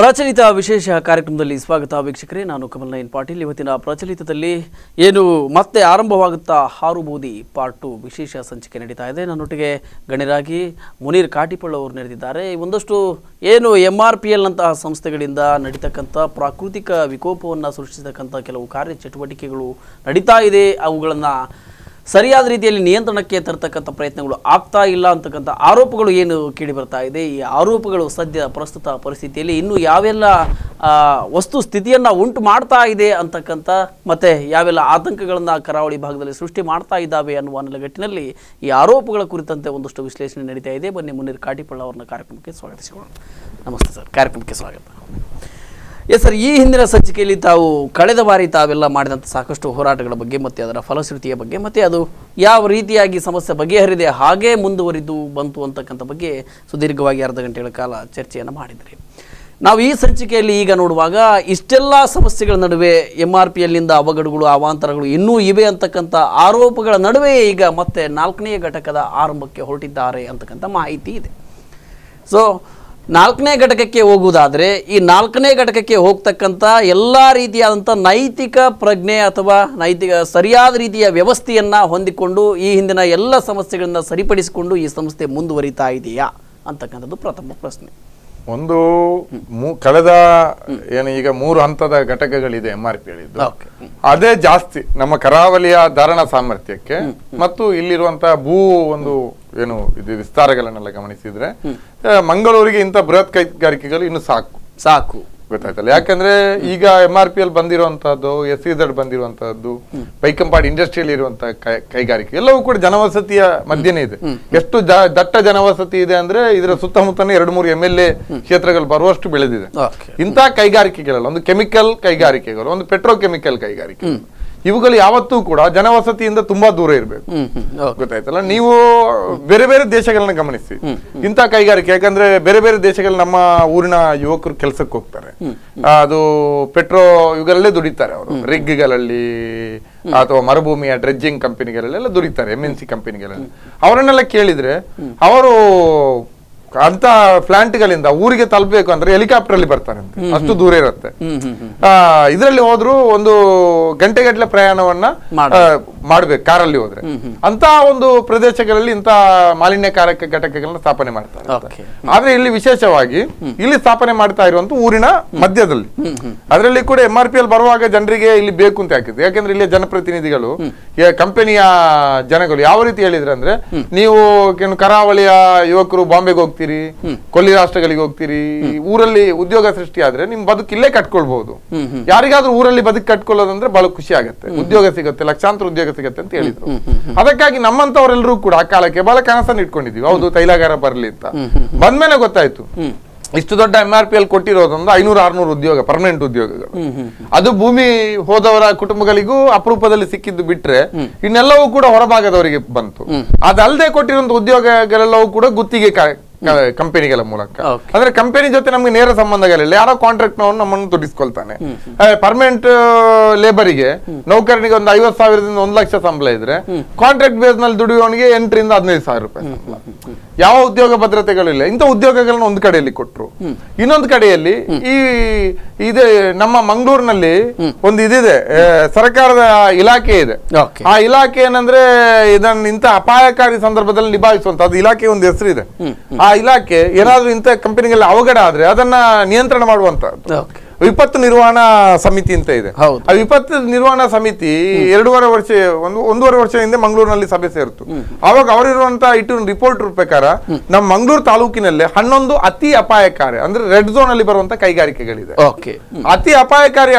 ಪ್ರಚಲಿತ ವಿಶೇಷ ಕಾರ್ಯಕ್ರಮದಲ್ಲಿ ಸ್ವಾಗತ ವೀಕ್ಷಕರೇ ನಾನು ಕಮಲ್ ನಯನ್ ಪಾಟೀಲ್ ಇವತ್ತಿನ ಪ್ರಚಲಿತದಲ್ಲಿ ಏನು ಮತ್ತೆ ಆರಂಭವಾಗುತ್ತಾ ಹಾರುಬೂದಿ ಪಾರ್ಟ್ ಟು ವಿಶೇಷ ಸಂಚಿಕೆ ನಡೀತಾ ಇದೆ ನನ್ನೊಟ್ಟಿಗೆ ಗಣ್ಯರಾಗಿ ಮುನೀರ್ ಕಾಟಿಪಳ್ಳ ಅವರು ನಡೆದಿದ್ದಾರೆ ಒಂದಷ್ಟು ಏನು ಎಂ ಆರ್ ಪಿ ಎಲ್ನಂತಹ ಸಂಸ್ಥೆಗಳಿಂದ ನಡೀತಕ್ಕಂಥ ಪ್ರಾಕೃತಿಕ ವಿಕೋಪವನ್ನು ಸೃಷ್ಟಿಸತಕ್ಕಂಥ ಕೆಲವು ಕಾರ್ಯಚಟುವಟಿಕೆಗಳು ನಡೀತಾ ಇದೆ ಅವುಗಳನ್ನು ಸರಿಯಾದ ರೀತಿಯಲ್ಲಿ ನಿಯಂತ್ರಣಕ್ಕೆ ತರ್ತಕ್ಕಂಥ ಪ್ರಯತ್ನಗಳು ಆಗ್ತಾ ಇಲ್ಲ ಅಂತಕ್ಕಂಥ ಆರೋಪಗಳು ಏನು ಕೇಳಿ ಬರ್ತಾ ಇದೆ ಈ ಆರೋಪಗಳು ಸದ್ಯ ಪ್ರಸ್ತುತ ಪರಿಸ್ಥಿತಿಯಲ್ಲಿ ಇನ್ನು ಯಾವೆಲ್ಲ ಆ, ವಸ್ತು ಸ್ಥಿತಿಯನ್ನು ಉಂಟು ಮಾಡ್ತಾ ಇದೆ ಅಂತಕ್ಕಂಥ ಮತ್ತೆ ಯಾವೆಲ್ಲ ಆತಂಕಗಳನ್ನು ಕರಾವಳಿ ಭಾಗದಲ್ಲಿ ಸೃಷ್ಟಿ ಮಾಡ್ತಾ ಇದ್ದಾವೆ ಅನ್ನುವ ನೆಲೆಗಟ್ಟಿನಲ್ಲಿ ಈ ಆರೋಪಗಳ ಕುರಿತಂತೆ ಒಂದಷ್ಟು ವಿಶ್ಲೇಷಣೆ ನಡೀತಾ ಇದೆ ಬನ್ನಿ ಮುನ್ನೀರ್ ಕಾಟಿಪಳ್ಳ ಅವರನ್ನ ಕಾರ್ಯಕ್ರಮಕ್ಕೆ ಸ್ವಾಗತಿಸಿಕೊಳ್ಳೋಣ ನಮಸ್ತೆ ಸರ್ ಕಾರ್ಯಕ್ರಮಕ್ಕೆ ಸ್ವಾಗತ ಎಸ್ ಸರ್ ಈ ಹಿಂದಿನ ಸಂಚಿಕೆಯಲ್ಲಿ ತಾವು ಕಳೆದ ಬಾರಿ ತಾವೆಲ್ಲ ಮಾಡಿದಂಥ ಸಾಕಷ್ಟು ಹೋರಾಟಗಳ ಬಗ್ಗೆ ಮತ್ತು ಅದರ ಫಲಶ್ರುತಿಯ ಬಗ್ಗೆ ಮತ್ತು ಅದು ಯಾವ ರೀತಿಯಾಗಿ ಸಮಸ್ಯೆ ಬಗೆಹರಿದೆ ಹಾಗೇ ಮುಂದುವರಿದು ಬಂತು ಅಂತಕ್ಕಂಥ ಬಗ್ಗೆ ಸುದೀರ್ಘವಾಗಿ ಅರ್ಧ ಗಂಟೆಗಳ ಕಾಲ ಚರ್ಚೆಯನ್ನು ಮಾಡಿದ್ರಿ ನಾವು ಈ ಸಂಚಿಕೆಯಲ್ಲಿ ಈಗ ನೋಡುವಾಗ ಇಷ್ಟೆಲ್ಲ ಸಮಸ್ಯೆಗಳ ನಡುವೆ ಎಂ ಆರ್ ಪಿ ಎಲ್ನಿಂದ ಅವಘಡಗಳು ಅವಾಂತರಗಳು ಇನ್ನೂ ಇವೆ ಅಂತಕ್ಕಂಥ ಆರೋಪಗಳ ನಡುವೆ ಈಗ ಮತ್ತೆ ನಾಲ್ಕನೇ ಘಟಕದ ಆರಂಭಕ್ಕೆ ಹೊರಟಿದ್ದಾರೆ ಅಂತಕ್ಕಂಥ ಮಾಹಿತಿ ಇದೆ ಸೊ ನಾಲ್ಕನೇ ಘಟಕಕ್ಕೆ ಹೋಗುವುದಾದರೆ ಈ ನಾಲ್ಕನೇ ಘಟಕಕ್ಕೆ ಹೋಗ್ತಕ್ಕಂಥ ಎಲ್ಲ ರೀತಿಯಾದಂಥ ನೈತಿಕ ಪ್ರಜ್ಞೆ ಅಥವಾ ನೈತಿಕ ಸರಿಯಾದ ರೀತಿಯ ವ್ಯವಸ್ಥೆಯನ್ನು ಹೊಂದಿಕೊಂಡು ಈ ಹಿಂದಿನ ಎಲ್ಲ ಸಮಸ್ಯೆಗಳನ್ನು ಸರಿಪಡಿಸಿಕೊಂಡು ಈ ಸಂಸ್ಥೆ ಮುಂದುವರಿತಾ ಇದೆಯಾ ಅಂತಕ್ಕಂಥದ್ದು ಪ್ರಥಮ ಪ್ರಶ್ನೆ ಒಂದು ಮೂ- ಕಳೆದ ಏನು ಈಗ ಮೂರು ಹಂತದ ಘಟಕಗಳಿದೆ ಎಂ ಆರ್ ಪಿ ಹೇಳಿದ್ದು ಓಕೆ ಅದೇ ಜಾಸ್ತಿ ನಮ್ಮ ಕರಾವಳಿಯ ಧಾರಣ ಸಾಮರ್ಥ್ಯಕ್ಕೆ ಮತ್ತು ಇಲ್ಲಿರುವಂತಹ ಭೂ ಒಂದು ಏನು ಇದು ವಿಸ್ತಾರಗಳನ್ನೆಲ್ಲ ಗಮನಿಸಿದ್ರೆ ಆ, ಮಂಗಳೂರಿಗೆ ಇಂಥ ಬೃಹತ್ ಕೈಗಾರಿಕೆಗಳು ಇನ್ನು ಸಾಕು ಸಾಕು ಗೊತ್ತಾಯ್ತಲ್ಲ ಯಾಕಂದ್ರೆ ಈಗ ಎಂ ಆರ್ ಪಿ ಎಲ್ ಬಂದಿರುವಂತಹದ್ದು ಎಸ್ ಇಝಡ್ ಬಂದಿರುವಂತಹದ್ದು ಬೈಕಂಪಾಡ್ ಇಂಡಸ್ಟ್ರಿಯಲ್ ಇರುವಂತಹ ಕೈ- ಕೈಗಾರಿಕೆ ಎಲ್ಲವೂ ಕೂಡ ಜನವಸತಿಯ ಮಧ್ಯನೇ ಇದೆ ಎಷ್ಟು ಜ- ದಟ್ಟ ಜನವಸತಿ ಇದೆ ಅಂದ್ರೆ ಇದರ ಸುತ್ತಮುತ್ತನೇ ಎರಡು ಮೂರು ಎಂ ಎಲ್ ಎ ಕ್ಷೇತ್ರಗಳು ಬರುವಷ್ಟು ಬೆಳೆದಿದೆ ಓಕೆ ಇಂತಹ ಕೈಗಾರಿಕೆಗಳಲ್ಲ ಒಂದು ಕೆಮಿಕಲ್ ಕೈಗಾರಿಕೆಗಳು ಒಂದು ಪೆಟ್ರೋಕೆಮಿಕಲ್ ಕೈಗಾರಿಕೆ ಇವುಗಳು ಯಾವತ್ತೂ ಕೂಡ ಜನವಸತಿಯಿಂದ ತುಂಬಾ ದೂರ ಇರಬೇಕು ಹ್ಮ್ ಹ್ಮ್ ಓಕೆ ಗೊತ್ತಾಯ್ತಲ್ಲ ನೀವು ಬೇರೆ ಬೇರೆ ದೇಶಗಳನ್ನ ಗಮನಿಸಿ ಇಂಥ ಕೈಗಾರಿಕೆ ಯಾಕಂದ್ರೆ ಬೇರೆ ಬೇರೆ ದೇಶಗಳು ನಮ್ಮ ಊರಿನ ಯುವಕರು ಕೆಲಸಕ್ಕೆ ಹೋಗ್ತಾರೆ ಆ, ಅದು ಪೆಟ್ರೋ ಇವುಗಳಲ್ಲೇ ದುಡಿತಾರೆ ಅವರು ರಿಗ್ಗಳಲ್ಲಿ ಅಥವಾ ಮರುಭೂಮಿಯ ಡ್ರೆಡ್ಜಿಂಗ್ ಕಂಪನಿಗಳಲ್ಲೆಲ್ಲ ದುಡಿತಾರೆ ಎಂ ಎನ್ ಸಿ ಕಂಪನಿಗಳಲ್ಲಿ ಅವರನ್ನೆಲ್ಲ ಕೇಳಿದ್ರೆ ಅವರು ಅಂತ ಪ್ಲಾಂಟ್ಗಳಿಂದ ಊರಿಗೆ ತಲುಪಬೇಕು ಅಂದ್ರೆ ಹೆಲಿಕಾಪ್ಟರ್ ಅಲ್ಲಿ ಬರ್ತಾರೆ ಅಂತ ಅಷ್ಟು ದೂರ ಇರುತ್ತೆ ಹ್ಮ್ ಹ್ಮ್ ಹ್ಮ್ ಇದರಲ್ಲಿ ಹೋದ್ರು ಒಂದು ಗಂಟೆಗಟ್ಟಲೆ ಪ್ರಯಾಣವನ್ನ ಮಾಡ್ಬೇಕು. ಮಾಡ್ಬೇಕು ಕಾರಲ್ಲಿ ಹೋದ್ರೆ ಅಂತ ಒಂದು ಪ್ರದೇಶಗಳಲ್ಲಿ ಇಂತ ಮಾಲಿನ್ಯಕಾರಕ ಘಟಕಗಳನ್ನ ಸ್ಥಾಪನೆ ಮಾಡ್ತಾರೆ ಓಕೆ ಆದ್ರೆ ಇಲ್ಲಿ ವಿಶೇಷವಾಗಿ ಇಲ್ಲಿ ಸ್ಥಾಪನೆ ಮಾಡ್ತಾ ಇರುವಂತ ಊರಿನ ಮಧ್ಯದಲ್ಲಿ ಅದರಲ್ಲಿ ಕೂಡ ಎಂ ಆರ್ ಪಿ ಎಲ್ ಬರುವಾಗ ಜನರಿಗೆ ಇಲ್ಲಿ ಬೇಕು ಅಂತ ಹಾಕಿದ್ರು ಯಾಕಂದ್ರೆ ಇಲ್ಲಿ ಜನಪ್ರತಿನಿಧಿಗಳು ಕಂಪನಿಯ ಜನಗಳು ಯಾವ ರೀತಿ ಹೇಳಿದ್ರೆ ಅಂದ್ರೆ ನೀವು ಏನು ಕರಾವಳಿಯ ಯುವಕರು ಬಾಂಬೆಗೆ ಹೋಗ್ತೀರಿ ಕೊಲ್ಲಿ ರಾಷ್ಟ್ರಗಳಿಗೆ ಹೋಗ್ತೀರಿ ಈ ಊರಲ್ಲಿ ಉದ್ಯೋಗ ಸೃಷ್ಟಿ ಆದ್ರೆ ನಿಮ್ ಬದುಕು ಇಲ್ಲೇ ಕಟ್ಕೊಳ್ಬಹುದು ಯಾರಿಗಾದ್ರೂ ಊರಲ್ಲಿ ಬದುಕು ಕಟ್ಕೊಳ್ಳೋದಂದ್ರೆ ಬಹಳ ಖುಷಿ ಆಗುತ್ತೆ ಉದ್ಯೋಗ ಸಿಗುತ್ತೆ ಲಕ್ಷಾಂತರ ಉದ್ಯೋಗ ಸಿಗುತ್ತೆ ಅಂತ ಹೇಳಿದ್ರು ಅದಕ್ಕಾಗಿ ನಮ್ಮಂತವರೆಲ್ಲರೂ ಕೂಡ ಆ ಕಾಲಕ್ಕೆ ಬಹಳ ಕನಸನ್ನು ಇಟ್ಕೊಂಡಿದ್ವಿ ಹೌದು ತೈಲಾಗಾರ ಬರ್ಲಿ ಅಂತ ಬಂದ್ಮೇಲೆ ಗೊತ್ತಾಯ್ತು ಇಷ್ಟು ದೊಡ್ಡ ಎಂ ಆರ್ ಪಿ ಎಲ್ ಕೊಟ್ಟಿರೋದೊಂದು ಐನೂರು ಆರ್ನೂರು ಉದ್ಯೋಗ ಪರ್ಮನೆಂಟ್ ಉದ್ಯೋಗಗಳು ಅದು ಭೂಮಿ ಹೋದವರ ಕುಟುಂಬಗಳಿಗೂ ಅಪರೂಪದಲ್ಲಿ ಸಿಕ್ಕಿದ್ದು ಬಿಟ್ರೆ ಇನ್ನೆಲ್ಲವೂ ಕೂಡ ಹೊರಭಾಗದವರಿಗೆ ಬಂತು ಅದಲ್ಲದೆ ಕೊಟ್ಟಿರುವಂತ ಉದ್ಯೋಗಗಳೆಲ್ಲವೂ ಕೂಡ ಗುತ್ತಿಗೆ ಕ- ಕ- ಕಂಪನಿಗಳ ಮೂಲಕ Okay. ಅಂದ್ರೆ ಕಂಪನಿ ಜೊತೆ ನಮ್ಗೆ ನೇರ ಸಂಬಂಧಗಳಿಲ್ಲ ಯಾರೋ ಕಾಂಟ್ರಾಕ್ಟ್ ನವನು ನಮ್ಮನ್ನು ದುಡಿಸ್ಕೊಳ್ತಾನೆ ಪರ್ಮನೆಂಟ್ ಲೇಬರಿಗೆ ನೌಕರನಿಗೆ ಒಂದು ಐವತ್ ಸಾವಿರದಿಂದ ಒಂದ್ ಲಕ್ಷ ಸಂಬಳ ಇದ್ರೆ ಕಾಂಟ್ರಾಕ್ಟ್ ಬೇಸ್ ನಲ್ಲಿ ದುಡಿಯೋನಿಗೆ ಎಂಟರಿಂದ ಹದಿನೈದು ಸಾವಿರ ರೂಪಾಯಿ ಸಂಬಳ ಯಾವ ಉದ್ಯೋಗ ಭದ್ರತೆಗಳಿಲ್ಲ ಇಂಥ ಉದ್ಯೋಗಗಳನ್ನ ಒಂದು ಕಡೆಯಲ್ಲಿ ಕೊಟ್ರು ಇನ್ನೊಂದು ಕಡೆಯಲ್ಲಿ ಈ ಇದೆ ನಮ್ಮ ಮಂಗಳೂರಿನಲ್ಲಿ ಒಂದು ಇದಿದೆ ಆ, ಸರ್ಕಾರದ ಇಲಾಖೆ ಇದೆ ಓಕೆ ಆ ಇಲಾಖೆ ಏನಂದ್ರೆ ಇದನ್ನ ಇಂಥ ಅಪಾಯಕಾರಿ ಸಂದರ್ಭದಲ್ಲಿ ನಿಭಾಯಿಸುವಂತ ಅದು ಇಲಾಖೆ ಒಂದು ಹೆಸರಿದೆ ಆ ಇಲಾಖೆ ಏನಾದ್ರೂ ಇಂಥ ಕಂಪನಿಗಳಲ್ಲಿ ಅವಘಡ ಆದ್ರೆ ಅದನ್ನ ನಿಯಂತ್ರಣ ಮಾಡುವಂತದ್ದು ಓಕೆ ವಿಪತ್ತು ನಿರ್ವಹಣಾ ಸಮಿತಿ ಅಂತ ಇದೆ ಹೌದು. ಆ ವಿಪತ್ತು ನಿರ್ವಹಣಾ ಸಮಿತಿ ಎರಡೂವರೆ ವರ್ಷ ಒಂದು ಒಂದೂವರೆ ವರ್ಷ ಹಿಂದೆ ಮಂಗಳೂರಿನಲ್ಲಿ ಸಭೆ ಸೇರಿತು ಅವಾಗ ಅವರಿರುವಂತ ಇಟ್ಟು ರಿಪೋರ್ಟ್ ಪ್ರಕಾರ ನಮ್ಮ ಮಂಗಳೂರು ತಾಲೂಕಿನಲ್ಲಿ ಹನ್ನೊಂದು ಅತಿ ಅಪಾಯಕಾರಿ ಅಂದ್ರೆ ರೆಡ್ ಝೋನ್ ಅಲ್ಲಿ ಬರುವಂತ ಕೈಗಾರಿಕೆಗಳಿದೆ ಓಕೆ ಅತಿ ಅಪಾಯಕಾರಿ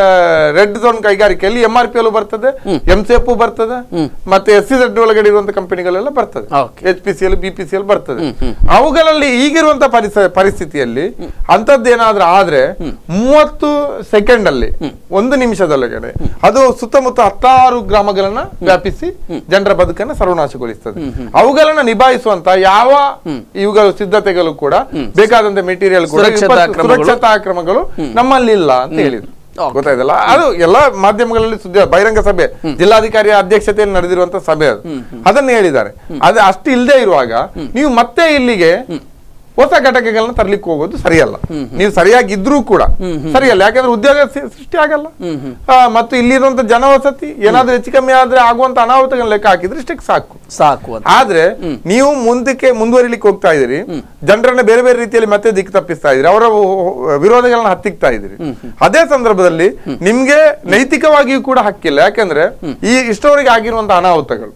ರೆಡ್ ಝೋನ್ ಕೈಗಾರಿಕೆಯಲ್ಲಿ ಎಂ ಆರ್ ಪಿ ಎಲ್ ಬರ್ತದೆ ಎಂ ಸಿ ಎಫ್ ಬರ್ತದೆ ಮತ್ತೆ ಎಸ್ ಸಿ ಝೆಡ್ ಒಳಗಡೆ ಇರುವಂತ ಕಂಪನಿಗಳೆಲ್ಲ ಬರ್ತದೆ okay H P C L B P C L ಬರ್ತದೆ ಅವುಗಳಲ್ಲಿ ಈಗಿರುವಂತ ಪರಿಸ ಪರಿಸ್ಥಿತಿಯಲ್ಲಿ ಅಂತದ್ದೇನಾದ್ರೂ ಆದ್ರೆ ಮೂವತ್ತು ಸೆಕೆಂಡ್ ಅಲ್ಲಿ ಒಂದು ನಿಮಿಷದೊಳಗಡೆ ಅದು ಸುತ್ತಮುತ್ತ ಹತ್ತಾರು ಗ್ರಾಮಗಳನ್ನ ವ್ಯಾಪಿಸಿ ಜನರ ಬದುಕನ್ನ ಸರ್ವನಾಶಗೊಳಿಸ್ತದೆ ಅವುಗಳನ್ನ ನಿಭಾಯಿಸುವಂತ ಯಾವ ಇವುಗಳ ಸಿದ್ಧತೆಗಳು ಕೂಡ ಬೇಕಾದಂತ ಮೆಟೀರಿಯಲ್ ಕೂಡ ಸುರಕ್ಷತಾ ವಿಪತ್ತು- ಕ್ರಮಗಳು? ಸುರಕ್ಷತಾ ಕ್ರಮಗಳು ನಮ್ಮಲ್ಲಿ ಇಲ್ಲ ಅಂತ ಹೇಳಿದ್ರು Okay. ಗೊತ್ತಾಯ್ತಲ್ಲ ಅದು ಎಲ್ಲ ಮಾಧ್ಯಮಗಳಲ್ಲಿ ಸುದ್ದಿ ಬಹಿರಂಗ ಸಭೆ ಜಿಲ್ಲಾಧಿಕಾರಿಯ ಅಧ್ಯಕ್ಷತೆಯಲ್ಲಿ ನಡೆದಿರುವಂತ ಸಭೆ ಅದು ಅದನ್ನ ಹೇಳಿದ್ದಾರೆ ಅದು ಅಷ್ಟು ಇಲ್ಲದೆ ಇರುವಾಗ ನೀವು ಮತ್ತೆ ಇಲ್ಲಿಗೆ ಹೊಸ ಘಟಕಗಳನ್ನ ತರ್ಲಿಕ್ಕೆ ಹೋಗೋದು ಸರಿಯಲ್ಲ ನೀವು ಸರಿಯಾಗಿ ಇದ್ರೂ ಕೂಡ ಸರಿಯಲ್ಲ ಯಾಕಂದ್ರೆ ಉದ್ಯೋಗ ಸಿ- ಸೃಷ್ಟಿ ಆಗಲ್ಲ ಆ, ಮತ್ತು ಇಲ್ಲಿರುವಂತ ಜನವಸತಿ ಏನಾದ್ರೂ ಹೆಚ್ಚು ಕಮ್ಮಿ ಆದ್ರೆ ಆಗುವಂತ ಅನಾಹುತಗಳನ್ನ ಲೆಕ್ಕ ಹಾಕಿದ್ರೆ ಇಷ್ಟಕ್ಕೆ ಸಾಕು ಸಾಕು ಅಂತ ಆದ್ರೆ ನೀವು ಮುಂದಕ್ಕೆ ಮುಂದುವರಿಲಿಕ್ಕೆ ಹೋಗ್ತಾ ಇದ್ದೀರಿ ಜನರನ್ನ ಬೇರೆ ಬೇರೆ ರೀತಿಯಲ್ಲಿ ಮತ್ತೆ ದಿಕ್ಕು ತಪ್ಪಿಸ್ತಾ ಇದ್ದೀರಿ ಅವರ ವಿರೋಧಗಳನ್ನ ಹತ್ತಿಕ್ತಾ ಇದ್ದೀರಿ ಅದೇ ಸಂದರ್ಭದಲ್ಲಿ ನಿಮ್ಗೆ ನೈತಿಕವಾಗಿಯೂ ಕೂಡ ಹಕ್ಕಿಲ್ಲ ಯಾಕಂದ್ರೆ ಈ ಇಷ್ಟವರೆಗೆ ಆಗಿರುವಂತ ಅನಾಹುತಗಳು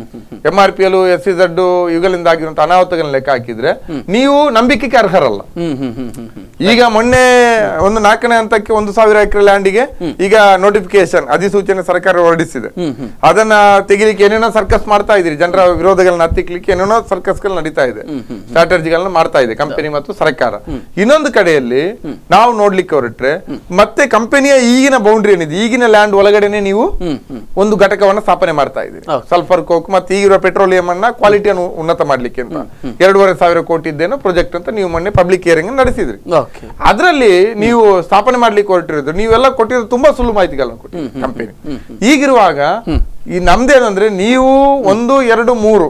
M R P L S C Z ಇವುಗಳಿಂದ ಆಗಿರುವಂತ ಅನಾಹುತಗಳನ್ನ ಲೆಕ್ಕ ಹಾಕಿದ್ರೆ ನೀವು ನಂಬಿಕೆಗೆ ಅರ್ಹರಲ್ಲ ಹ್ಮ್ ಹ್ಮ್ ಹ್ಮ್ ಹ್ಮ್ ಹ್ಮ್ ಈಗ ಮೊನ್ನೆ ಒಂದು ನಾಲ್ಕನೇ ಹಂತಕ್ಕೆ ಒಂದು ಸಾವಿರ ಎಕರೆ ಲ್ಯಾಂಡಿಗೆ ಈಗ ನೋಟಿಫಿಕೇಶನ್ ಅಧಿಸೂಚನೆ ಸರ್ಕಾರ ಹೊರಡಿಸಿದೆ ಅದನ್ನ ತೆಗಿಲಿಕ್ಕೆ ಏನೇನೋ ಸರ್ಕಸ್ ಮಾಡ್ತಾ ಇದ್ರಿ ಜನರ ವಿರೋಧಗಳನ್ನ ಹತ್ತಿಕ್ಲಿಕ್ಕೆ ಏನೇನೋ ಸರ್ಕಸ್ ಗಳು ನಡೀತಾ ಇದೆ ಸ್ಟ್ರಾಟಜಿಗಳನ್ನ ಮಾಡ್ತಾ ಇದೆ ಕಂಪನಿ ಮತ್ತು ಸರ್ಕಾರ ಇನ್ನೊಂದು ಕಡೆಯಲ್ಲಿ ನಾವು ನೋಡ್ಲಿಕ್ಕೆ ಹೊರಟ್ರೆ ಮತ್ತೆ ಕಂಪನಿಯ ಈಗಿನ ಬೌಂಡ್ರಿ ಏನಿದೆ ಈಗಿನ ಲ್ಯಾಂಡ್ ಒಳಗಡೆನೆ ನೀವು ಒಂದು ಘಟಕವನ್ನ ಸ್ಥಾಪನೆ ಮಾಡ್ತಾ ಇದ್ದೀರಿ ಹೌದು. ಸಲ್ಫರ್ ಕೋಕ್ ಮತ್ತೆ ಈಗಿರೋ ಪೆಟ್ರೋಲಿಯಂ ಅನ್ನ ಕ್ವಾಲಿಟಿಯನ್ನು ಉನ್ನತ ಮಾಡ್ಲಿಕ್ಕೆ ಅಂತ ಎರಡೂವರೆ ಸಾವಿರ ಕೋಟಿ ಇದ್ದೇನೋ ಪ್ರಾಜೆಕ್ಟ್ ಅಂತ ನೀವು ಮೊನ್ನೆ ಪಬ್ಲಿಕ್ ಹಿಯರಿಂಗ್ ನಡೆಸಿದ್ರಿ ಓಕೆ ಅದರಲ್ಲಿ ನೀವು ಸ್ಥಾಪನೆ ಮಾಡ್ಲಿಕ್ಕೆ ಹೊರಟಿರೋದು ನೀವೆಲ್ಲ ಕೊಟ್ಟಿರೋದು ತುಂಬಾ ಸುಳ್ಳು ಮಾಹಿತಿಗಳನ್ನ ಕೊಟ್ಟಿದ್ದೀರಿ ಕಂಪನಿ ಈಗಿರುವಾಗ ಈ ನಮ್ದೇನಂದ್ರೆ ನೀವು ಒಂದು ಎರಡು ಮೂರು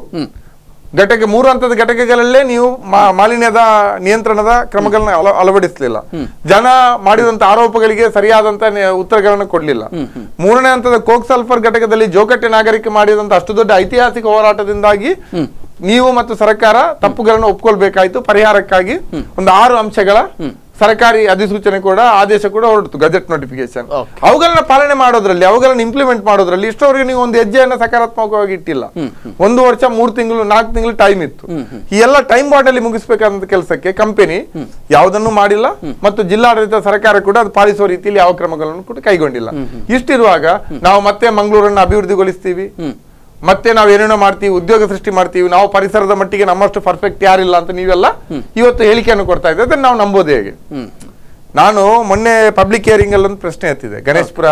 ಘಟಕ ಮೂರು ಹಂತದ ಘಟಕಗಳಲ್ಲೇ ನೀವು ಮಾ- ಮಾಲಿನ್ಯದ ನಿಯಂತ್ರಣದ ಕ್ರಮಗಳನ್ನ ಅಳ- ಅಳವಡಿಸಲಿಲ್ಲ ಜನ ಮಾಡಿದಂತ ಆರೋಪಗಳಿಗೆ ಸರಿಯಾದಂತ ನೆ- ಉತ್ತರಗಳನ್ನು ಕೊಡ್ಲಿಲ್ಲ ಮೂರನೇ ಹಂತದ ಕೋಕ್ ಸಲ್ಫರ್ ಘಟಕದಲ್ಲಿ ಜೋಕಟ್ಟೆ ನಾಗರಿಕ ಮಾಡಿದಂತ ಅಷ್ಟು ದೊಡ್ಡ ಐತಿಹಾಸಿಕ ಹೋರಾಟದಿಂದಾಗಿ ನೀವು ಮತ್ತು ಸರ್ಕಾರ ತಪ್ಪುಗಳನ್ನು ಒಪ್ಕೊಳ್ಬೇಕಾಯ್ತು ಪರಿಹಾರಕ್ಕಾಗಿ ಒಂದು ಆರು ಅಂಶಗಳ ಸರ್ಕಾರಿ ಅಧಿಸೂಚನೆ ಕೂಡ ಆದೇಶ ಕೂಡ ಹೊರಟಿತು ಗಜೆಟ್ ನೋಟಿಫಿಕೇಶನ್ Okay. ಅವುಗಳನ್ನ ಪಾಲನೆ ಮಾಡೋದ್ರಲ್ಲಿ ಅವುಗಳನ್ನ ಇಂಪ್ಲಿಮೆಂಟ್ ಮಾಡೋದ್ರಲ್ಲಿ ಇಷ್ಟವರೆಗೆ ನೀವು ಒಂದು ಹೆಜ್ಜೆಯನ್ನ ಸಕಾರಾತ್ಮಕವಾಗಿ ಇಟ್ಟಿಲ್ಲ ಒಂದು ವರ್ಷ ಮೂರು ತಿಂಗಳು ನಾಲ್ಕು ತಿಂಗಳು ಟೈಮ್ ಇತ್ತು ಈ ಎಲ್ಲ ಟೈಮ್ ಬಾರ್ಡ್ ಅಲ್ಲಿ ಮುಗಿಸ್ಬೇಕಾದಂತ ಕೆಲಸಕ್ಕೆ ಕಂಪನಿ ಯಾವುದನ್ನು ಮಾಡಿಲ್ಲ ಮತ್ತು ಜಿಲ್ಲಾಡಳಿತ ಸರ್ಕಾರ ಕೂಡ ಅದು ಪಾಲಿಸುವ ರೀತಿಯಲ್ಲಿ ಯಾವ ಕ್ರಮಗಳನ್ನು ಕೂಡ ಕೈಗೊಂಡಿಲ್ಲ ಇಷ್ಟಿರುವಾಗ ನಾವು ಮತ್ತೆ ಮಂಗಳೂರನ್ನು ಅಭಿವೃದ್ಧಿಗೊಳಿಸ್ತೀವಿ ಮತ್ತೆ ನಾವು ಏನೇನೋ ಮಾಡ್ತೀವಿ ಉದ್ಯೋಗ ಸೃಷ್ಟಿ ಮಾಡ್ತೀವಿ ನಾವು ಪರಿಸರದ ಮಟ್ಟಿಗೆ ನಮ್ಮಷ್ಟು ಪರ್ಫೆಕ್ಟ್ ಯಾರಿಲ್ಲ ಅಂತ ನೀವೆಲ್ಲ ಇವತ್ತು ಹೇಳಿಕೆಯನ್ನು ಕೊಡ್ತಾ ಇದ್ದೀವಿ ಅದನ್ನ ನಾವು ನಂಬೋದು ಹೇಗೆ ಹ್ಮ್ ನಾನು ಮೊನ್ನೆ ಪಬ್ಲಿಕ್ ಹಿಯರಿಂಗ್ ಅಲ್ಲಿ ಒಂದು ಪ್ರಶ್ನೆ ಎತ್ತಿದೆ ಗಣೇಶ್ಪುರ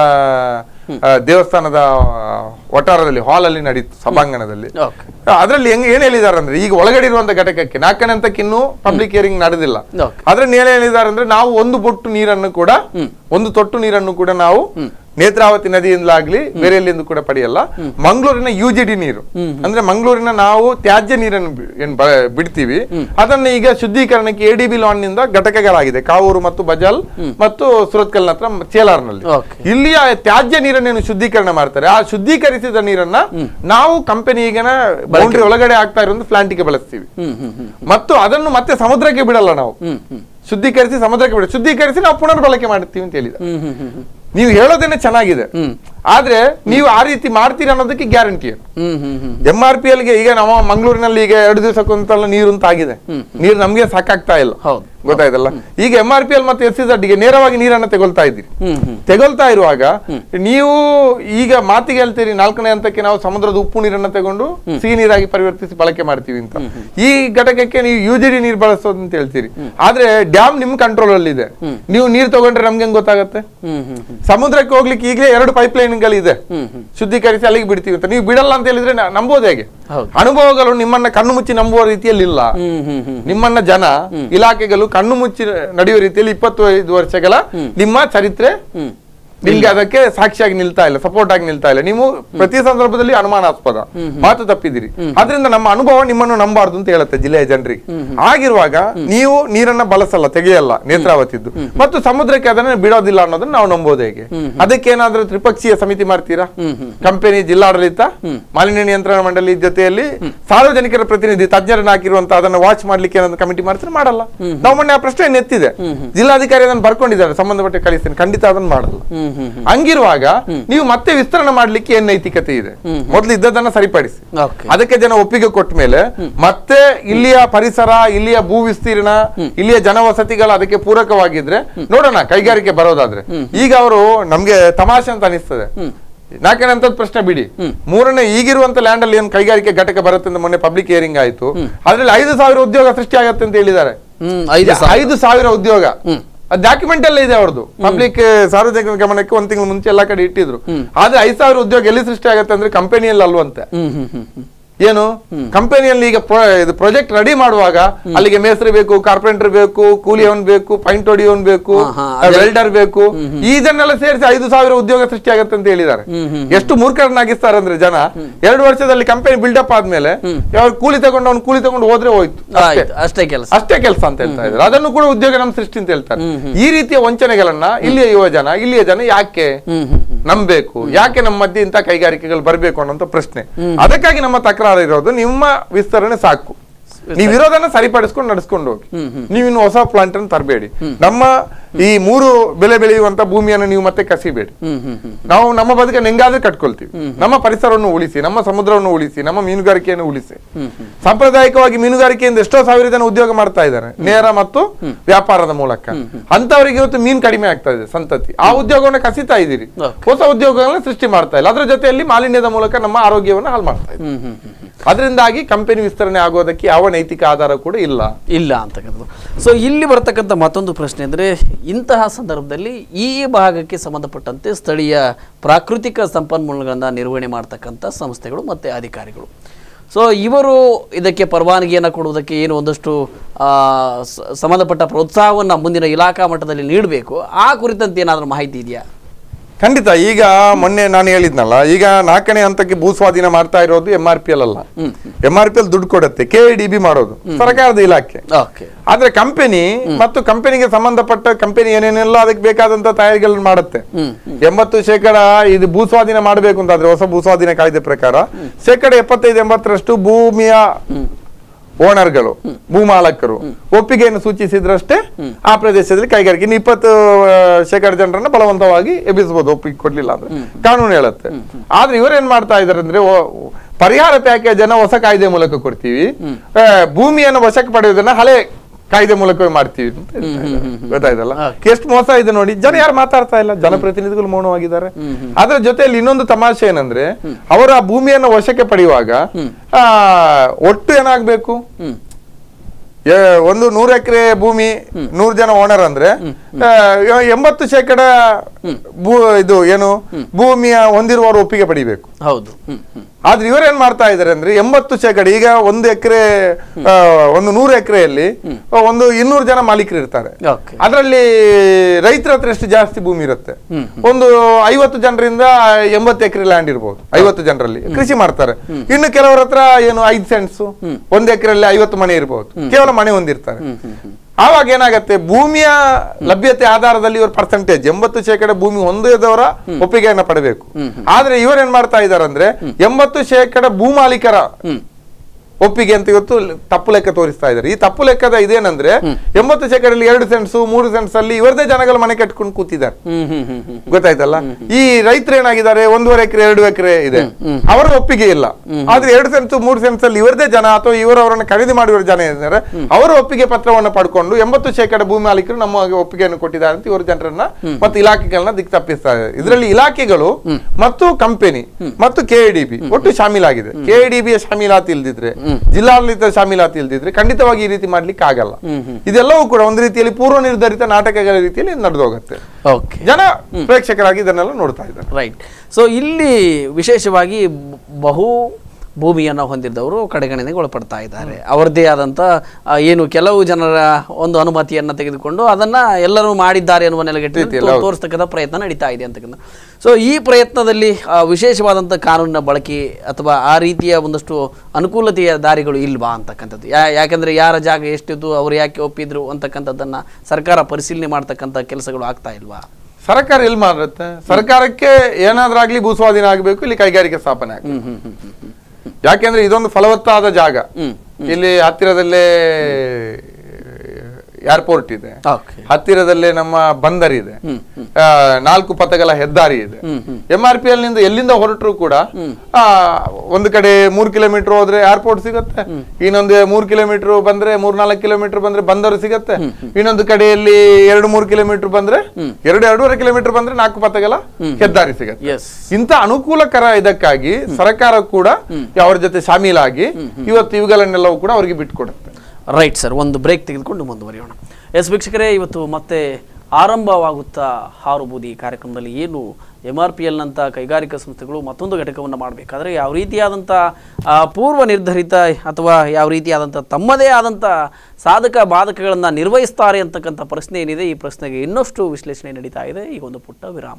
ಆ, ದೇವಸ್ಥಾನದ ಆ, ವಠಾರದಲ್ಲಿ ಹಾಲ್ ಅಲ್ಲಿ ನಡೀತು ಸಭಾಂಗಣದಲ್ಲಿ ಓಕೆ ಅದರಲ್ಲಿ ಹೆಂಗ್ ಏನ್ ಹೇಳಿದಾರೆ ಅಂದ್ರೆ ಈಗ ಒಳಗಡೆ ಇರುವಂತ ಘಟಕಕ್ಕೆ ನಾಲ್ಕನೇ ಹಂತಕ್ಕೆ ಇನ್ನೂ ಪಬ್ಲಿಕ್ ಹಿಯರಿಂಗ್ ನಡೆದಿಲ್ಲ ಓಕೆ ಅದ್ರಲ್ಲಿ ಏನ್ ಹೇಳಿದ್ದಾರೆ ಅಂದ್ರೆ ನಾವು ಒಂದು ಬೊಟ್ಟು ನೀರನ್ನು ಕೂಡ ಒಂದು ತೊಟ್ಟು ನೀರನ್ನು ಕೂಡ ನಾವು ನೇತ್ರಾವತಿ ನದಿಯಿಂದಲಾಗ್ಲಿ ಬೇರೆ ಎಲ್ಲಿಂದ ಕೂಡ ಪಡೆಯಲ್ಲ ಮಂಗಳೂರಿನ ಯು ಜಿ ಡಿ ನೀರು ಅಂದ್ರೆ ಮಂಗಳೂರಿನ ನಾವು ತ್ಯಾಜ್ಯ ನೀರನ್ನು ಬಿ- ಏನ್ ಬ- ಬಿಡ್ತೀವಿ ಅದನ್ನ ಈಗ ಶುದ್ಧೀಕರಣಕ್ಕೆ ಎ ಡಿ ಬಿ ಲಾನ್ ನಿಂದ ಘಟಕಗಳಾಗಿದೆ ಕಾವೂರು ಮತ್ತು ಬಜಾಲ್ ಮತ್ತು ಸುರತ್ಕಲ್ ಹತ್ರ ಚೇಲಾರ್ನಲ್ಲಿ ಓಕೆ ಇಲ್ಲಿಯ ತ್ಯಾಜ್ಯ ನೀರನ್ನೇನು ಶುದ್ಧೀಕರಣ ಮಾಡ್ತಾರೆ ಆ ಶುದ್ಧೀಕರಿಸಿದ ನೀರನ್ನ ನಾವು ಕಂಪನಿ ಈಗಿನ ಬೌಂಡ್ರಿ ಒಳಗಡೆ ಆಗ್ತಾ ಇರೋ ಪ್ಲಾಂಟಿಗೆ ಬಳಸ್ತೀವಿ ಹ್ಮ್ ಹ್ಮ್ ಹ್ಮ್ ಮತ್ತು ಅದನ್ನು ಮತ್ತೆ ಸಮುದ್ರಕ್ಕೆ ಬಿಡಲ್ಲ ನಾವು ಹ್ಮ್ ಹ್ಮ್ ಶುದ್ಧೀಕರಿಸಿ ಸಮುದ್ರಕ್ಕೆ ಬಿಡ ಶುದ್ಧೀಕರಿಸಿ ನಾವು ಪುನರ್ಬಳಕೆ ಮಾಡ್ತೀವಿ ಅಂತ ಹೇಳಿದ ಹ್ಮ್ ಹ್ಮ್ ಹ್ಮ್ ಹ್ಮ್ ನೀವು ಹೇಳೋದೇನೆ ಚೆನ್ನಾಗಿದೆ ಹ್ಮ್ ಆದ್ರೆ ನೀವು ಆ ರೀತಿ ಮಾಡ್ತೀರ ಅನ್ನೋದಕ್ಕೆ ಗ್ಯಾರಂಟಿ ಏನು ಹ್ಮ್ ಹ್ಮ್ ಹ್ಮ್ ಎಂ ಆರ್ ಪಿ ಎಲ್ಗೆ ಈಗ ನಮ್ಮ ಮಂಗಳೂರಿನಲ್ಲಿ ಈಗ ಎರಡು ದಿವಸಕ್ಕೊಂತಲ್ಲ ನೀರು ಅಂತ ಆಗಿದೆ ನೀರು ನಮ್ಗೆ ಸಾಕಾಗ್ತಾ ಇಲ್ಲ ಹೌದು ಗೊತ್ತಾಯ್ತಲ್ಲ ಈಗ ಎಂ ಆರ್ ಪಿ ಎಲ್ ಮತ್ತು ಎಸ್ ಸಿ ಗೆ ನೇರವಾಗಿ ನೀರನ್ನ ತಗೊಳ್ತಾ ಇದ್ದೀರಿ ಹ್ಮ್ ಹ್ಮ್ ತೆಗೊಳ್ತಾ ಇರುವಾಗ ನೀವು ಈಗ ಮಾತಿಗೆ ಹೇಳ್ತೀರಿ ನಾಲ್ಕನೇ ಹಂತಕ್ಕೆ ನಾವು ಸಮುದ್ರದ ಉಪ್ಪು ನೀರನ್ನ ತಗೊಂಡು ಸಿಹಿ ನೀರಾಗಿ ಪರಿವರ್ತಿಸಿ ಬಳಕೆ ಮಾಡ್ತೀವಿ ಅಂತ ಈ ಘಟಕಕ್ಕೆ ನೀವು ಯು ಜಿ ಡಿ ನೀರು ಬಳಸೋದು ಅಂತ ಹೇಳ್ತೀರಿ ಆದ್ರೆ ಡ್ಯಾಮ್ ನಿಮ್ ಕಂಟ್ರೋಲ್ ಅಲ್ಲಿ ಇದೆ ನೀವು ನೀರು ತಗೊಂಡ್ರೆ ನಮ್ಗೆ ಹೆಂಗ್ ಗೊತ್ತಾಗತ್ತೆ ಹ್ಮ್ ಹ್ಮ್ ಹ್ಮ್ ಸಮುದ್ರಕ್ಕೆ ಹೋಗ್ಲಿಕ್ಕೆ ಈಗಲೇ ಎರಡು ಪೈಪ್ ಲೈನ್ಗಳಿದೆ ಹ್ಮ್ ಹ್ಮ್ ಶುದ್ಧೀಕರಿಸಿ ಅಲ್ಲಿಗೆ ಬಿಡ್ತೀವಿ ಅಂತ ನೀವು ಬಿಡಲ್ಲ ಅಂತ ಹೇಳಿದ್ರೆ ನಾ- ನಂಬೋದು ಹೇಗೆ ಹೌದು ಅನುಭವಗಳು ನಿಮ್ಮನ್ನ ಕಣ್ಣು ಮುಚ್ಚಿ ನಂಬುವ ರೀತಿಯಲ್ಲಿ ಇಲ್ಲ ಹ್ಮ್ ಹ್ಮ್ ಹ್ಮ್ ನಿಮ್ಮನ್ನ ಜನ ಇಲಾಖೆಗಳು ಕಣ್ಣು ಮುಚ್ಚಿ ನಡೆಯುವ ರೀತಿಯಲ್ಲಿ ಇಪ್ಪತ್ತು ಐದು ವರ್ಷಗಳ ನಿಮ್ಮ ಚರಿತ್ರೆ ಹ್ಮ್ ನಿಮ್ಗೆ ಅದಕ್ಕೆ ಸಾಕ್ಷಿಯಾಗಿ ನಿಲ್ತಾ ಇಲ್ಲ ಸಪೋರ್ಟ್ ಆಗಿ ನಿಲ್ತಾ ಇಲ್ಲ ನೀವು ಪ್ರತಿ ಸಂದರ್ಭದಲ್ಲಿ ಅನುಮಾನಾಸ್ಪದ ಮಾತು ತಪ್ಪಿದಿರಿ ಆದ್ರಿಂದ ನಮ್ಮ ಅನುಭವ ನಿಮ್ಮನ್ನು ನಂಬಾರ್ದು ಅಂತ ಹೇಳುತ್ತೆ ಜಿಲ್ಲೆಯ ಜನರಿಗೆ ಆಗಿರುವಾಗ ನೀವು ನೀರನ್ನ ಬಳಸಲ್ಲ ತೆಗೆಯಲ್ಲ ನೇತ್ರಾವತಿದ್ದು ಮತ್ತು ಸಮುದ್ರಕ್ಕೆ ಅದನ್ನ ಬಿಡೋದಿಲ್ಲ ಅನ್ನೋದನ್ನ ನಾವು ನಂಬೋದು ಹೇಗೆ ಅದಕ್ಕೆ ಏನಾದ್ರೂ ತ್ರಿಪಕ್ಷೀಯ ಸಮಿತಿ ಮಾಡ್ತೀರಾ ಕಂಪನಿ ಜಿಲ್ಲಾಡಳಿತ ಮಾಲಿನ್ಯ ನಿಯಂತ್ರಣ ಮಂಡಳಿ ಜೊತೆಯಲ್ಲಿ ಸಾರ್ವಜನಿಕರ ಪ್ರತಿನಿಧಿ ತಜ್ಞರನ್ನ ಹಾಕಿರುವಂತ ಅದನ್ನ ವಾಚ್ ಮಾಡ್ಲಿಕ್ಕೆ ಏನಾದ್ರು ಕಮಿಟಿ ಮಾಡ್ತಾರೆ ಮಾಡಲ್ಲ ನಾವು ಮೊನ್ನೆ ಆ ಪ್ರಶ್ನೆ ಎತ್ತಿದೆ ಜಿಲ್ಲಾಧಿಕಾರಿ ಅದನ್ನ ಬರ್ಕೊಂಡಿದ್ದಾರೆ ಸಂಬಂಧಪಟ್ಟ ಕಳಿಸ್ತೇನೆ ಖಂಡಿತ ಅದನ್ನ ಮಾಡಲ್ಲ ಹ್ಮ್ ಹ್ಮ್ ಹ್ಮ್ ಹಂಗಿರುವಾಗ ನೀವು ಮತ್ತೆ ವಿಸ್ತರಣೆ ಮಾಡ್ಲಿಕ್ಕೆ ಏನ್ ನೈತಿಕತೆ ಇದೆ ಮೊದ್ಲು ಇದ್ದದನ್ನ ಸರಿಪಡಿಸಿ ಓಕೆ ಅದಕ್ಕೆ ಜನ ಒಪ್ಪಿಗೆ ಕೊಟ್ಟ ಮೇಲೆ ಮತ್ತೆ ಇಲ್ಲಿಯ ಪರಿಸರ ಇಲ್ಲಿಯ ಭೂ ವಿಸ್ತೀರ್ಣ ಇಲ್ಲಿಯ ಜನವಸತಿಗಳು ಅದಕ್ಕೆ ಪೂರಕವಾಗಿದ್ರೆ ನೋಡೋಣ ಕೈಗಾರಿಕೆ ಬರೋದಾದ್ರೆ ಈಗ ಅವರು ನಮ್ಗೆ ತಮಾಷೆ ಅಂತ ಅನಿಸ್ತದೆ ನಾಲ್ಕನೇ ಹಂತದ ಪ್ರಶ್ನೆ ಬಿಡಿ ಮೂರನೇ ಈಗಿರುವಂತ ಲ್ಯಾಂಡ್ ಅಲ್ಲಿ ಏನ್ ಕೈಗಾರಿಕೆ ಘಟಕ ಬರುತ್ತೆ ಅಂತ ಮೊನ್ನೆ ಪಬ್ಲಿಕ್ ಹಿಯರಿಂಗ್ ಆಯ್ತು ಅದ್ರಲ್ಲಿ ಐದು ಸಾವಿರ ಉದ್ಯೋಗ ಸೃಷ್ಟಿ ಆಗತ್ತೆ ಅಂತ ಹೇಳಿದ್ದಾರೆ ಹ್ಮ್ ಐದು ಸಾವಿರ ಐದು ಸಾವಿರ ಉದ್ಯೋಗ ಡಾಕ್ಯುಮೆಂಟ್ ಎಲ್ಲ ಇದೆ ಅವ್ರದ್ದು ಪಬ್ಲಿಕ್ ಸಾರ್ವಜನಿಕ ಗಮನಕ್ಕೆ ಒಂದ್ ತಿಂಗಳು ಮುಂಚೆ ಎಲ್ಲಾ ಕಡೆ ಇಟ್ಟಿದ್ರು ಆದ್ರೆ ಐದು ಸಾವಿರ ಉದ್ಯೋಗ ಎಲ್ಲಿ ಸೃಷ್ಟಿ ಆಗತ್ತೆ ಅಂದ್ರೆ ಕಂಪನಿಯಲ್ಲಿ ಅಲ್ವಂತೆ ಹ್ಮ್ ಹ್ಮ್ ಹ್ಮ್ ಹ್ಮ್ ಏನು ಕಂಪನಿಯಲ್ಲಿ ಈಗ pro- ಇದು ಪ್ರಾಜೆಕ್ಟ್ ರೆಡಿ ಮಾಡುವಾಗ ಅಲ್ಲಿಗೆ ಮೇಸ್ತ್ರಿ ಬೇಕು ಕಾರ್ಪೆಂಟರ್ ಬೇಕು ಕೂಲಿಯವನ್ ಬೇಕು ಪೈಂಟ್ ಹೊಡಿಯವನ್ ಬೇಕು ಹಾ, ಹಾ, ವೆಲ್ಡರ್ ಬೇಕು ಇದನ್ನೆಲ್ಲ ಸೇರಿಸಿ ಐದು ಸಾವಿರ ಉದ್ಯೋಗ ಸೃಷ್ಟಿ ಆಗತ್ತೆ ಅಂತ ಹೇಳಿದ್ದಾರೆ ಎಷ್ಟು ಮೂರ್ಖರನ್ನಾಗಿಸ್ತಾರೆ ಅಂದ್ರೆ ಜನ ಎರಡು ವರ್ಷದಲ್ಲಿ ಕಂಪನಿ ಬಿಲ್ಡಪ್ ಆದ್ಮೇಲೆ ಅವ್ರು ಕೂಲಿ ತಗೊಂಡು ಅವ್ನು ಕೂಲಿ ತಗೊಂಡು ಹೋದ್ರೆ ಹೋಯ್ತು ಅಷ್ಟೇ. ಆಯ್ತು ಅಷ್ಟೇ ಕೆಲಸ ಅಷ್ಟೇ ಕೆಲಸ ಅಂತ ಹೇಳ್ತಾ ಇದ್ದಾರೆ ಅದನ್ನು ಕೂಡ ಉದ್ಯೋಗ ನಮ್ಮ ಸೃಷ್ಟಿ ಅಂತ ಹೇಳ್ತಾರೆ ಈ ರೀತಿಯ ವಂಚನೆಗಳನ್ನ ಇಲ್ಲಿಯ ಯುವ ಜನ ಇಲ್ಲಿಯ ಜನ ಯಾಕೆ ಹ್ಮ್ ಹ್ಮ್ ಹ್ಮ್ ನಂಬೇಕು ಯಾಕೆ ನಮ್ಮ ಮಧ್ಯೆ ಇಂಥ ಕೈಗಾರಿಕೆಗಳು ಬರಬೇಕು ಅನ್ನೋಂಥ ಪ್ರಶ್ನೆ ಅದಕ್ಕಾಗಿ ನಮ್ಮ ತಕರಾರು ಇರೋದು ನಿಮ್ಮ ವಿಸ್ತರಣೆ ಸಾಕು ನೀವು ಇರೋದನ್ನ ಸರಿಪಡಿಸ್ಕೊಂಡು ನಡೆಸ್ಕೊಂಡು ಹೋಗಿ ನೀವು ಇನ್ನು ಹೊಸ ಪ್ಲಾಂಟ್ ಅನ್ನು ತರಬೇಡಿ ನಮ್ಮ ಈ ಮೂರು ಬೆಲೆ ಬೆಳೆಯುವಂತ ಭೂಮಿಯನ್ನು ನೀವು ಮತ್ತೆ ಕಸಿಬೇಡಿ ಹ್ಮ್ ಹ್ಮ್ ಹ್ಮ್ ನಾವು ನಮ್ಮ ಬದುಕನ್ನು ಹೆಂಗಾದ್ರೂ ಕಟ್ಕೊಳ್ತೀವಿ ನಮ್ಮ ಪರಿಸರವನ್ನು ಉಳಿಸಿ ನಮ್ಮ ಸಮುದ್ರವನ್ನು ಉಳಿಸಿ ನಮ್ಮ ಮೀನುಗಾರಿಕೆಯನ್ನು ಉಳಿಸಿ ಸಾಂಪ್ರದಾಯಿಕವಾಗಿ ಮೀನುಗಾರಿಕೆಯಿಂದ ಎಷ್ಟೋ ಸಾವಿರ ಜನ ಉದ್ಯೋಗ ಮಾಡ್ತಾ ಇದ್ದಾರೆ ನೇರ ಮತ್ತು ವ್ಯಾಪಾರದ ಮೂಲಕ ಅಂತವರಿಗೆ ಇವತ್ತು ಮೀನು ಕಡಿಮೆ ಆಗ್ತಾ ಇದೆ ಸಂತತಿ ಆ ಉದ್ಯೋಗವನ್ನು ಕಸಿತಾ ಇದ್ದೀರಿ Okay. ಹೊಸ ಉದ್ಯೋಗಗಳನ್ನ ಸೃಷ್ಟಿ ಮಾಡ್ತಾ ಇಲ್ಲ ಅದರ ಜೊತೆಯಲ್ಲಿ ಮಾಲಿನ್ಯದ ಮೂಲಕ ನಮ್ಮ ಆರೋಗ್ಯವನ್ನು ಹಾಳು ಮಾಡ್ತಾ ಇದೆ ಹ್ಮ್ ಹ್ಮ್ ಹ್ಮ್ ಹ್ಮ್ ಅದರಿಂದಾಗಿ ಕಂಪನಿ ವಿಸ್ತರಣೆ ಆಗೋದಕ್ಕೆ ಯಾವ ನೈತಿಕ ಆಧಾರ ಕೂಡ ಇಲ್ಲ ಇಲ್ಲ ಅಂತಕ್ಕಂಥದ್ದು ಸೊ ಇಲ್ಲಿ ಬರ್ತಕ್ಕಂಥ ಮತ್ತೊಂದು ಪ್ರಶ್ನೆ ಅಂದರೆ ಇಂತಹ ಸಂದರ್ಭದಲ್ಲಿ ಈ ಭಾಗಕ್ಕೆ ಸಂಬಂಧಪಟ್ಟಂತೆ ಸ್ಥಳೀಯ ಪ್ರಾಕೃತಿಕ ಸಂಪನ್ಮೂಲಗಳನ್ನು ನಿರ್ವಹಣೆ ಮಾಡ್ತಕ್ಕಂಥ ಸಂಸ್ಥೆಗಳು ಮತ್ತು ಅಧಿಕಾರಿಗಳು ಸೊ ಇವರು ಇದಕ್ಕೆ ಪರವಾನಗಿಯನ್ನು ಕೊಡುವುದಕ್ಕೆ ಏನು ಒಂದಷ್ಟು ಆ, ಸ- ಸಂಬಂಧಪಟ್ಟ ಪ್ರೋತ್ಸಾಹವನ್ನು ಮುಂದಿನ ಇಲಾಖಾ ಮಟ್ಟದಲ್ಲಿ ನೀಡಬೇಕು ಆ ಕುರಿತಂತೆ ಏನಾದರೂ ಮಾಹಿತಿ ಇದೆಯಾ ಖಂಡಿತ ಈಗ ಮೊನ್ನೆ ನಾನು ಹೇಳಿದ್ನಲ್ಲ ಈಗ ನಾಲ್ಕನೇ ಹಂತಕ್ಕೆ ಭೂ ಸ್ವಾಧೀನ ಮಾಡ್ತಾ ಇರೋದು ಎಂ ಆರ್ ಪಿ ಎಲ್ ಅಲ್ಲ ಎಂ ಆರ್ ಪಿ ಎಲ್ ದುಡ್ಡು ಕೊಡುತ್ತೆ ಕೆ ಡಿ ಬಿ ಮಾಡೋದು ಸರ್ಕಾರದ ಇಲಾಖೆ ಓಕೆ ಆದ್ರೆ ಕಂಪನಿ ಮತ್ತು ಕಂಪನಿಗೆ ಸಂಬಂಧಪಟ್ಟ ಕಂಪನಿ ಏನೇನೆಲ್ಲ ಅದಕ್ಕೆ ಬೇಕಾದಂತ ತಯಾರಿಗಳನ್ನು ಮಾಡುತ್ತೆ ಎಂಬತ್ತು ಶೇಕಡ ಇದು ಭೂ ಸ್ವಾಧೀನ ಮಾಡಬೇಕು ಅಂತಾದ್ರೆ ಹೊಸ ಭೂ ಸ್ವಾಧೀನ ಕಾಯ್ದೆ ಪ್ರಕಾರ ಶೇಕಡ ಎಪ್ಪತ್ತೈದು ಎಂಬತ್ತರಷ್ಟು ಭೂಮಿಯ ಓನರ್ಗಳು ಭೂಮಾಲಕರು ಒಪ್ಪಿಗೆಯನ್ನು ಸೂಚಿಸಿದ್ರಷ್ಟೇ ಆ ಪ್ರದೇಶದಲ್ಲಿ ಕೈಗಾರಿಕೆ ಇನ್ನು ಇಪ್ಪತ್ತು ಆ, ಶೇಕಡ ಜನರನ್ನ ಬಲವಂತವಾಗಿ ಎಬ್ಬಿಸಬಹುದು ಒಪ್ಪಿಗೆ ಕೊಡ್ಲಿಲ್ಲ ಅಂದ್ರೆ ಕಾನೂನು ಹೇಳುತ್ತೆ ಆದ್ರೆ ಇವರೇನ್ ಮಾಡ್ತಾ ಇದಾರೆ ಅಂದ್ರೆ ಓ- ಪರಿಹಾರ ಪ್ಯಾಕೇಜ್ ಅನ್ನ ಹೊಸ ಕಾಯ್ದೆ ಮೂಲಕ ಕೊಡ್ತೀವಿ ಆ, ಭೂಮಿಯನ್ನು ವಶಕ್ಕೆ ಪಡೆಯುವುದನ್ನ ಹಳೆ ಕಾಯ್ದೆ ಮೂಲಕವೇ ಮಾಡ್ತೀವಿ ಅಂತ ಹೇಳ್ತಾ ಇದ್ದಾರೆ. ಗೊತ್ತಾಯ್ತಲ್ಲ ಎಷ್ಟು ಮೋಸ ಇದೆ ನೋಡಿ ಜನ ಯಾರು ಮಾತಾಡ್ತಾ ಇಲ್ಲ ಜನಪ್ರತಿನಿಧಿಗಳು ಮೌನವಾಗಿದ್ದಾರೆ ಅದರ ಜೊತೆಯಲ್ಲಿ ಇನ್ನೊಂದು ತಮಾಷೆ ಏನಂದ್ರೆ ಅವರ ಆ ಭೂಮಿಯನ್ನು ವಶಕ್ಕೆ ಪಡೆಯುವಾಗ ಆ, ಒಟ್ಟು ಏನಾಗ್ಬೇಕು ಹ್ಮ್ ಎ- ಒಂದು ನೂರು ಎಕರೆ ಭೂಮಿ ನೂರು ಜನ ಓನರ್ ಅಂದ್ರೆ ಆ, ಎ- ಎಂಬತ್ತು ಶೇಕಡ ಭೂ ಇದು ಏನು ಭೂಮಿಯ ಹೊಂದಿರುವವರು ಒಪ್ಪಿಗೆ ಪಡಿಬೇಕು ಹೌದು ಹ್ಮ್ ಹ್ಮ್ ಆದ್ರೆ ಇವರೇನ್ ಮಾಡ್ತಾ ಇದಾರೆ ಅಂದ್ರೆ ಎಂಬತ್ತು ಶೇಕಡ ಈಗ ಒಂದು ಎಕರೆ ಒಂದು ನೂರು ಎಕರೆಯಲ್ಲಿ ಒಂದು ಇನ್ನೂರು ಜನ ಮಾಲೀಕರು ಇರ್ತಾರೆ ಓಕೆ ಅದರಲ್ಲಿ ರೈತರ ಹತ್ರ ಎಷ್ಟು ಜಾಸ್ತಿ ಭೂಮಿ ಇರುತ್ತೆ ಒಂದು ಐವತ್ತು ಜನರಿಂದ ಎಂಬತ್ತು ಎಕರೆ ಲ್ಯಾಂಡ್ ಇರ್ಬೋದು ಐವತ್ತು ಜನರಲ್ಲಿ ಕೃಷಿ ಮಾಡ್ತಾರೆ ಇನ್ನು ಕೆಲವರ ಹತ್ರ ಏನು ಐದು ಸೆಂಟ್ಸ್ ಒಂದು ಎಕರೆಯಲ್ಲಿ ಐವತ್ತು ಮನೆ ಇರ್ಬೋದು ಕೇವಲ ಮನೆ ಹೊಂದಿರ್ತಾರೆ ಆವಾಗ ಏನಾಗತ್ತೆ ಭೂಮಿಯ ಲಭ್ಯತೆ ಆಧಾರದಲ್ಲಿ ಇವ್ರ ಪರ್ಸೆಂಟೇಜ್ ಎಂಬತ್ತು ಶೇಕಡ ಭೂಮಿ ಹೊಂದಿದವರ ಒಪ್ಪಿಗೆಯನ್ನ ಪಡಬೇಕು ಆದ್ರೆ ಇವರೇನ್ ಮಾಡ್ತಾ ಇದಾರೆ ಅಂದ್ರೆ ಎಂಬತ್ತು ಶೇಕಡ ಭೂಮಾಲೀಕರ ಒಪ್ಪಿಗೆ ಅಂತ ಇವತ್ತು ತಪ್ಪು ಲೆಕ್ಕ ತೋರಿಸ್ತಾ ಇದ್ದಾರೆ ಈ ತಪ್ಪು ಲೆಕ್ಕದ ಇದೇನಂದ್ರೆ ಎಂಬತ್ತು ಶೇಕಡಲ್ಲಿ ಎರಡು ಸೆಂಟ್ಸ್ ಮೂರು ಸೆಂಟ್ಸ್ ಅಲ್ಲಿ ಇವರದೇ ಜನಗಳು ಮನೆ ಕಟ್ಕೊಂಡು ಕೂತಿದ್ದಾರೆ ಹ್ಮ್ ಹ್ಮ್ ಹ್ಮ್ ಹ್ಮ್ ಗೊತ್ತಾಯ್ತಲ್ಲ ಈ ರೈತರು ಏನಾಗಿದ್ದಾರೆ ಒಂದೂವರೆ ಎಕರೆ ಎರಡು ಎಕರೆ ಇದೆ ಅವರ ಒಪ್ಪಿಗೆ ಇಲ್ಲ ಆದ್ರೆ ಎರಡು ಸೆನ್ಸ್ ಮೂರು ಸೆನ್ಸ್ ಅಲ್ಲಿ ಇವರದೇ ಜನ ಅಥವಾ ಇವರವರನ್ನ ಖರೀದಿ ಮಾಡಿರೋ ಜನ ಇದ್ದಾರೆ ಅವರ ಒಪ್ಪಿಗೆ ಪತ್ರವನ್ನು ಪಡ್ಕೊಂಡು ಎಂಬತ್ತು ಶೇಕಡ ಭೂಮಿ ಮಾಲೀಕರು ನಮ್ಮ ಒಪ್ಪಿಗೆಯನ್ನು ಕೊಟ್ಟಿದ್ದಾರೆ ಅಂತ ಇವರು ಜನರನ್ನ ಮತ್ತು ಇಲಾಖೆಗಳನ್ನ ದಿಕ್ ತಪ್ಪಿಸ್ತಾ ಇದೆ ಇದರಲ್ಲಿ ಇಲಾಖೆಗಳು ಮತ್ತು ಕಂಪನಿ ಮತ್ತು ಕೆಡಿಬಿ ಒಟ್ಟು ಶಾಮೀಲಾಗಿದೆ ಕೆಡಿಬಿಯ ಶಾಮೀಲಾತಿ ಇಲ್ದಿದ್ರೆ ಜಿಲ್ಲಾಡಳಿತ ಶಾಮೀಲಾತಿ ಇಲ್ದಿದ್ರೆ ಖಂಡಿತವಾಗಿ ಈ ರೀತಿ ಮಾಡ್ಲಿಕ್ಕೆ ಆಗಲ್ಲ ಇದೆಲ್ಲವೂ ಕೂಡ ಒಂದು ರೀತಿಯಲ್ಲಿ ಪೂರ್ವ ನಿರ್ಧರಿತ ನಾಟಕಗಳ ರೀತಿಯಲ್ಲಿ ನಡೆದೋಗುತ್ತೆ ಓಕೆ ಜನ ಪ್ರೇಕ್ಷಕರಾಗಿ ಇದನ್ನೆಲ್ಲ ನೋಡ್ತಾ ಇದ್ದಾರೆ ರೈಟ್ ಸೊ ಇಲ್ಲಿ ವಿಶೇಷವಾಗಿ ಬ- ಬಹು ಭೂಮಿಯನ್ನು ಹೊಂದಿದ್ದವರು ಕಡೆಗಣನೆಗೆ ಒಳಪಡ್ತಾ ಇದ್ದಾರೆ ಅವರದ್ದೇ ಆದಂಥ ಆ, ಏನು ಕೆಲವು ಜನರ ಒಂದು ಅನುಮತಿಯನ್ನು ತೆಗೆದುಕೊಂಡು ಅದನ್ನು ಎಲ್ಲರೂ ಮಾಡಿದ್ದಾರೆ ಅನ್ನುವ ನೆಲೆಗಟ್ಟಿನಲ್ಲಿ ತೋ- ತೋರಿಸ್ತಕ್ಕಂಥ ಪ್ರಯತ್ನ ನಡೀತಾ ಇದೆ ಅಂತಕ್ಕಂಥ ಸೊ ಈ ಪ್ರಯತ್ನದಲ್ಲಿ ಆ, ವಿಶೇಷವಾದಂಥ ಕಾನೂನಿನ ಬಳಕೆ ಅಥವಾ ಆ ರೀತಿಯ ಒಂದಷ್ಟು ಅನುಕೂಲತೆಯ ದಾರಿಗಳು ಇಲ್ವಾ ಅಂತಕ್ಕಂಥದ್ದು ಯಾ ಯಾಕೆಂದರೆ ಯಾರ ಜಾಗ ಎಷ್ಟಿದ್ದು ಅವ್ರು ಯಾಕೆ ಒಪ್ಪಿದ್ರು ಅಂತಕ್ಕಂಥದ್ದನ್ನು ಸರ್ಕಾರ ಪರಿಶೀಲನೆ ಮಾಡ್ತಕ್ಕಂಥ ಕೆಲಸಗಳು ಆಗ್ತಾ ಇಲ್ವಾ ಸರ್ಕಾರ ಎಲ್ಲಿ ಮಾಡುತ್ತೆ ಸರ್ಕಾರಕ್ಕೆ ಏನಾದ್ರಾಗ್ಲಿ ಭೂಸ್ವಾಧೀನ ಆಗಬೇಕು ಇಲ್ಲಿ ಕೈಗಾರಿಕೆ ಸ್ಥಾಪನೆ ಆಗಬೇಕು ಹ್ಮ್ ಹ್ಮ್ ಹ್ಮ್ ಹ್ಮ್ ಯಾಕೆಂದ್ರೆ ಇದೊಂದು ಫಲವತ್ತಾದ ಜಾಗ ಹ್ಮ್ ಇಲ್ಲಿ ಹತ್ತಿರದಲ್ಲೇ ಏರ್ಪೋರ್ಟ್ ಇದೆ ಓಕೆ ಹತ್ತಿರದಲ್ಲೇ ನಮ್ಮ ಬಂದರ್ ಇದೆ ಆ, ನಾಲ್ಕು ಪಥಗಳ ಹೆದ್ದಾರಿ ಇದೆ ಎಂ ಆರ್ ಪಿ ಎಲ್ ನಿಂದ ಎಲ್ಲಿಂದ ಹೊರಟರು ಕೂಡ ಆ, ಒಂದು ಕಡೆ ಮೂರ್ ಕಿಲೋಮೀಟರ್ ಹೋದ್ರೆ ಏರ್ಪೋರ್ಟ್ ಸಿಗತ್ತೆ ಇನ್ನೊಂದು ಮೂರ್ ಕಿಲೋಮೀಟರ್ ಬಂದ್ರೆ ಮೂರ್ ನಾಲ್ಕು ಕಿಲೋಮೀಟರ್ ಬಂದ್ರೆ ಬಂದರು ಸಿಗತ್ತೆ ಇನ್ನೊಂದು ಕಡೆಯಲ್ಲಿ ಎರಡು ಮೂರು ಕಿಲೋಮೀಟರ್ ಬಂದ್ರೆ ಎರಡು ಎರಡೂವರೆ ಕಿಲೋಮೀಟರ್ ಬಂದ್ರೆ ನಾಲ್ಕು ಪಥಗಳ ಹೆದ್ದಾರಿ ಸಿಗತ್ತೆ ಎಸ್ ಇಂಥ ಅನುಕೂಲಕರ ಇದಕ್ಕಾಗಿ ಸರ್ಕಾರ ಕೂಡ ಅವ್ರ ಜೊತೆ ಶಾಮೀಲಾಗಿ ಇವತ್ತು ಇವುಗಳನ್ನೆಲ್ಲವೂ ಕೂಡ ಅವರಿಗೆ ಬಿಟ್ಕೊಡುತ್ತೆ ರೈಟ್ ಸರ್ ಒಂದು ಬ್ರೇಕ್ ತೆಗೆದುಕೊಂಡು ಮುಂದುವರಿಯೋಣ ಎಸ್ ವೀಕ್ಷಕರೇ ಇವತ್ತು ಮತ್ತೆ ಆರಂಭವಾಗುತ್ತಾ ಹಾರು ಬೂದಿ ಕಾರ್ಯಕ್ರಮದಲ್ಲಿ ಏನು ಎಮ್ ಆರ್ ಪಿ ಎಲ್ನಂಥ ಕೈಗಾರಿಕಾ ಸಂಸ್ಥೆಗಳು ಮತ್ತೊಂದು ಘಟಕವನ್ನು ಮಾಡಬೇಕಾದ್ರೆ ಯಾವ ರೀತಿಯಾದಂಥ ಆ, ಪೂರ್ವ ನಿರ್ಧರಿತ ಅಥವಾ ಯಾವ ರೀತಿಯಾದಂಥ ತಮ್ಮದೇ ಆದಂಥ ಸಾಧಕ ಬಾಧಕಗಳನ್ನು ನಿರ್ವಹಿಸ್ತಾರೆ ಅಂತಕ್ಕಂಥ ಪ್ರಶ್ನೆ ಏನಿದೆ ಈ ಪ್ರಶ್ನೆಗೆ ಇನ್ನಷ್ಟು ವಿಶ್ಲೇಷಣೆ ನಡೀತಾ ಇದೆ ಈ ಒಂದು ಪುಟ್ಟ ವಿರಾಮ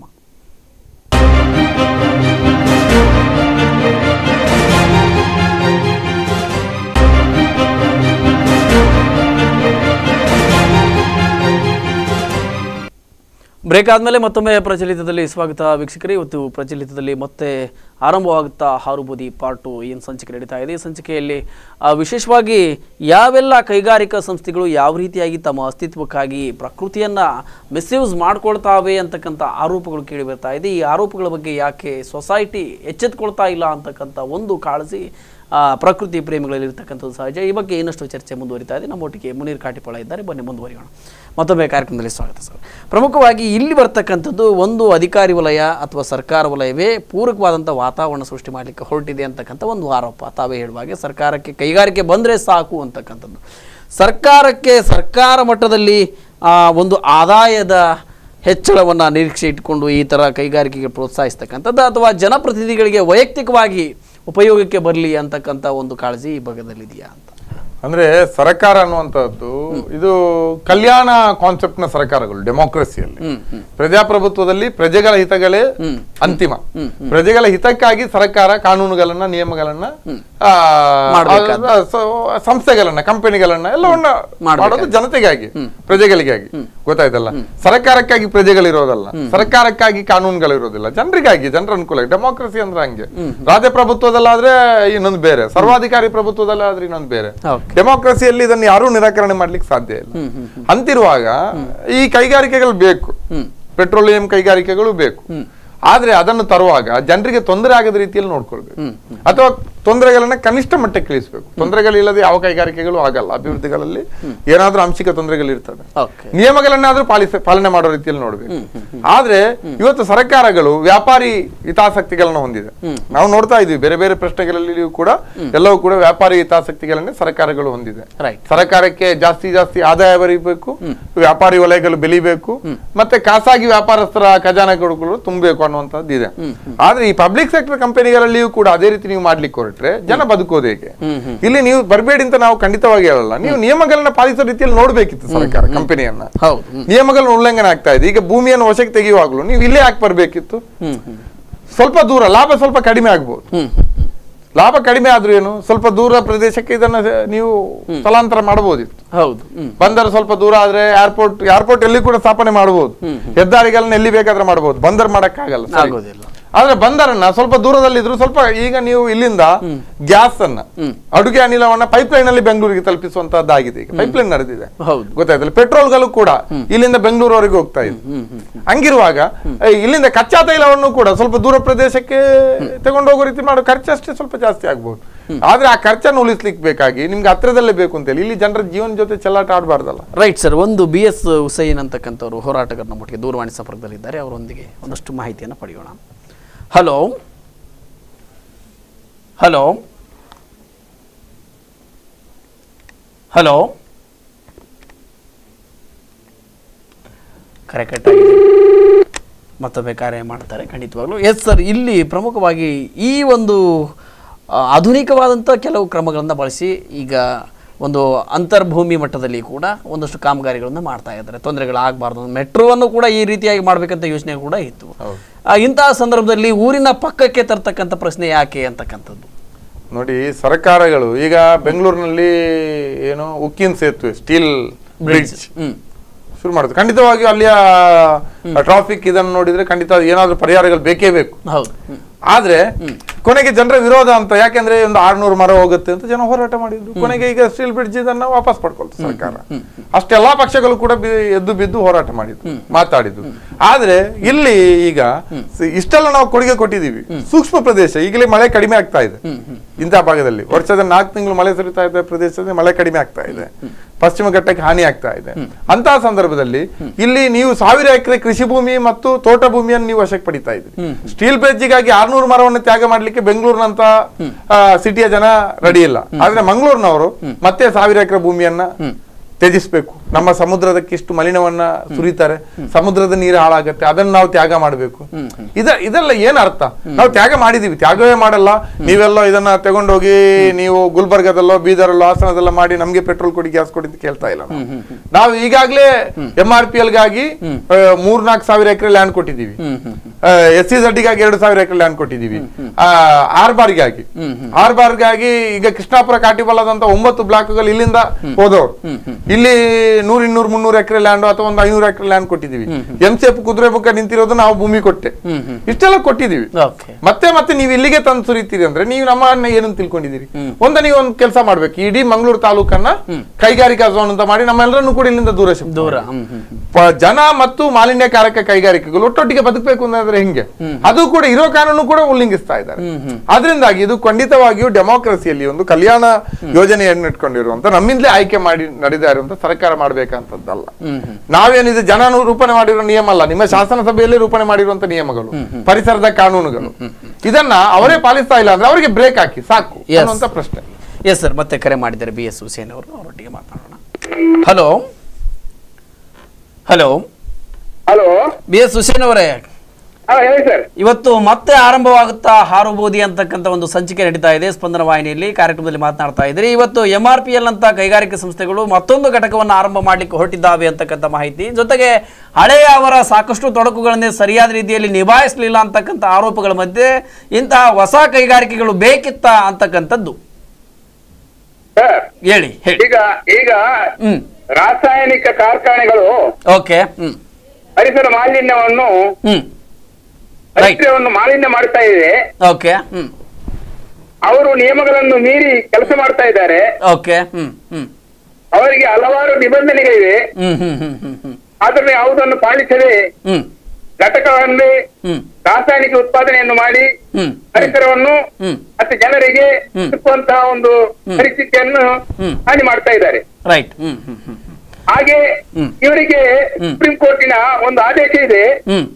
ಬ್ರೇಕ್ ಆದಮೇಲೆ ಮತ್ತೊಮ್ಮೆ ಪ್ರಚಲಿತದಲ್ಲಿ ಸ್ವಾಗತ ವೀಕ್ಷಕರೇ ಇವತ್ತು ಪ್ರಚಲಿತದಲ್ಲಿ ಮತ್ತೆ ಆರಂಭವಾಗುತ್ತಾ ಹಾರುಬೂದಿ ಪಾರ್ಟ್ ಟು ಏನು ಸಂಚಿಕೆ ನಡೀತಾ ಇದೆ ಈ ಸಂಚಿಕೆಯಲ್ಲಿ ಆ, ವಿಶೇಷವಾಗಿ ಯಾವೆಲ್ಲ ಕೈಗಾರಿಕಾ ಸಂಸ್ಥೆಗಳು ಯಾವ ರೀತಿಯಾಗಿ ತಮ್ಮ ಅಸ್ತಿತ್ವಕ್ಕಾಗಿ ಪ್ರಕೃತಿಯನ್ನು ಮಿಸ್ಯೂಸ್ ಮಾಡ್ಕೊಳ್ತಾವೆ ಅಂತಕ್ಕಂಥ ಆರೋಪಗಳು ಕೇಳಿ ಬರ್ತಾ ಇದೆ ಈ ಆರೋಪಗಳ ಬಗ್ಗೆ ಯಾಕೆ ಸೊಸೈಟಿ ಎಚ್ಚೆತ್ಕೊಳ್ತಾ ಇಲ್ಲ ಅಂತಕ್ಕಂಥ ಒಂದು ಕಾಳಜಿ ಆ, ಪ್ರಕೃತಿ ಪ್ರೇಮಿಗಳಲ್ಲಿ ಇರ್ತಕ್ಕಂಥದ್ದು ಸಹಜ ಈ ಬಗ್ಗೆ ಇನ್ನಷ್ಟು ಚರ್ಚೆ ಮುಂದುವರಿತಾ ಇದೆ ನಮ್ಮೊಟ್ಟಿಗೆ ಮುನೀರ್ ಕಾಟಿಪಾಳ ಇದ್ದಾರೆ ಬನ್ನಿ ಮುಂದುವರಿಯೋಣ ಮತ್ತೊಮ್ಮೆ ಕಾರ್ಯಕ್ರಮದಲ್ಲಿ ಸ್ವಾಗತ ಸರ್ ಪ್ರಮುಖವಾಗಿ ಇಲ್ಲಿ ಬರ್ತಕ್ಕಂಥದ್ದು ಒಂದು ಅಧಿಕಾರಿ ವಲಯ ಅಥವಾ ಸರ್ಕಾರ ವಲಯವೇ ಪೂರಕವಾದಂಥ ವಾತಾವರಣ ಸೃಷ್ಟಿ ಮಾಡಲಿಕ್ಕೆ ಹೊರಟಿದೆ ಅಂತಕ್ಕಂಥ ಒಂದು ಆರೋಪ ತಾವೇ ಹೇಳುವ ಹಾಗೆ ಸರ್ಕಾರಕ್ಕೆ ಕೈಗಾರಿಕೆ ಬಂದರೆ ಸಾಕು ಅಂತಕ್ಕಂಥದ್ದು ಸರ್ಕಾರಕ್ಕೆ ಸರ್ಕಾರ ಮಟ್ಟದಲ್ಲಿ ಆ, ಒಂದು ಆದಾಯದ ಹೆಚ್ಚಳವನ್ನು ನಿರೀಕ್ಷೆ ಇಟ್ಕೊಂಡು ಈ ಥರ ಕೈಗಾರಿಕೆಗೆ ಪ್ರೋತ್ಸಾಹಿಸ್ತಕ್ಕಂಥದ್ದು ಅಥವಾ ಜನಪ್ರತಿನಿಧಿಗಳಿಗೆ ವೈಯಕ್ತಿಕವಾಗಿ ಉಪಯೋಗಕ್ಕೆ ಬರಲಿ ಅಂತಕ್ಕಂಥ ಒಂದು ಕಾಳಜಿ ಈ ಭಾಗದಲ್ಲಿದೆಯಾ ಅಂತ ಅಂದ್ರೆ ಸರ್ಕಾರ ಅನ್ನುವಂಥದ್ದು ಇದು ಕಲ್ಯಾಣ ಕಾನ್ಸೆಪ್ಟ್ ನ ಸರ್ಕಾರಗಳು ಡೆಮೋಕ್ರಸಿಯಲ್ಲಿ ಹ್ಮ್ ಹ್ಮ್ ಪ್ರಜಾಪ್ರಭುತ್ವದಲ್ಲಿ ಪ್ರಜೆಗಳ ಹಿತಗಳೇ ಅಂತಿಮ ಪ್ರಜೆಗಳ ಹಿತಕ್ಕಾಗಿ ಸರ್ಕಾರ ಕಾನೂನುಗಳನ್ನ ನಿಯಮಗಳನ್ನ ಆ, ಮಾಡ್ಬೇಕಾದ್ದು. ಆ, ಸ- ಸಂಸ್ಥೆಗಳನ್ನ ಕಂಪನಿಗಳನ್ನ ಎಲ್ಲವನ್ನ ಮಾಡ್ಬೇಕಾದ್ದು. ಮಾಡೋದು ಜನತೆಗಾಗಿ ಪ್ರಜೆಗಳಿಗಾಗಿ ಗೊತ್ತಾಯ್ತಲ್ಲ ಸರ್ಕಾರಕ್ಕಾಗಿ ಪ್ರಜೆಗಳಿರೋದಲ್ಲ ಸರ್ಕಾರಕ್ಕಾಗಿ ಕಾನೂನುಗಳಿರೋದಿಲ್ಲ ಜನರಿಗಾಗಿ ಜನರ ಅನುಕೂಲ ಡೆಮೋಕ್ರಸಿ ಅಂದ್ರೆ ಹಂಗೆ ರಾಜಪ್ರಭುತ್ವದಲ್ಲಾದ್ರೆ ಇನ್ನೊಂದು ಬೇರೆ ಸರ್ವಾಧಿಕಾರಿ ಪ್ರಭುತ್ವದಲ್ಲಾದ್ರೆ ಇನ್ನೊಂದು ಬೇರೆ ಓಕೆ ಡೆಮೋಕ್ರಸಿಯಲ್ಲಿ ಇದನ್ನು ಯಾರೂ ನಿರಾಕರಣೆ ಮಾಡ್ಲಿಕ್ಕೆ ಸಾಧ್ಯ ಇಲ್ಲ ಅಂತಿರುವಾಗ ಈ ಕೈಗಾರಿಕೆಗಳು ಬೇಕು ಪೆಟ್ರೋಲಿಯಂ ಕೈಗಾರಿಕೆಗಳು ಬೇಕು ಆದ್ರೆ ಅದನ್ನು ತರುವಾಗ ಜನರಿಗೆ ತೊಂದರೆ ಆಗದ ರೀತಿಯಲ್ಲಿ ನೋಡ್ಕೊಳ್ಬೇಕು ಅಥವಾ ತೊಂದರೆಗಳನ್ನ ಕನಿಷ್ಠ ಮಟ್ಟಕ್ಕೆ ಇಳಿಸ್ಬೇಕು ತೊಂದರೆಗಳಿಲ್ಲದೆ ಯಾವ ಕೈಗಾರಿಕೆಗಳು ಆಗಲ್ಲ ಅಭಿವೃದ್ಧಿಗಳಲ್ಲಿ ಏನಾದ್ರೂ ಆಂಶಿಕ ತೊಂದರೆಗಳು ಇರ್ತದೆ ಓಕೆ ನಿಯಮಗಳನ್ನಾದ್ರೂ ಪಾಲಿಸ ಪಾಲನೆ ಮಾಡೋ ರೀತಿಯಲ್ಲಿ ನೋಡ್ಬೇಕು ಆದ್ರೆ ಇವತ್ತು ಸರ್ಕಾರಗಳು ವ್ಯಾಪಾರಿ ಹಿತಾಸಕ್ತಿಗಳನ್ನ ಹೊಂದಿದೆ ನಾವು ನೋಡ್ತಾ ಇದೀವಿ ಬೇರೆ ಬೇರೆ ಪ್ರಶ್ನೆಗಳಲ್ಲಿಯೂ ಕೂಡ ಎಲ್ಲವೂ ಕೂಡ ವ್ಯಾಪಾರಿ ಹಿತಾಸಕ್ತಿಗಳನ್ನೇ ಸರ್ಕಾರಗಳು ಹೊಂದಿದೆ ರೈಟ್ ಸರ್ಕಾರಕ್ಕೆ ಜಾಸ್ತಿ ಜಾಸ್ತಿ ಆದಾಯ ಬರೀಬೇಕು ವ್ಯಾಪಾರಿ ವಲಯಗಳು ಬೆಳಿಬೇಕು ಮತ್ತೆ ಖಾಸಗಿ ವ್ಯಾಪಾರಸ್ಥರ ಖಜಾನೆಗಳು ತುಂಬಬೇಕು ಅನ್ನುವಂಥದ್ದು ಇದೆ ಆದ್ರೆ ಈ ಪಬ್ಲಿಕ್ ಸೆಕ್ಟರ್ ಕಂಪನಿಗಳಲ್ಲಿಯೂ ಕೂಡ ಅದೇ ರೀತಿ ನೀವು ಮಾಡ್ಲಿಕ್ಕೆ ಹೊರಟ್ರೆ ಜನ ಬದುಕೋದು ಹೇಗೆ ಇಲ್ಲಿ ನೀವು ಬರಬೇಡಿ ಅಂತ ನಾವು ಖಂಡಿತವಾಗಿ ಹೇಳಲ್ಲ ನೀವು ನಿಯಮಗಳನ್ನ ಪಾಲಿಸೋ ರೀತಿಯಲ್ಲಿ ನೋಡ್ಬೇಕಿತ್ತು ಸರ್ಕಾರ ಕಂಪನಿಯನ್ನ ಹೌದು ಹ್ಮ್ ನಿಯಮಗಳನ್ನ ಉಲ್ಲಂಘನೆ ಆಗ್ತಾ ಇದೆ ಈಗ ಭೂಮಿಯನ್ನು ವಶಕ್ಕೆ ತೆಗೆಯುವಾಗಲೂ ನೀವು ಇಲ್ಲೇ ಯಾಕೆ ಬರ್ಬೇಕಿತ್ತು ಹ್ಮ್ ಹ್ಮ್ ಸ್ವಲ್ಪ ದೂರ ಲಾಭ ಸ್ವಲ್ಪ ಕಡಿಮೆ ಆಗ್ಬೋದು ಹ್ಮ್ ಲಾಭ ಕಡಿಮೆ ಆದ್ರೂ ಏನು ಸ್ವಲ್ಪ ದೂರ ಪ್ರದೇಶಕ್ಕೆ ಇದನ್ನ ನೀವು ಸ್ಥಳಾಂತರ ಮಾಡಬಹುದಿತ್ತು ಹೌದು ಹ್ಮ್ ಬಂದರ್ ಸ್ವಲ್ಪ ದೂರ ಆದ್ರೆ ಏರ್ಪೋರ್ಟ್ ಏರ್ಪೋರ್ಟ್ ಎಲ್ಲಿ ಕೂಡ ಸ್ಥಾಪನೆ ಮಾಡಬಹುದು ಹೆದ್ದಾರಿಗಳನ್ನ ಎಲ್ಲಿ ಬೇಕಾದ್ರೆ ಮಾಡಬಹುದು ಬಂದರ್ ಮಾಡಕ್ಕಾಗಲ್ಲ ಸರಿ. ಆಗೋದಿಲ್ಲ ಆದ್ರೆ ಬಂದರನ್ನ ಸ್ವಲ್ಪ ದೂರದಲ್ಲಿದ್ರು ಸ್ವಲ್ಪ ಈಗ ನೀವು ಇಲ್ಲಿಂದ ಗ್ಯಾಸ್ ಅನ್ನ ಅಡುಗೆ ಅನಿಲವನ್ನ ಪೈಪ್ ಲೈನ್ ಅಲ್ಲಿ ಬೆಂಗಳೂರಿಗೆ ತಲುಪಿಸುವಂತದ್ದಾಗಿದೆ ಈಗ ಪೈಪ್ ಲೈನ್ ನಡೆದಿದೆ ಹೌದು ಗೊತ್ತಾಯ್ತಲ್ಲ ಪೆಟ್ರೋಲ್ಗಳು ಕೂಡ ಇಲ್ಲಿಂದ ಬೆಂಗಳೂರವರೆಗೆ ಹೋಗ್ತಾ ಇದೆ ಹಂಗಿರುವಾಗ ಏ, ಇಲ್ಲಿಂದ ಕಚ್ಚಾ ತೈಲವನ್ನು ಕೂಡ ಸ್ವಲ್ಪ ದೂರ ಪ್ರದೇಶಕ್ಕೆ ತಗೊಂಡು ಹೋಗೋ ರೀತಿ ಮಾಡೋ ಖರ್ಚು ಅಷ್ಟೇ ಸ್ವಲ್ಪ ಜಾಸ್ತಿ ಆಗ್ಬಹುದು ಆದ್ರೆ ಆ ಖರ್ಚನ್ನು ಉಳಿಸ್ಲಿಕ್ಕೆ ಬೇಕಾಗಿ ನಿಮ್ಗೆ ಹತ್ರದಲ್ಲೇ ಬೇಕು ಅಂತ ಹೇಳಿ ಇಲ್ಲಿ ಜನರ ಜೀವನ ಜೊತೆ ಚೆಲ್ಲಾಟ ಆಡಬಾರ್ದಲ್ಲ ರೈಟ್ ಸರ್ ಒಂದು ಬಿ ಎಸ್ ಹುಸೈನ್ ಅಂತಕ್ಕಂಥವ್ರು ಹೋರಾಟಗಾರನ ಮಟ್ಟಿಗೆ ದೂರವಾಣಿ ಸಂಪರ್ಕದಲ್ಲಿದ್ದಾರೆ ಅವರೊಂದಿಗೆ ಒಂದಷ್ಟು ಮಾಹಿತಿಯನ್ನು ಪಡೆಯೋಣ ಹಲೋ ಹಲೋ ಹಲೋ ಕರೆ ಕಟ್ಟಾಗಿದೆ ಮತ್ತೊಮ್ಮೆ ಕಾರ್ಯ ಮಾಡ್ತಾರೆ ಖಂಡಿತವಾಗ್ಲೂ ಎಸ್ ಸರ್ ಇಲ್ಲಿ ಪ್ರಮುಖವಾಗಿ ಈ ಒಂದು ಆ, ಆಧುನಿಕವಾದಂಥ ಕೆಲವು ಕ್ರಮಗಳನ್ನು ಬಳಸಿ ಈಗ ಒಂದು ಅಂತರ್ಭೂಮಿ ಮಟ್ಟದಲ್ಲಿ ಕೂಡ ಒಂದಷ್ಟು ಕಾಮಗಾರಿಗಳನ್ನು ಮಾಡ್ತಾ ಇದ್ದಾರೆ ತೊಂದರೆಗಳಾಗಬಾರ್ದು ಮೆಟ್ರೋವನ್ನು ಕೂಡ ಈ ರೀತಿಯಾಗಿ ಮಾಡಬೇಕಂತ ಯೋಚನೆ ಕೂಡ ಇತ್ತು ಆ, ಇಂತಹ ಸಂದರ್ಭದಲ್ಲಿ ಊರಿನ ಪಕ್ಕಕ್ಕೆ ತರ್ತಕ್ಕಂಥ ಪ್ರಶ್ನೆ ಯಾಕೆ ಅಂತಕ್ಕಂಥದ್ದು ನೋಡಿ ಸರ್ಕಾರಗಳು ಈಗ ಬೆಂಗಳೂರಿನಲ್ಲಿ ಏನು ಉಕ್ಕಿನ ಸೇತುವೆ ಸ್ಟೀಲ್ ಬ್ರಿಡ್ಜ್ ಹ್ಮ್ ಶುರು ಮಾಡುದು ಖಂಡಿತವಾಗಿಯೂ ಅಲ್ಲಿಯ ಟ್ರಾಫಿಕ್ ಇದನ್ನು ನೋಡಿದ್ರೆ ಖಂಡಿತ ಏನಾದ್ರೂ ಪರಿಹಾರಗಳು ಬೇಕೇ ಬೇಕು ಹೌದು ಹ್ಮ್. ಆದ್ರೆ ಕೊನೆಗೆ ಜನರ ವಿರೋಧ ಅಂತ ಯಾಕೆಂದ್ರೆ ಒಂದು ಆರ್ನೂರು ಮರ ಹೋಗುತ್ತೆ ಅಂತ ಜನ ಹೋರಾಟ ಮಾಡಿದ್ರು ಕೊನೆಗೆ ಈಗ ಸ್ಟೀಲ್ ಬ್ರಿಡ್ಜ್ ಇದನ್ನ ವಾಪಸ್ ಪಡ್ಕೊಳ್ತು ಸರ್ಕಾರ ಅಷ್ಟೆಲ್ಲಾ ಪಕ್ಷಗಳು ಕೂಡ ಬಿ- ಎದ್ದು ಬಿದ್ದು ಹೋರಾಟ ಮಾಡಿದ್ರು ಮಾತಾಡಿದ್ರು ಆದ್ರೆ ಇಲ್ಲಿ ಈಗ ಸ- ಇಷ್ಟೆಲ್ಲ ನಾವು ಕೊಡುಗೆ ಕೊಟ್ಟಿದೀವಿ ಸೂಕ್ಷ್ಮ ಪ್ರದೇಶ ಈಗಲೇ ಮಳೆ ಕಡಿಮೆ ಆಗ್ತಾ ಇದೆ ಇಂಥ ಭಾಗದಲ್ಲಿ ವರ್ಷದ ನಾಲ್ಕು ತಿಂಗಳು ಮಳೆ ಸುರಿತಾ ಇದ್ದ ಪ್ರದೇಶದಲ್ಲಿ ಮಳೆ ಕಡಿಮೆ ಆಗ್ತಾ ಇದೆ ಪಶ್ಚಿಮ ಘಟ್ಟಕ್ಕೆ ಹಾನಿ ಆಗ್ತಾ ಇದೆ ಅಂತಹ ಸಂದರ್ಭದಲ್ಲಿ ಇಲ್ಲಿ ನೀವು ಸಾವಿರ ಎಕರೆ ಕೃಷಿ ಭೂಮಿ ಮತ್ತು ತೋಟ ಭೂಮಿಯನ್ನು ನೀವು ವಶಕ್ಕೆ ಪಡಿತಾ ಇದ್ರಿ ಸ್ಟೀಲ್ ಬ್ರಿಡ್ಜಿಗಾಗಿ ಆರ್ನೂರು ಮರವನ್ನು ತ್ಯಾಗ ಮಾಡ್ಲಿಕ್ಕೆ ಬೆಂಗಳೂರಿನಂತ ಸಿಟಿಯ ಜನ ರೆಡಿ ಇಲ್ಲ ಆದ್ರೆ ಮಂಗಳೂರಿನವರು ಮತ್ತೆ ಸಾವಿರ ಎಕರೆ ಭೂಮಿಯನ್ನ ತ್ಯಜಿಸ್ಬೇಕು ನಮ್ಮ ಸಮುದ್ರದಕ್ಕಿಷ್ಟು ಮಲಿನವನ್ನ ಸುರಿತಾರೆ ಸಮುದ್ರದ ನೀರು ಹಾಳಾಗತ್ತೆ ಅದನ್ನ ನಾವು ತ್ಯಾಗ ಮಾಡಬೇಕು ಇದ ಇದೆಲ್ಲ ಏನ್ ಅರ್ಥ ನಾವು ತ್ಯಾಗ ಮಾಡಿದೀವಿ ತ್ಯಾಗವೇ ಮಾಡಲ್ಲ ನೀವೆಲ್ಲ ಇದನ್ನ ತಗೊಂಡೋಗಿ ನೀವು ಗುಲ್ಬರ್ಗದಲ್ಲೋ ಬೀದರಲ್ಲೋ ಹಾಸನದಲ್ಲ ಮಾಡಿ ನಮ್ಗೆ ಪೆಟ್ರೋಲ್ ಕೊಡಿ ಗ್ಯಾಸ್ ಕೊಡಿ ಅಂತ ಕೇಳ್ತಾ ಇಲ್ಲ ನಾವು. ನಾವು ಈಗಾಗ್ಲೇ ಎಂ ಆರ್ ಪಿ ಎಲ್ಗಾಗಿ ಮೂರ್ನಾಲ್ಕು ಸಾವಿರ ಎಕರೆ ಲ್ಯಾಂಡ್ ಕೊಟ್ಟಿದ್ದೀವಿ ಎಸ್ ಸಿ ಗಾಗಿ ಎರಡು ಸಾವಿರ ಎಕರೆ ಲ್ಯಾಂಡ್ ಕೊಟ್ಟಿದ್ದೀವಿ ಆರ್ ಬಾರ್ಗಾಗಿ ಆರ್ ಬಾರ್ಗಾಗಿ ಈಗ ಕೃಷ್ಣಾಪುರ ಕಾಟಿಬಲ್ಲದಂತ ಒಂಬತ್ತು ಬ್ಲಾಕ್ಗಳು ಇಲ್ಲಿಂದ ಹೋದವರು ಇಲ್ಲಿ ನೂರ್ ಇನ್ನೂರ್ ಮುನ್ನೂರು ಎಕರೆ ಲ್ಯಾಂಡ್ ಅಥವಾ ಒಂದು ಐನೂರು ಎಕರೆ ಲ್ಯಾಂಡ್ ಕೊಟ್ಟಿದ್ದೀವಿ ಎಂ ಸಿ ಎಫ್ ಕುದುರೆ ಬುಕ್ಕ ನಿಂತಿರೋದು ನಾವು ಭೂಮಿ ಕೊಟ್ಟೆ ಇಷ್ಟೆಲ್ಲ ಕೊಟ್ಟಿದ್ದೀವಿ ಓಕೆ ಮತ್ತೆ ಮತ್ತೆ ನೀವು ಇಲ್ಲಿಗೆ ತಂದು ಸುರಿತೀರಿ ಅಂದ್ರೆ ನೀವು ನಮ್ಮನ್ನ ಏನಂತ ತಿಳ್ಕೊಂಡಿದ್ದೀರಿ ಒಂದ ನೀವು ಒಂದು ಕೆಲಸ ಮಾಡ್ಬೇಕು ಇಡೀ ಮಂಗಳೂರು ತಾಲೂಕನ್ನ ಕೈಗಾರಿಕಾ ಝೋನ್ ಅಂತ ಮಾಡಿ ನಮ್ಮೆಲ್ಲರನ್ನು ಕೂಡ ಇಲ್ಲಿಂದ ದೂರ ಶಿಫ್ಟ್ ದೂರ ಮಾಡಿ. ಹ್ಮ್ ಹ್ಮ್ ಪ- ಜನ ಮತ್ತು ಮಾಲಿನ್ಯಕಾರಕ ಕೈಗಾರಿಕೆಗಳು ಒಟ್ಟೊಟ್ಟಿಗೆ ಬದುಕಬೇಕು ಅನ್ನೋದ್ರೆ ಹೆಂಗೆ ಅದು ಕೂಡ ಇರೋ ಕಾನೂನು ಕೂಡ ಉಲ್ಲಂಘಿಸ್ತಾ ಇದ್ದಾರೆ ಅದರಿಂದಾಗಿ ಇದು ಖಂಡಿತವಾಗಿಯೂ ಡೆಮೋಕ್ರಸಿಯಲ್ಲಿ ಒಂದು ಕಲ್ಯಾಣ ಯೋಜನೆಯನ್ನು ಇಟ್ಕೊಂಡಿರುವಂತ ನಮ್ಮಿಂದಲೇ ಆಯ್ಕೆ ಮಾಡಿ ನಡೆದ ಇರುವಂತ ಸರ್ಕಾರ ಮಾಡ್ಬೇಕಂತದ್ದಲ್ಲ ನಾವೇನಿದೆ ಜನ ರೂಪಣೆ ಮಾಡಿರೋ ನಿಯಮ ಅಲ್ಲ ನಿಮ್ಮ ಶಾಸನ ಸಭೆಯಲ್ಲಿ ರೂಪಣೆ ಮಾಡಿರುವಂತ ನಿಯಮಗಳು ಪರಿಸರದ ಕಾನೂನುಗಳು ಇದನ್ನ ಅವರೇ ಪಾಲಿಸ್ತಾ ಇಲ್ಲ ಅಂದ್ರೆ ಅವರಿಗೆ ಬ್ರೇಕ್ ಹಾಕಿ ಸಾಕು Yes. ಅನ್ನುವಂತ ಪ್ರಶ್ನೆ ಎಸ್ ಸರ್ ಮತ್ತೆ ಕರೆ ಮಾಡಿದ್ದಾರೆ ಬಿ ಎಸ್ ಹುಸೇನ್ ಅವರು ಅವರೊಟ್ಟಿಗೆ ಮಾತನಾಡೋಣ hello hello hello B S Hussain ಅವರೇ ಹಾ ಹೇಳಿ ಸರ್ ಇವತ್ತು ಮತ್ತೆ ಆರಂಭವಾಗುತ್ತಾ ಹಾರುಬೋದಿ ಅಂತಕ್ಕಂಥ ಒಂದು ಸಂಚಿಕೆ ನಡೀತಾ ಇದೆ ಸ್ಪಂದನ ವಾಹಿನಿಯಲ್ಲಿ ಕಾರ್ಯಕ್ರಮದಲ್ಲಿ ಮಾತನಾಡ್ತಾ ಇದ್ರಿ ಇವತ್ತು ಎಂ ಆರ್ ಪಿ ಎಲ್ ಅಂತ ಕೈಗಾರಿಕಾ ಸಂಸ್ಥೆಗಳು ಮತ್ತೊಂದು ಘಟಕವನ್ನು ಆರಂಭ ಮಾಡಲಿಕ್ಕೆ ಹೊರಟಿದ್ದಾವೆ ಅಂತಕ್ಕಂಥ ಮಾಹಿತಿ ಜೊತೆಗೆ ಹಳೆಯ ಅವರ ಸಾಕಷ್ಟು ತೊಡಕುಗಳನ್ನೇ ಸರಿಯಾದ ರೀತಿಯಲ್ಲಿ ನಿಭಾಯಿಸಲಿಲ್ಲ ಅಂತಕ್ಕಂಥ ಆರೋಪಗಳ ಮಧ್ಯೆ ಇಂತಹ ಹೊಸ ಕೈಗಾರಿಕೆಗಳು ಬೇಕಿತ್ತ ಅಂತಕ್ಕಂಥದ್ದು ಸರ್ ಹೇಳಿ ಹೇಳಿ ಈಗ ಈಗ ಹ್ಮ್ ರಾಸಾಯನಿಕ ಕಾರ್ಖಾನೆಗಳು ಓಕೆ ಹ್ಮ್ ಪರಿಸರ ಮಾಲಿನ್ಯವನ್ನು ಹ್ಮ್ ರೈಟ್ ಪರಿಸರವನ್ನು ಮಾಲಿನ್ಯ ಮಾಡ್ತಾ ಇದೆ ಓಕೆ ಹ್ಮ್ ಅವರು ನಿಯಮಗಳನ್ನು ಮೀರಿ ಕೆಲಸ ಮಾಡ್ತಾ ಇದ್ದಾರೆ ಓಕೆ ಹ್ಮ್ ಹ್ಮ್ ಅವರಿಗೆ ಹಲವಾರು ನಿಬಂಧನೆಗಳಿವೆ ಹ್ಮ್ ಹ್ಮ್ ಹ್ಮ್ ಹ್ಮ್ ಹ್ಮ್ ಆದರೆ ಯಾವುದನ್ನು ಪಾಲಿಸದೆ ಹ್ಮ್ ಘಟಕಗಳಲ್ಲಿ ಹ್ಮ್ ರಾಸಾಯನಿಕ ಉತ್ಪಾದನೆಯನ್ನು ಮಾಡಿ ಹ್ಮ್ ಪರಿಸರವನ್ನು ಹ್ಮ್ ಮತ್ತೆ ಜನರಿಗೆ ಹ್ಮ್. ಸಿಕ್ಕುವಂತಹ ಒಂದು ಪರಿಸ್ಥಿತಿಯನ್ನು ಹ್ಮ್. ಹಾನಿ ಮಾಡ್ತಾ ಇದ್ದಾರೆ ರೈಟ್ ಹ್ಮ್ ಹ್ಮ್ ಹ್ಮ್ ಹ್ಮ್ ಹಾಗೆ ಹ್ಮ್. ಇವರಿಗೆ ಹ್ಮ್. ಸುಪ್ರೀಂ ಕೋರ್ಟಿನ ಒಂದು ಆದೇಶ ಇದೆ ಹ್ಮ್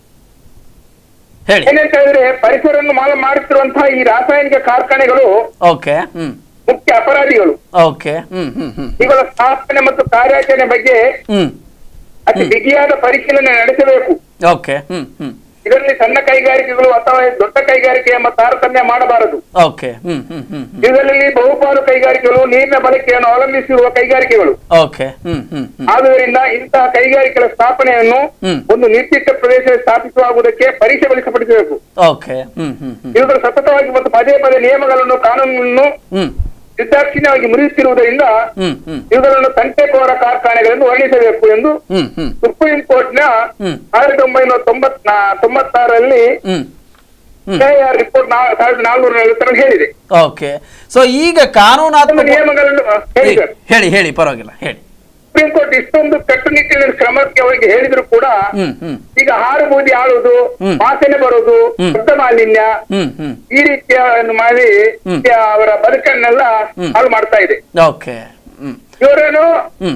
ಹೇಳಿ ಏನಂತ ಹೇಳಿದ್ರೆ ಪರಿಸರವನ್ನು ಮಾಲ ಮಾಡುತ್ತಿರುವಂತಹ ಈ ರಾಸಾಯನಿಕ ಕಾರ್ಖಾನೆಗಳು ಓಕೆ ಹ್ಮ್ ಮುಖ್ಯ ಅಪರಾಧಿಗಳು ಓಕೆ ಹ್ಮ್ ಹ್ಮ್ ಹ್ಮ್ ಇವುಗಳ ಸ್ಥಾಪನೆ ಮತ್ತು ಕಾರ್ಯಾಚರಣೆ ಬಗ್ಗೆ ಹ್ಮ್ ಅತಿ ಬಿಗಿಯಾದ ಪರಿಶೀಲನೆ ನಡೆಸಬೇಕು ಓಕೆ ಹ್ಮ್ ಹ್ಮ್ ಇದರಲ್ಲಿ ಸಣ್ಣ ಕೈಗಾರಿಕೆಗಳು ಅಥವಾ ದೊಡ್ಡ ಕೈಗಾರಿಕೆ ಎಂಬ ತಾರತಮ್ಯ ಮಾಡಬಾರದು ಓಕೆ ಹ್ಮ್ ಹ್ಮ್ ಹ್ಮ್ ಹ್ಮ್ ಇದರಲ್ಲಿ ಬಹುಪಾಲು ಕೈಗಾರಿಕೆಗಳು ನೀರಿನ ಬಳಕೆಯನ್ನು ಅವಲಂಬಿಸಿರುವ ಕೈಗಾರಿಕೆಗಳು ಓಕೆ ಹ್ಮ್ ಹ್ಮ್ ಹ್ಮ್ ಆದುದರಿಂದ ಇಂತಹ ಕೈಗಾರಿಕೆಗಳ ಸ್ಥಾಪನೆಯನ್ನು ಹ್ಮ್. ಒಂದು ನಿರ್ದಿಷ್ಟ ಪ್ರದೇಶದಲ್ಲಿ ಸ್ಥಾಪಿಸುವಾಗುವುದಕ್ಕೆ ಪರಿಶೀಲಿಸಪಡಿಸಬೇಕು ಓಕೆ ಹ್ಮ್ ಹ್ಮ್ ಹ್ಮ್ ಇವುಗಳು ಸತತವಾಗಿ ಮತ್ತು ಪದೇ ಪದೇ ನಿಯಮಗಳನ್ನು ಕಾನೂನನ್ನು ಹ್ಮ್ ನಿರ್ದಾಕ್ಷಿಣ್ಯವಾಗಿ ಮುರಿಯುತ್ತಿರುವುದರಿಂದ ಹ್ಮ್ ಹ್ಮ್ ಇವುಗಳನ್ನು ತಂಟೆಕೋರ ಕಾರ್ಖಾನೆಗಳೆಂದು ವರ್ಣಿಸಬೇಕು ಎಂದು ಹ್ಮ್ ಹ್ಮ್ ಸುಪ್ರೀಂ ಕೋರ್ಟ್ನ ಹ್ಮ್. ಸಾವಿರದ ಒಂಬೈನೂರ ತೊಂಬತ್ ತೊಂಬತ್ತಾರರಲ್ಲಿ ಹ್ಮ್ ಹ್ಮ್ ಕೆಆರ್ ರಿಪೋರ್ಟ್ ನಾ- ಸಾವಿರದ ನಾಲ್ನೂರ ನಲವತ್ತರ ಹೇಳಿದೆ ಓಕೆ ಸೊ ಈಗ ಒಂದು ಕಾನೂನಾತ್ಮಕ ನಿಯಮಗಳನ್ನು ಆ, ಹೇಳಿ ಸರ್ ಹೇಳಿ ಹೇಳಿ ಪರವಾಗಿಲ್ಲ ಹೇಳಿ ಸುಪ್ರೀಂ ಕೋರ್ಟ್ ಇಷ್ಟೊಂದು ಕಟ್ಟುನಿಟ್ಟಿನ ಕ್ರಮಕ್ಕೆ ಅವರಿಗೆ ಹೇಳಿದ್ರು ಕೂಡ ಹ್ಮ್ ಹ್ಮ್ ಈಗ ಹಾರು ಬೂದಿ ಆಳುವುದು ಹ್ಮ್. ವಾಸನೆ ಬರುವುದು ಹ್ಮ್. ಶಬ್ದ ಮಾಲಿನ್ಯ ಹ್ಮ್ ಹ್ಮ್ ಈ ರೀತಿಯ ಒಂದು ಮಾಡಿ ಹ್ಮ್. ಅವರ ಬದುಕನ್ನೆಲ್ಲ ಹ್ಮ್. ಹಾಳು ಮಾಡ್ತಾ ಇದೆ ಓಕೆ ಹ್ಮ್ ಇವರನ್ನು ಹ್ಮ್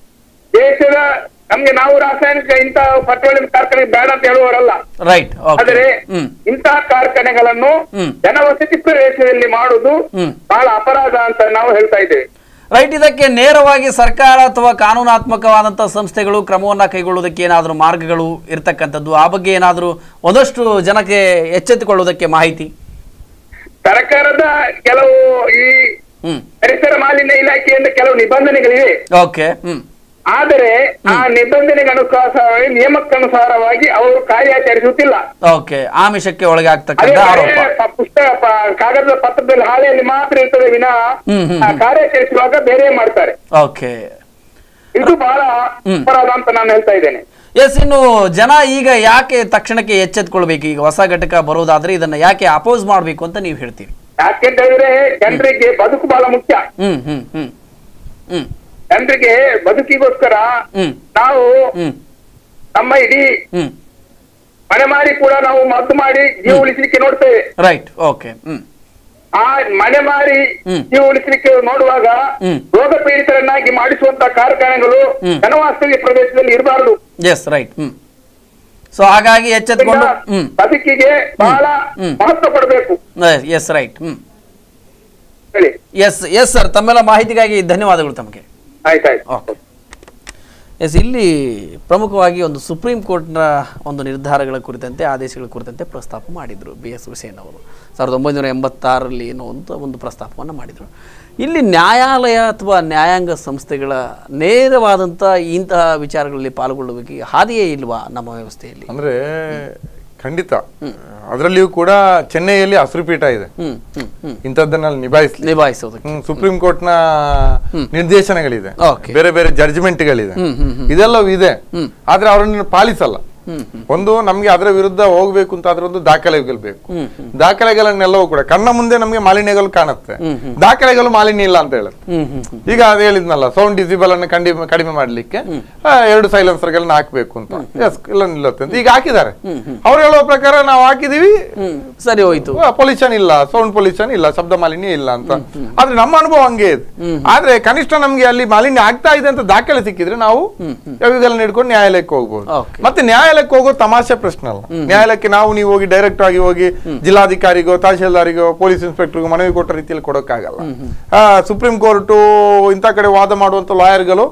ದೇಶದ ನಮ್ಗೆ ನಾವು ರಾಸಾಯನಿಕ ಇಂತಹ ಪೆಟ್ರೋಲಿಯಂ ಕಾರ್ಖಾನೆ ಬೇಡ ಅಂತ ಹೇಳುವವರಲ್ಲ ರೈಟ್ ಓಕೆ ಆದರೆ ಹ್ಮ್ ಇಂತಹ ಕಾರ್ಖಾನೆಗಳನ್ನು ಹ್ಮ್. ಜನವಸತಿ ಪ್ರದೇಶದಲ್ಲಿ ಮಾಡುವುದು ಹ್ಮ್. ಬಹಳ ಅಪರಾಧ ಅಂತ ನಾವು ಹೇಳ್ತಾ ಇದ್ದೇವೆ ರೈಟ್ ಇದಕ್ಕೆ ನೇರವಾಗಿ ಸರ್ಕಾರ ಅಥವಾ ಕಾನೂನಾತ್ಮಕವಾದಂತಹ ಸಂಸ್ಥೆಗಳು ಕ್ರಮವನ್ನ ಕೈಗೊಳ್ಳುವುದಕ್ಕೆ ಏನಾದರೂ ಮಾರ್ಗಗಳು ಇರ್ತಕ್ಕಂಥದ್ದು ಆ ಬಗ್ಗೆ ಏನಾದರೂ ಒಂದಷ್ಟು ಜನಕ್ಕೆ ಎಚ್ಚೆತ್ತುಕೊಳ್ಳುವುದಕ್ಕೆ ಮಾಹಿತಿ ಸರ್ಕಾರದ ಕೆಲವು ಈ ಹ್ಮ್ ಪರಿಸರ ಮಾಲಿನ್ಯ ಇಲಾಖೆಯಿಂದ ಕೆಲವು ನಿಬಂಧನೆಗಳಿವೆ ಓಕೆ ಹ್ಮ್ ಆದರೆ ಆ ನಿಬಂಧನೆಗನುಸಾರವಾಗಿ ನಿಯಮಕ್ಕನುಸಾರವಾಗಿ ಅವರು ಕಾರ್ಯಾಚರಿಸುತ್ತಿಲ್ಲ ಓಕೆ ಆಮಿಷಕ್ಕೆ ಒಳಗೆ ಅದೇ ಆಗ್ತಕ್ಕಂಥ ಆರೋಪ ಬೇರೆ ಪ- ಪುಸ್ತಕ ಪ- ಕಾಗದದ ಪತ್ರದಲ್ಲಿ ಹಾಳೆಯಲ್ಲಿ ಮಾತ್ರ ಇರ್ತದೆ ವಿನಃ ಹ್ಮ್, ಹ್ಮ್, ಆ ಹ್ಮ್. ಕಾರ್ಯಾಚರಿಸುವಾಗ ಬೇರೆ ಮಾಡ್ತಾರೆ ಓಕೆ ಇದು ಬಹಳ ಹ್ಮ್. ಅಪರಾಧ ಅಂತ ನಾನು ಹೇಳ್ತಾ ಇದ್ದೇನೆ ಎಸ್ ಇನ್ನು ಜನ ಈಗ ಯಾಕೆ ತಕ್ಷಣಕ್ಕೆ ಎಚ್ಚೆತ್ಕೊಳ್ಬೇಕು ಈಗ ಹೊಸ ಘಟಕ ಬರೋದಾದ್ರೆ ಇದನ್ನ ಯಾಕೆ ಅಪೋಸ್ ಮಾಡಬೇಕು ಅಂತ ನೀವು ಹೇಳ್ತೀವಿ ಯಾಕೆಂತ ಹೇಳಿದ್ರೆ ಜನರಿಗೆ ಬದುಕು ಬಹಳ ಮುಖ್ಯ ಹ್ಮ್ ಹ್ಮ್ ಹ್ಮ್ ಹ್ಮ್ ಜನರಿಗೆ ಬದುಕಿಗೋಸ್ಕರ ಹ್ಮ್ ನಾವು ಹ್ಮ್ ನಮ್ಮ ಇಡೀ ಹ್ಮ್ ಮನೆ ಮಾರಿ ಕೂಡ ನಾವು ಮದ್ದು ಮಾಡಿ ಜೀವ ಉಳಿಸಲಿಕ್ಕೆ ನೋಡ್ತೇವೆ ರೈಟ್ ಓಕೆ ಹ್ಮ್ ಆ ಮನೆ ಮಾರಿ ಹ್ಮ್. ಜೀವ ಉಳಿಸಲಿಕ್ಕೆ ನೋಡುವಾಗ ಹ್ಮ್. ರೋಗ ಪೀಡಿತರನ್ನಾಗಿ ಮಾಡಿಸುವಂತ ಕಾರ್ಖಾನೆಗಳು ಹ್ಮ್. ಜನವಾಸ್ತವ್ಯ ಪ್ರದೇಶದಲ್ಲಿ ಇರಬಾರದು ಎಸ್ ರೈಟ್ ಹ್ಮ್ ಸೊ ಹಾಗಾಗಿ ಎಚ್ಚೆತ್ಕೊಂಡು ಹ್ಮ್ ಬದುಕಿಗೆ ಬಹಳ ಹ್ಮ್. ಮಹತ್ವ ಕೊಡಬೇಕು ಎಸ್ ರೈಟ್ ಹ್ಮ್ ಹೇಳಿ ಎಸ್ ಎಸ್ ಸರ್ ತಮ್ಮೆಲ್ಲ ಮಾಹಿತಿಗಾಗಿ ಧನ್ಯವಾದಗಳು ತಮಗೆ ಆಯ್ತಾಯ್ತು ಓಕೆ ಎಸ್ ಇಲ್ಲಿ ಪ್ರಮುಖವಾಗಿ ಒಂದು ಸುಪ್ರೀಂ ಕೋರ್ಟ್ನ ಒಂದು ನಿರ್ಧಾರಗಳ ಕುರಿತಂತೆ ಆದೇಶಗಳ ಕುರಿತಂತೆ ಪ್ರಸ್ತಾಪ ಮಾಡಿದರು ಬಿ ಎಸ್ ಹುಸೇನ್ ಅವರು ಸಾವಿರದ ಒಂಬೈನೂರ ಎಂಬತ್ತಾರರಲ್ಲಿ ಏನೋ ಅಂತ ಒಂದು ಪ್ರಸ್ತಾಪವನ್ನು ಮಾಡಿದರು ಇಲ್ಲಿ ನ್ಯಾಯಾಲಯ ಅಥವಾ ನ್ಯಾಯಾಂಗ ಸಂಸ್ಥೆಗಳ ನೇರವಾದಂಥ ಇಂತಹ ವಿಚಾರಗಳಲ್ಲಿ ಪಾಲ್ಗೊಳ್ಳುವಿಕೆ ಹಾದಿಯೇ ಇಲ್ವಾ ನಮ್ಮ ವ್ಯವಸ್ಥೆಯಲ್ಲಿ ಅಂದ್ರೆ ಖಂಡಿತ ಅದರಲ್ಲಿಯೂ ಕೂಡ ಚೆನ್ನೈಯಲ್ಲಿ ಹಸಿರು ಪೀಠ ಇದೆ ಹ್ಮ್ ಹ್ಮ್ ಹ್ಮ್ ಇಂಥದ್ದನ್ನ ನಿಭಾಯಿಸ್ಲಿ ನಿಭಾಯಿಸೋದಕ್ಕೆ ಹ್ಮ್, ಸುಪ್ರೀಂ ಕೋರ್ಟ್ ನ ನಿರ್ದೇಶನಗಳಿದೆ Okay. ಬೇರೆ ಬೇರೆ ಜಡ್ಜ್ಮೆಂಟ್ಗಳಿದೆ ಹ್ಮ್, ಹ್ಮ್, ಇದೆಲ್ಲವೂ ಇದೆ ಹ್ಮ್. ಆದ್ರೆ ಅವರನ್ನು ಪಾಲಿಸಲ್ಲ ಹ್ಮ್ ಹ್ಮ್ ಒಂದು ನಮ್ಗೆ ಅದರ ವಿರುದ್ಧ ಹೋಗ್ಬೇಕು ಅಂತ ಅದ್ರ ಒಂದು ದಾಖಲೆಗಳು ಬೇಕು ಹ್ಮ್ ಹ್ಮ್ ದಾಖಲೆಗಳನ್ನೆಲ್ಲವೂ ಕೂಡ ಕಣ್ಣ ಮುಂದೆ ನಮ್ಗೆ ಮಾಲಿನ್ಯಗಳು ಕಾಣುತ್ತೆ ಹ್ಮ್, ಹ್ಮ್. ದಾಖಲೆಗಳು ಮಾಲಿನ್ಯ ಇಲ್ಲ ಅಂತ ಹೇಳುತ್ತೆ ಹ್ಮ್ ಹ್ಮ್ ಹ್ಮ್ ಈಗ ಅದು ಹೇಳಿದ್ನಲ್ಲ ಸೌಂಡ್ ಡಿಸಿಬಲ್ ಅನ್ನು ಕಡಿಮೆ ಕಡಿಮೆ ಮಾಡ್ಲಿಕ್ಕೆ ಆ, ಎರಡು ಸೈಲೆನ್ಸರ್ ಗಳನ್ನ ಹಾಕ್ಬೇಕು ಅಂತ ಎಸ್ ಇಲ್ಲ ನಿಲ್ಲುತ್ತೆ ಅಂತ ಈಗ ಹಾಕಿದ್ದಾರೆ ಅವ್ರು ಹೇಳುವ ಪ್ರಕಾರ ನಾವು ಹಾಕಿದೀವಿ ಹ್ಮ್ ಸರಿ ಹೋಯ್ತು ಪೊಲ್ಯೂಷನ್ ಇಲ್ಲ ಸೌಂಡ್ ಪೊಲ್ಯೂಷನ್ ಇಲ್ಲ ಶಬ್ದ ಮಾಲಿನ್ಯ ಇಲ್ಲ ಅಂತ ಆದ್ರೆ ನಮ್ಮ ಅನುಭವ ಹಂಗೆ ಇದೆ ಆದ್ರೆ ಕನಿಷ್ಠ ನಮ್ಗೆ ಅಲ್ಲಿ ಮಾಲಿನ್ಯ ಆಗ್ತಾ ಇದೆ ಅಂತ ದಾಖಲೆ ಸಿಕ್ಕಿದ್ರೆ ನಾವು ಇವುಗಳನ್ನ ಹಿಡ್ಕೊಂಡು ನ್ಯಾಯಾಲಯಕ್ಕೆ ಹೋಗ್ಬೋದು Okay. ಮತ್ತೆ ನ್ಯಾಯಾಲಯಕ್ಕೆ ಹೋಗೋ ತಮಾಷೆ ಪ್ರಶ್ನೆ ಅಲ್ಲ ನ್ಯಾಯಾಲಯಕ್ಕೆ ನಾವು ನೀವು ಹೋಗಿ ಡೈರೆಕ್ಟ್ ಆಗಿ ಹೋಗಿ ಜಿಲ್ಲಾಧಿಕಾರಿಗೋ ತಹಶೀಲ್ದಾರಿಗೋ ಪೊಲೀಸ್ ಇನ್ಸ್ಪೆಕ್ಟರ್ಗೋ ಮನವಿ ಕೊಟ್ಟ ರೀತಿಯಲ್ಲಿ ಕೊಡೋಕ್ಕಾಗಲ್ಲ ಆ, ಸುಪ್ರೀಂ ಕೋರ್ಟು ಇಂಥ ಕಡೆ ವಾದ ಮಾಡುವಂತ ಲಾಯರ್ಗಳು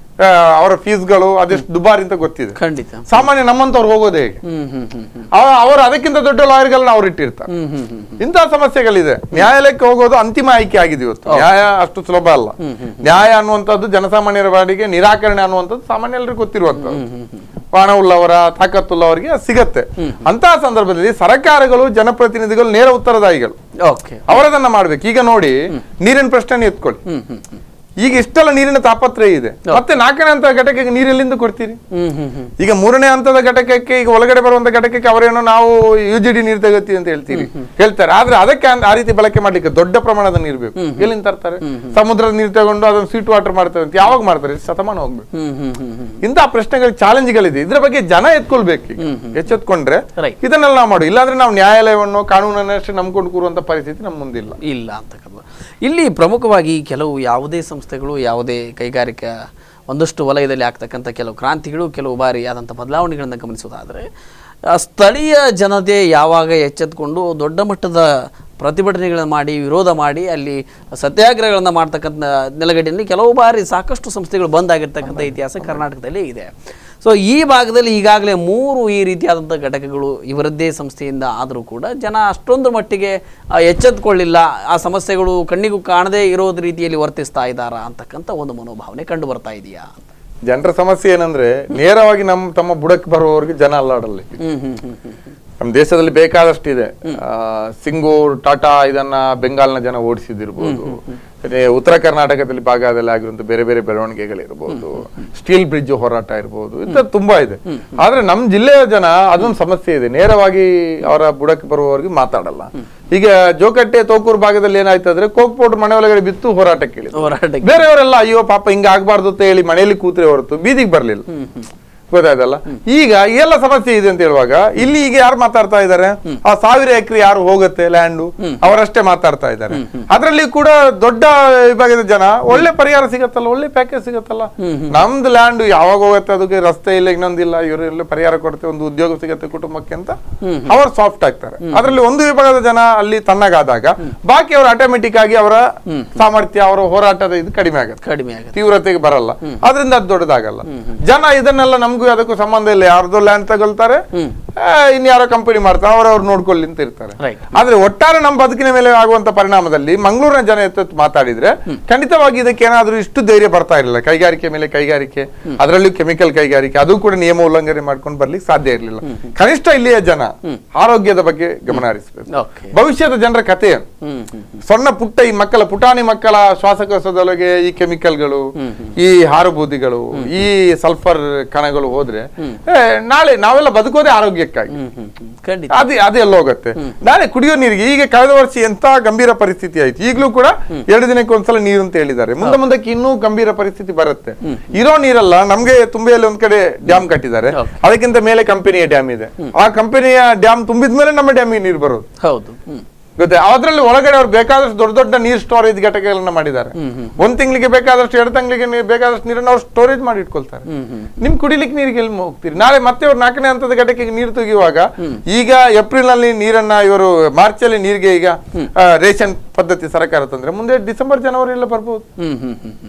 ಅವರ ಫೀಸ್ಗಳು ಅದೆಷ್ಟು ದುಬಾರಿ ಅಂತ ಗೊತ್ತಿದೆ ಖಂಡಿತ ಸಾಮಾನ್ಯ ನಮ್ಮಂತವ್ರು ಹೋಗೋದು ಹೇಗೆ ಹ್ಮ್ ಹ್ಮ್ ಹ್ಮ್ ಹ್ಮ್ ಅವ- ಅವರು ಅದಕ್ಕಿಂತ ದೊಡ್ಡ ಲಾಯರ್ಗಳನ್ನ ಅವ್ರು ಇಟ್ಟಿರ್ತಾರೆ ಹ್ಮ್ ಹ್ಮ್ ಹ್ಮ್ ಇಂತಹ ಸಮಸ್ಯೆಗಳಿದೆ ನ್ಯಾಯಾಲಯಕ್ಕೆ ಹೋಗೋದು ಅಂತಿಮ ಆಯ್ಕೆ ಆಗಿದೆ ಇವತ್ತು ನ್ಯಾಯ ಅಷ್ಟು ಸುಲಭ ಅಲ್ಲ ನ್ಯಾಯ ಅನ್ನುವಂಥದ್ದು ಜನಸಾಮಾನ್ಯರ ಬಾಡಿಗೆ ನಿರಾಕರಣೆ ಅನ್ನುವಂಥದ್ದು ಸಾಮಾನ್ಯ ಎಲ್ಲರಿಗೂ ಗೊತ್ತಿರುವಂಥದ್ದು ಹಣವುಳ್ಳವರ ತಾಕತ್ತುಳ್ಳವರಿಗೆ ಅದು ಸಿಗತ್ತೆ ಅಂತಹ ಸಂದರ್ಭದಲ್ಲಿ ಸರ್ಕಾರಗಳು ಜನಪ್ರತಿನಿಧಿಗಳು ನೇರ ಉತ್ತರದಾಯಿಗಳು ಓಕೆ ಅವರದನ್ನ ಮಾಡ್ಬೇಕು ಈಗ ನೋಡಿ ನೀರಿನ ಪ್ರಶ್ನೆ ಎತ್ಕೊಳ್ಳಿ ಹ್ಮ್ ಹ್ಮ್ ಹ್ಮ್ ಈಗ ಇಷ್ಟೆಲ್ಲ ನೀರಿನ ತಾಪತ್ರಯ ಇದೆ ಮತ್ತೆ ನಾಲ್ಕನೇ ಹಂತದ ಘಟಕಕ್ಕೆ ನೀರು ಎಲ್ಲಿಂದ ಕೊಡ್ತೀರಿ ಹ್ಮ್ ಹ್ಮ್ ಹ್ಮ್ ಈಗ ಮೂರನೇ ಹಂತದ ಘಟಕಕ್ಕೆ ಈಗ ಒಳಗಡೆ ಬರುವಂತ ಘಟಕಕ್ಕೆ ಅವರೇನೋ ನಾವು ಯು ಜಿ ಡಿ ನೀರು ತೆಗತ್ತೀವಿ ಅಂತ ಹೇಳ್ತೀರಿ ಹೇಳ್ತಾರೆ ಆದ್ರೆ ಅದಕ್ಕೆ ಆ- ಆ ರೀತಿ ಬಳಕೆ ಮಾಡ್ಲಿಕ್ಕೆ ದೊಡ್ಡ ಪ್ರಮಾಣದ ನೀರು ಬೇಕು ಎಲ್ಲಿಂದ ತರ್ತಾರೆ ಸಮುದ್ರದ ನೀರು ತಗೊಂಡು ಅದನ್ನು ಸ್ವೀಟ್ ವಾಟರ್ ಮಾಡ್ತಾರೆ ಅಂತ ಯಾವಾಗ ಮಾಡ್ತಾರೆ ಶತಮಾನ ಹೋಗ್ಬೇಕು ಹ್ಮ್ ಹ್ಮ್ ಹ್ಮ್ ಹ್ಮ್ ಇಂತಹ ಪ್ರಶ್ನೆಗಳು ಚಾಲೆಂಜ್ಗಳಿದೆ ಇದ್ರ ಬಗ್ಗೆ ಜನ ಎತ್ಕೊಳ್ಬೇಕು ಈಗ. ಎಚ್ಚೆತ್ಕೊಂಡ್ರೆ Right. ಇದನ್ನೆಲ್ಲ ನಾವು ಮಾಡಿ ಇಲ್ಲಾಂದ್ರೆ ನಾವು ನ್ಯಾಯಾಲಯವನ್ನು ಕಾನೂನನ್ನಷ್ಟೇ ನಂಬ್ಕೊಂಡು ಕೂರುವಂತ ಪರಿಸ್ಥಿತಿ ನಮ್ಮ ಮುಂದಿಲ್ಲ ಇಲ್ಲ ಅಂತಕ್ಕಂಥ ಇಲ್ಲಿ ಪ್ರಮುಖವಾಗಿ ಕೆಲವು ಯಾವುದೇ ಸಂಸ್ಥೆಗಳು ಯಾವುದೇ ಕೈಗಾರಿಕಾ ಒಂದಷ್ಟು ವಲಯದಲ್ಲಿ ಆಗ್ತಕ್ಕಂಥ ಕೆಲವು ಕ್ರಾಂತಿಗಳು ಕೆಲವು ಬಾರಿ ಆದಂಥ ಬದಲಾವಣೆಗಳನ್ನು ಗಮನಿಸೋದಾದರೆ ಆ, ಸ್ಥಳೀಯ ಜನತೆ ಯಾವಾಗ ಎಚ್ಚೆತ್ತುಕೊಂಡು ದೊಡ್ಡ ಮಟ್ಟದ ಪ್ರತಿಭಟನೆಗಳನ್ನು ಮಾಡಿ ವಿರೋಧ ಮಾಡಿ ಅಲ್ಲಿ ಸತ್ಯಾಗ್ರಹಗಳನ್ನು ಮಾಡ್ತಕ್ಕಂಥ ನೆಲಗಡೆಯಲ್ಲಿ ಕೆಲವು ಬಾರಿ ಸಾಕಷ್ಟು ಸಂಸ್ಥೆಗಳು ಬಂದ್ ಆಗಿರ್ತಕ್ಕಂಥ ಇತಿಹಾಸ ಕರ್ನಾಟಕದಲ್ಲಿ ಇದೆ ಸೊ ಈ ಭಾಗದಲ್ಲಿ ಈಗಾಗಲೇ ಮೂರು ಈ ರೀತಿಯಾದಂಥ ಘಟಕಗಳು ಇವರದ್ದೇ ಸಂಸ್ಥೆಯಿಂದ ಆದರೂ ಕೂಡ ಜನ ಅಷ್ಟೊಂದು ಮಟ್ಟಿಗೆ ಆ, ಎಚ್ಚೆತ್ತುಕೊಳ್ಳಿಲ್ಲ ಆ ಸಮಸ್ಯೆಗಳು ಕಣ್ಣಿಗೂ ಕಾಣದೇ ಇರೋದ್ ರೀತಿಯಲ್ಲಿ ವರ್ತಿಸ್ತಾ ಇದ್ದಾರಾ ಅಂತಕ್ಕಂಥ ಒಂದು ಮನೋಭಾವನೆ ಕಂಡು ಬರ್ತಾ ಇದೆಯಾ ಅಂತ ಜನರ ಸಮಸ್ಯೆ ಏನಂದ್ರೆ ನೇರವಾಗಿ ನಮ್ಮ ತಮ್ಮ ಬುಡಕ್ಕೆ ಬರುವವರಿಗೆ ಜನ ಅಲ್ಲಾಡಲ್ಲ ಹ್ಮ್ ಹ್ಮ್ ಹ್ಮ್ ಹ್ಮ್ ನಮ್ಮ ದೇಶದಲ್ಲಿ ಬೇಕಾದಷ್ಟು ಇದೆ ಆ, ಸಿಂಗೂರ್ ಟಾಟಾ ಇದನ್ನ ಬೆಂಗಾಲ್ನ ಜನ ಓಡಿಸಿದಿರ್ಬೋದು ಮತ್ತೆ ಉತ್ತರ ಕರ್ನಾಟಕದಲ್ಲಿ ಭಾಗದಲ್ಲಿ ಆಗಿರುವಂತ ಬೇರೆ ಬೇರೆ ಬೆಳವಣಿಗೆಗಳಿರ್ಬೋದು ಸ್ಟೀಲ್ ಬ್ರಿಡ್ಜ್ ಹೋರಾಟ ಇರ್ಬೋದು ಇಂಥ ತುಂಬಾ ಇದೆ ಆದ್ರೆ ನಮ್ಮ ಜಿಲ್ಲೆಯ ಜನ ಅದೊಂದು ಸಮಸ್ಯೆ ಇದೆ ನೇರವಾಗಿ ಅವರ ಬುಡಕ್ಕೆ ಬರುವವರಿಗೆ ಮಾತಾಡಲ್ಲ ಈಗ ಜೋಕಟ್ಟೆ ತೋಕೂರು ಭಾಗದಲ್ಲಿ ಏನಾಯ್ತು ಅಂದ್ರೆ ಕೋಕ್ ಪೌಡರ್ ಮನೆ ಒಳಗಡೆ ಬಿತ್ತು ಹೋರಾಟಕ್ಕೆ ಇಳಿದ್ರು. ಹೋರಾಟಕ್ಕೆ ಬೇರೆಯವರೆಲ್ಲ ಅಯ್ಯೋ ಪಾಪ ಹಿಂಗ ಆಗ್ಬಾರ್ದು ಅಂತ ಹೇಳಿ ಮನೆಯಲ್ಲಿ ಕೂತ್ರೆ ಹೊರತು ಬೀದಿಗೆ ಬರ್ಲಿಲ್ಲ ಗೊತ್ತಾಯ್ತಲ್ಲ ಈಗ ಎಲ್ಲ ಸಮಸ್ಯೆ ಇದೆ ಅಂತ ಹೇಳುವಾಗ ಇಲ್ಲಿ ಈಗ ಯಾರು ಮಾತಾಡ್ತಾ ಇದ್ದಾರೆ ಆ ಸಾವಿರ ಎಕರೆ ಯಾರು ಹೋಗುತ್ತೆ ಲ್ಯಾಂಡು ಅವರಷ್ಟೇ ಮಾತಾಡ್ತಾ ಇದ್ದಾರೆ ಅದರಲ್ಲಿ ಕೂಡ ದೊಡ್ಡ ವಿಭಾಗದ ಜನ ಒಳ್ಳೆ ಪರಿಹಾರ ಸಿಗತ್ತಲ್ಲ ಒಳ್ಳೆ ಪ್ಯಾಕೇಜ್ ಸಿಗತ್ತಲ್ಲ ನಮ್ದು ಲ್ಯಾಂಡ್ ಯಾವಾಗ ಹೋಗುತ್ತೆ ಅದಕ್ಕೆ ರಸ್ತೆ ಇಲ್ಲ ಇನ್ನೊಂದಿಲ್ಲ ಇವರು ಎಲ್ಲ ಪರಿಹಾರ ಕೊಡುತ್ತೆ ಒಂದು ಉದ್ಯೋಗ ಸಿಗತ್ತೆ ಕುಟುಂಬಕ್ಕೆ ಅಂತ ಅವರು ಸಾಫ್ಟ್ ಆಗ್ತಾರೆ ಅದರಲ್ಲಿ ಒಂದು ವಿಭಾಗದ ಜನ ಅಲ್ಲಿ ತಣ್ಣಗಾದಾಗ ಬಾಕಿ ಅವರು ಆಟೋಮೆಟಿಕ್ ಆಗಿ ಅವರ ಸಾಮರ್ಥ್ಯ ಅವರ ಹೋರಾಟದ ಇದು ಕಡಿಮೆ ಆಗುತ್ತೆ ಕಡಿಮೆ ಆಗುತ್ತೆ ತೀವ್ರತೆಗೆ ಬರಲ್ಲ ಅದರಿಂದ ಅದು ದೊಡ್ಡದಾಗಲ್ಲ ಜನ ಇದನ್ನೆಲ್ಲ ನಮಗೂ ಅದಕ್ಕೂ ಸಂಬಂಧ ಇಲ್ಲ ಯಾರ್ದೋ ಲ್ಯಾಂಡ್ ತಗೊಳ್ತಾರೆ ಆ, ಇನ್ಯಾರೋ ಕಂಪನಿ ಮಾಡ್ತಾರೆ ಅವ್ರವ್ರು ನೋಡ್ಕೊಳ್ಳಿ ಅಂತ ಇರ್ತಾರೆ Right. ಆದ್ರೆ ಒಟ್ಟಾರೆ ನಮ್ಮ ಬದುಕಿನ ಮೇಲೆ ಆಗುವಂತ ಪರಿಣಾಮದಲ್ಲಿ ಮಂಗಳೂರಿನ ಜನ ಎತ್ತು ಮಾತಾಡಿದ್ರೆ ಖಂಡಿತವಾಗಿ ಇದಕ್ಕೆ ಏನಾದ್ರೂ ಇಷ್ಟು ಧೈರ್ಯ ಬರ್ತಾ ಇರಲಿಲ್ಲ ಕೈಗಾರಿಕೆ ಮೇಲೆ ಕೈಗಾರಿಕೆ ಅದರಲ್ಲೂ ಕೆಮಿಕಲ್ ಕೈಗಾರಿಕೆ ಅದು ಕೂಡ ನಿಯಮ ಉಲ್ಲಂಘನೆ ಮಾಡ್ಕೊಂಡು ಬರ್ಲಿಕ್ಕೆ ಸಾಧ್ಯ ಇರಲಿಲ್ಲ ಕನಿಷ್ಠ ಇಲ್ಲಿಯ ಜನ ಆರೋಗ್ಯದ ಬಗ್ಗೆ ಗಮನ ಹರಿಸಬೇಕು ಓಕೆ ಭವಿಷ್ಯದ ಜನರ ಕಥೆ ಏನು ಹ್ಮ್ ಹ್ಮ್ ಸಣ್ಣ ಪುಟ್ಟ ಈ ಮಕ್ಕಳ ಪುಟಾಣಿ ಮಕ್ಕಳ ಶ್ವಾಸಕೋಶದೊಳಗೆ ಈ ಕೆಮಿಕಲ್ಗಳು ಈ ಹಾರುಬೂದಿಗಳು ಈ ಸಲ್ಫರ್ ಕಣಗಳು ಹೋದ್ರೆ ಏ, ನಾಳೆ ನಾವೆಲ್ಲ ಬದುಕೋದೇ ಆರೋಗ್ಯಕ್ಕಾಗಿ ಹ್ಮ್ ಹ್ಮ್ ಹ್ಮ್ ಖಂಡಿತ ಅದು ಅದು ಎಲ್ಲ ಹೋಗುತ್ತೆ ನಾಳೆ ಕುಡಿಯೋ ನೀರಿಗೆ ಈಗ ಕಳೆದ ವರ್ಷ ಎಂತ ಗಂಭೀರ ಪರಿಸ್ಥಿತಿ ಆಯ್ತು ಈಗಲೂ ಕೂಡ ಎರಡು ದಿನಕ್ಕೆ ಒಂದ್ಸಲ ನೀರು ಅಂತ ಹೇಳಿದ್ದಾರೆ ಮುಂದೆ ಮುಂದಕ್ಕೆ ಇನ್ನೂ ಗಂಭೀರ ಪರಿಸ್ಥಿತಿ ಬರುತ್ತೆ ಇರೋ ನೀರಲ್ಲ ನಮ್ಗೆ ತುಂಬೆಯಲ್ಲಿ ಒಂದ್ ಕಡೆ ಡ್ಯಾಮ್ ಕಟ್ಟಿದ್ದಾರೆ Okay. ಅದಕ್ಕಿಂತ ಮೇಲೆ ಕಂಪನಿಯ ಡ್ಯಾಮ್ ಇದೆ ಆ ಕಂಪನಿಯ ಡ್ಯಾಮ್ ತುಂಬಿದ ಮೇಲೆ ನಮ್ಮ ಡ್ಯಾಮಿಗೆ ನೀರು ಬರೋದು ಹೌದು ಹ್ಮ್ ಗೊತ್ತೆ ಅದ್ರಲ್ಲಿ ಒಳಗಡೆ ಅವ್ರು ಬೇಕಾದಷ್ಟು ದೊಡ್ಡ ದೊಡ್ಡ ನೀರ್ ಸ್ಟೋರೇಜ್ ಘಟಕಗಳನ್ನ ಮಾಡಿದ್ದಾರೆ ಒಂದ್ ತಿಂಗಳಿಗೆ ಬೇಕಾದಷ್ಟು ಎರಡು ತಿಂಗಳಿಗೆ ನೀ- ಬೇಕಾದಷ್ಟು ನೀರನ್ನ ಅವ್ರು ಸ್ಟೋರೇಜ್ ಮಾಡಿ ಇಟ್ಕೊಳ್ತಾರೆ ನಿಮ್ ಕುಡಿಲಿಕ್ಕೆ ನೀರಿಗೆ ಎಲ್ಲಿ ಹೋಗ್ತೀರಿ ನಾಳೆ ಮತ್ತೆ ಅವ್ರು ನಾಲ್ಕನೇ ಹಂತದ ಘಟಕಕ್ಕೆ ನೀರು ತೆಗೆಯುವಾಗ ಈಗ ಏಪ್ರಿಲ್ ನಲ್ಲಿ ನೀರನ್ನ ಇವರು ಮಾರ್ಚ್ ಅಲ್ಲಿ ನೀರಿಗೆ ಈಗ ಆ, ರೇಷನ್ ಪದ್ಧತಿ ಸರ್ಕಾರ ತಂದ್ರೆ ಮುಂದೆ ಡಿಸೆಂಬರ್ ಜನವರಿ ಎಲ್ಲ ಬರ್ಬೋದು ಹ್ಮ್ ಹ್ಮ್ ಹ್ಮ್ ಹ್ಮ್ ಹ್ಮ್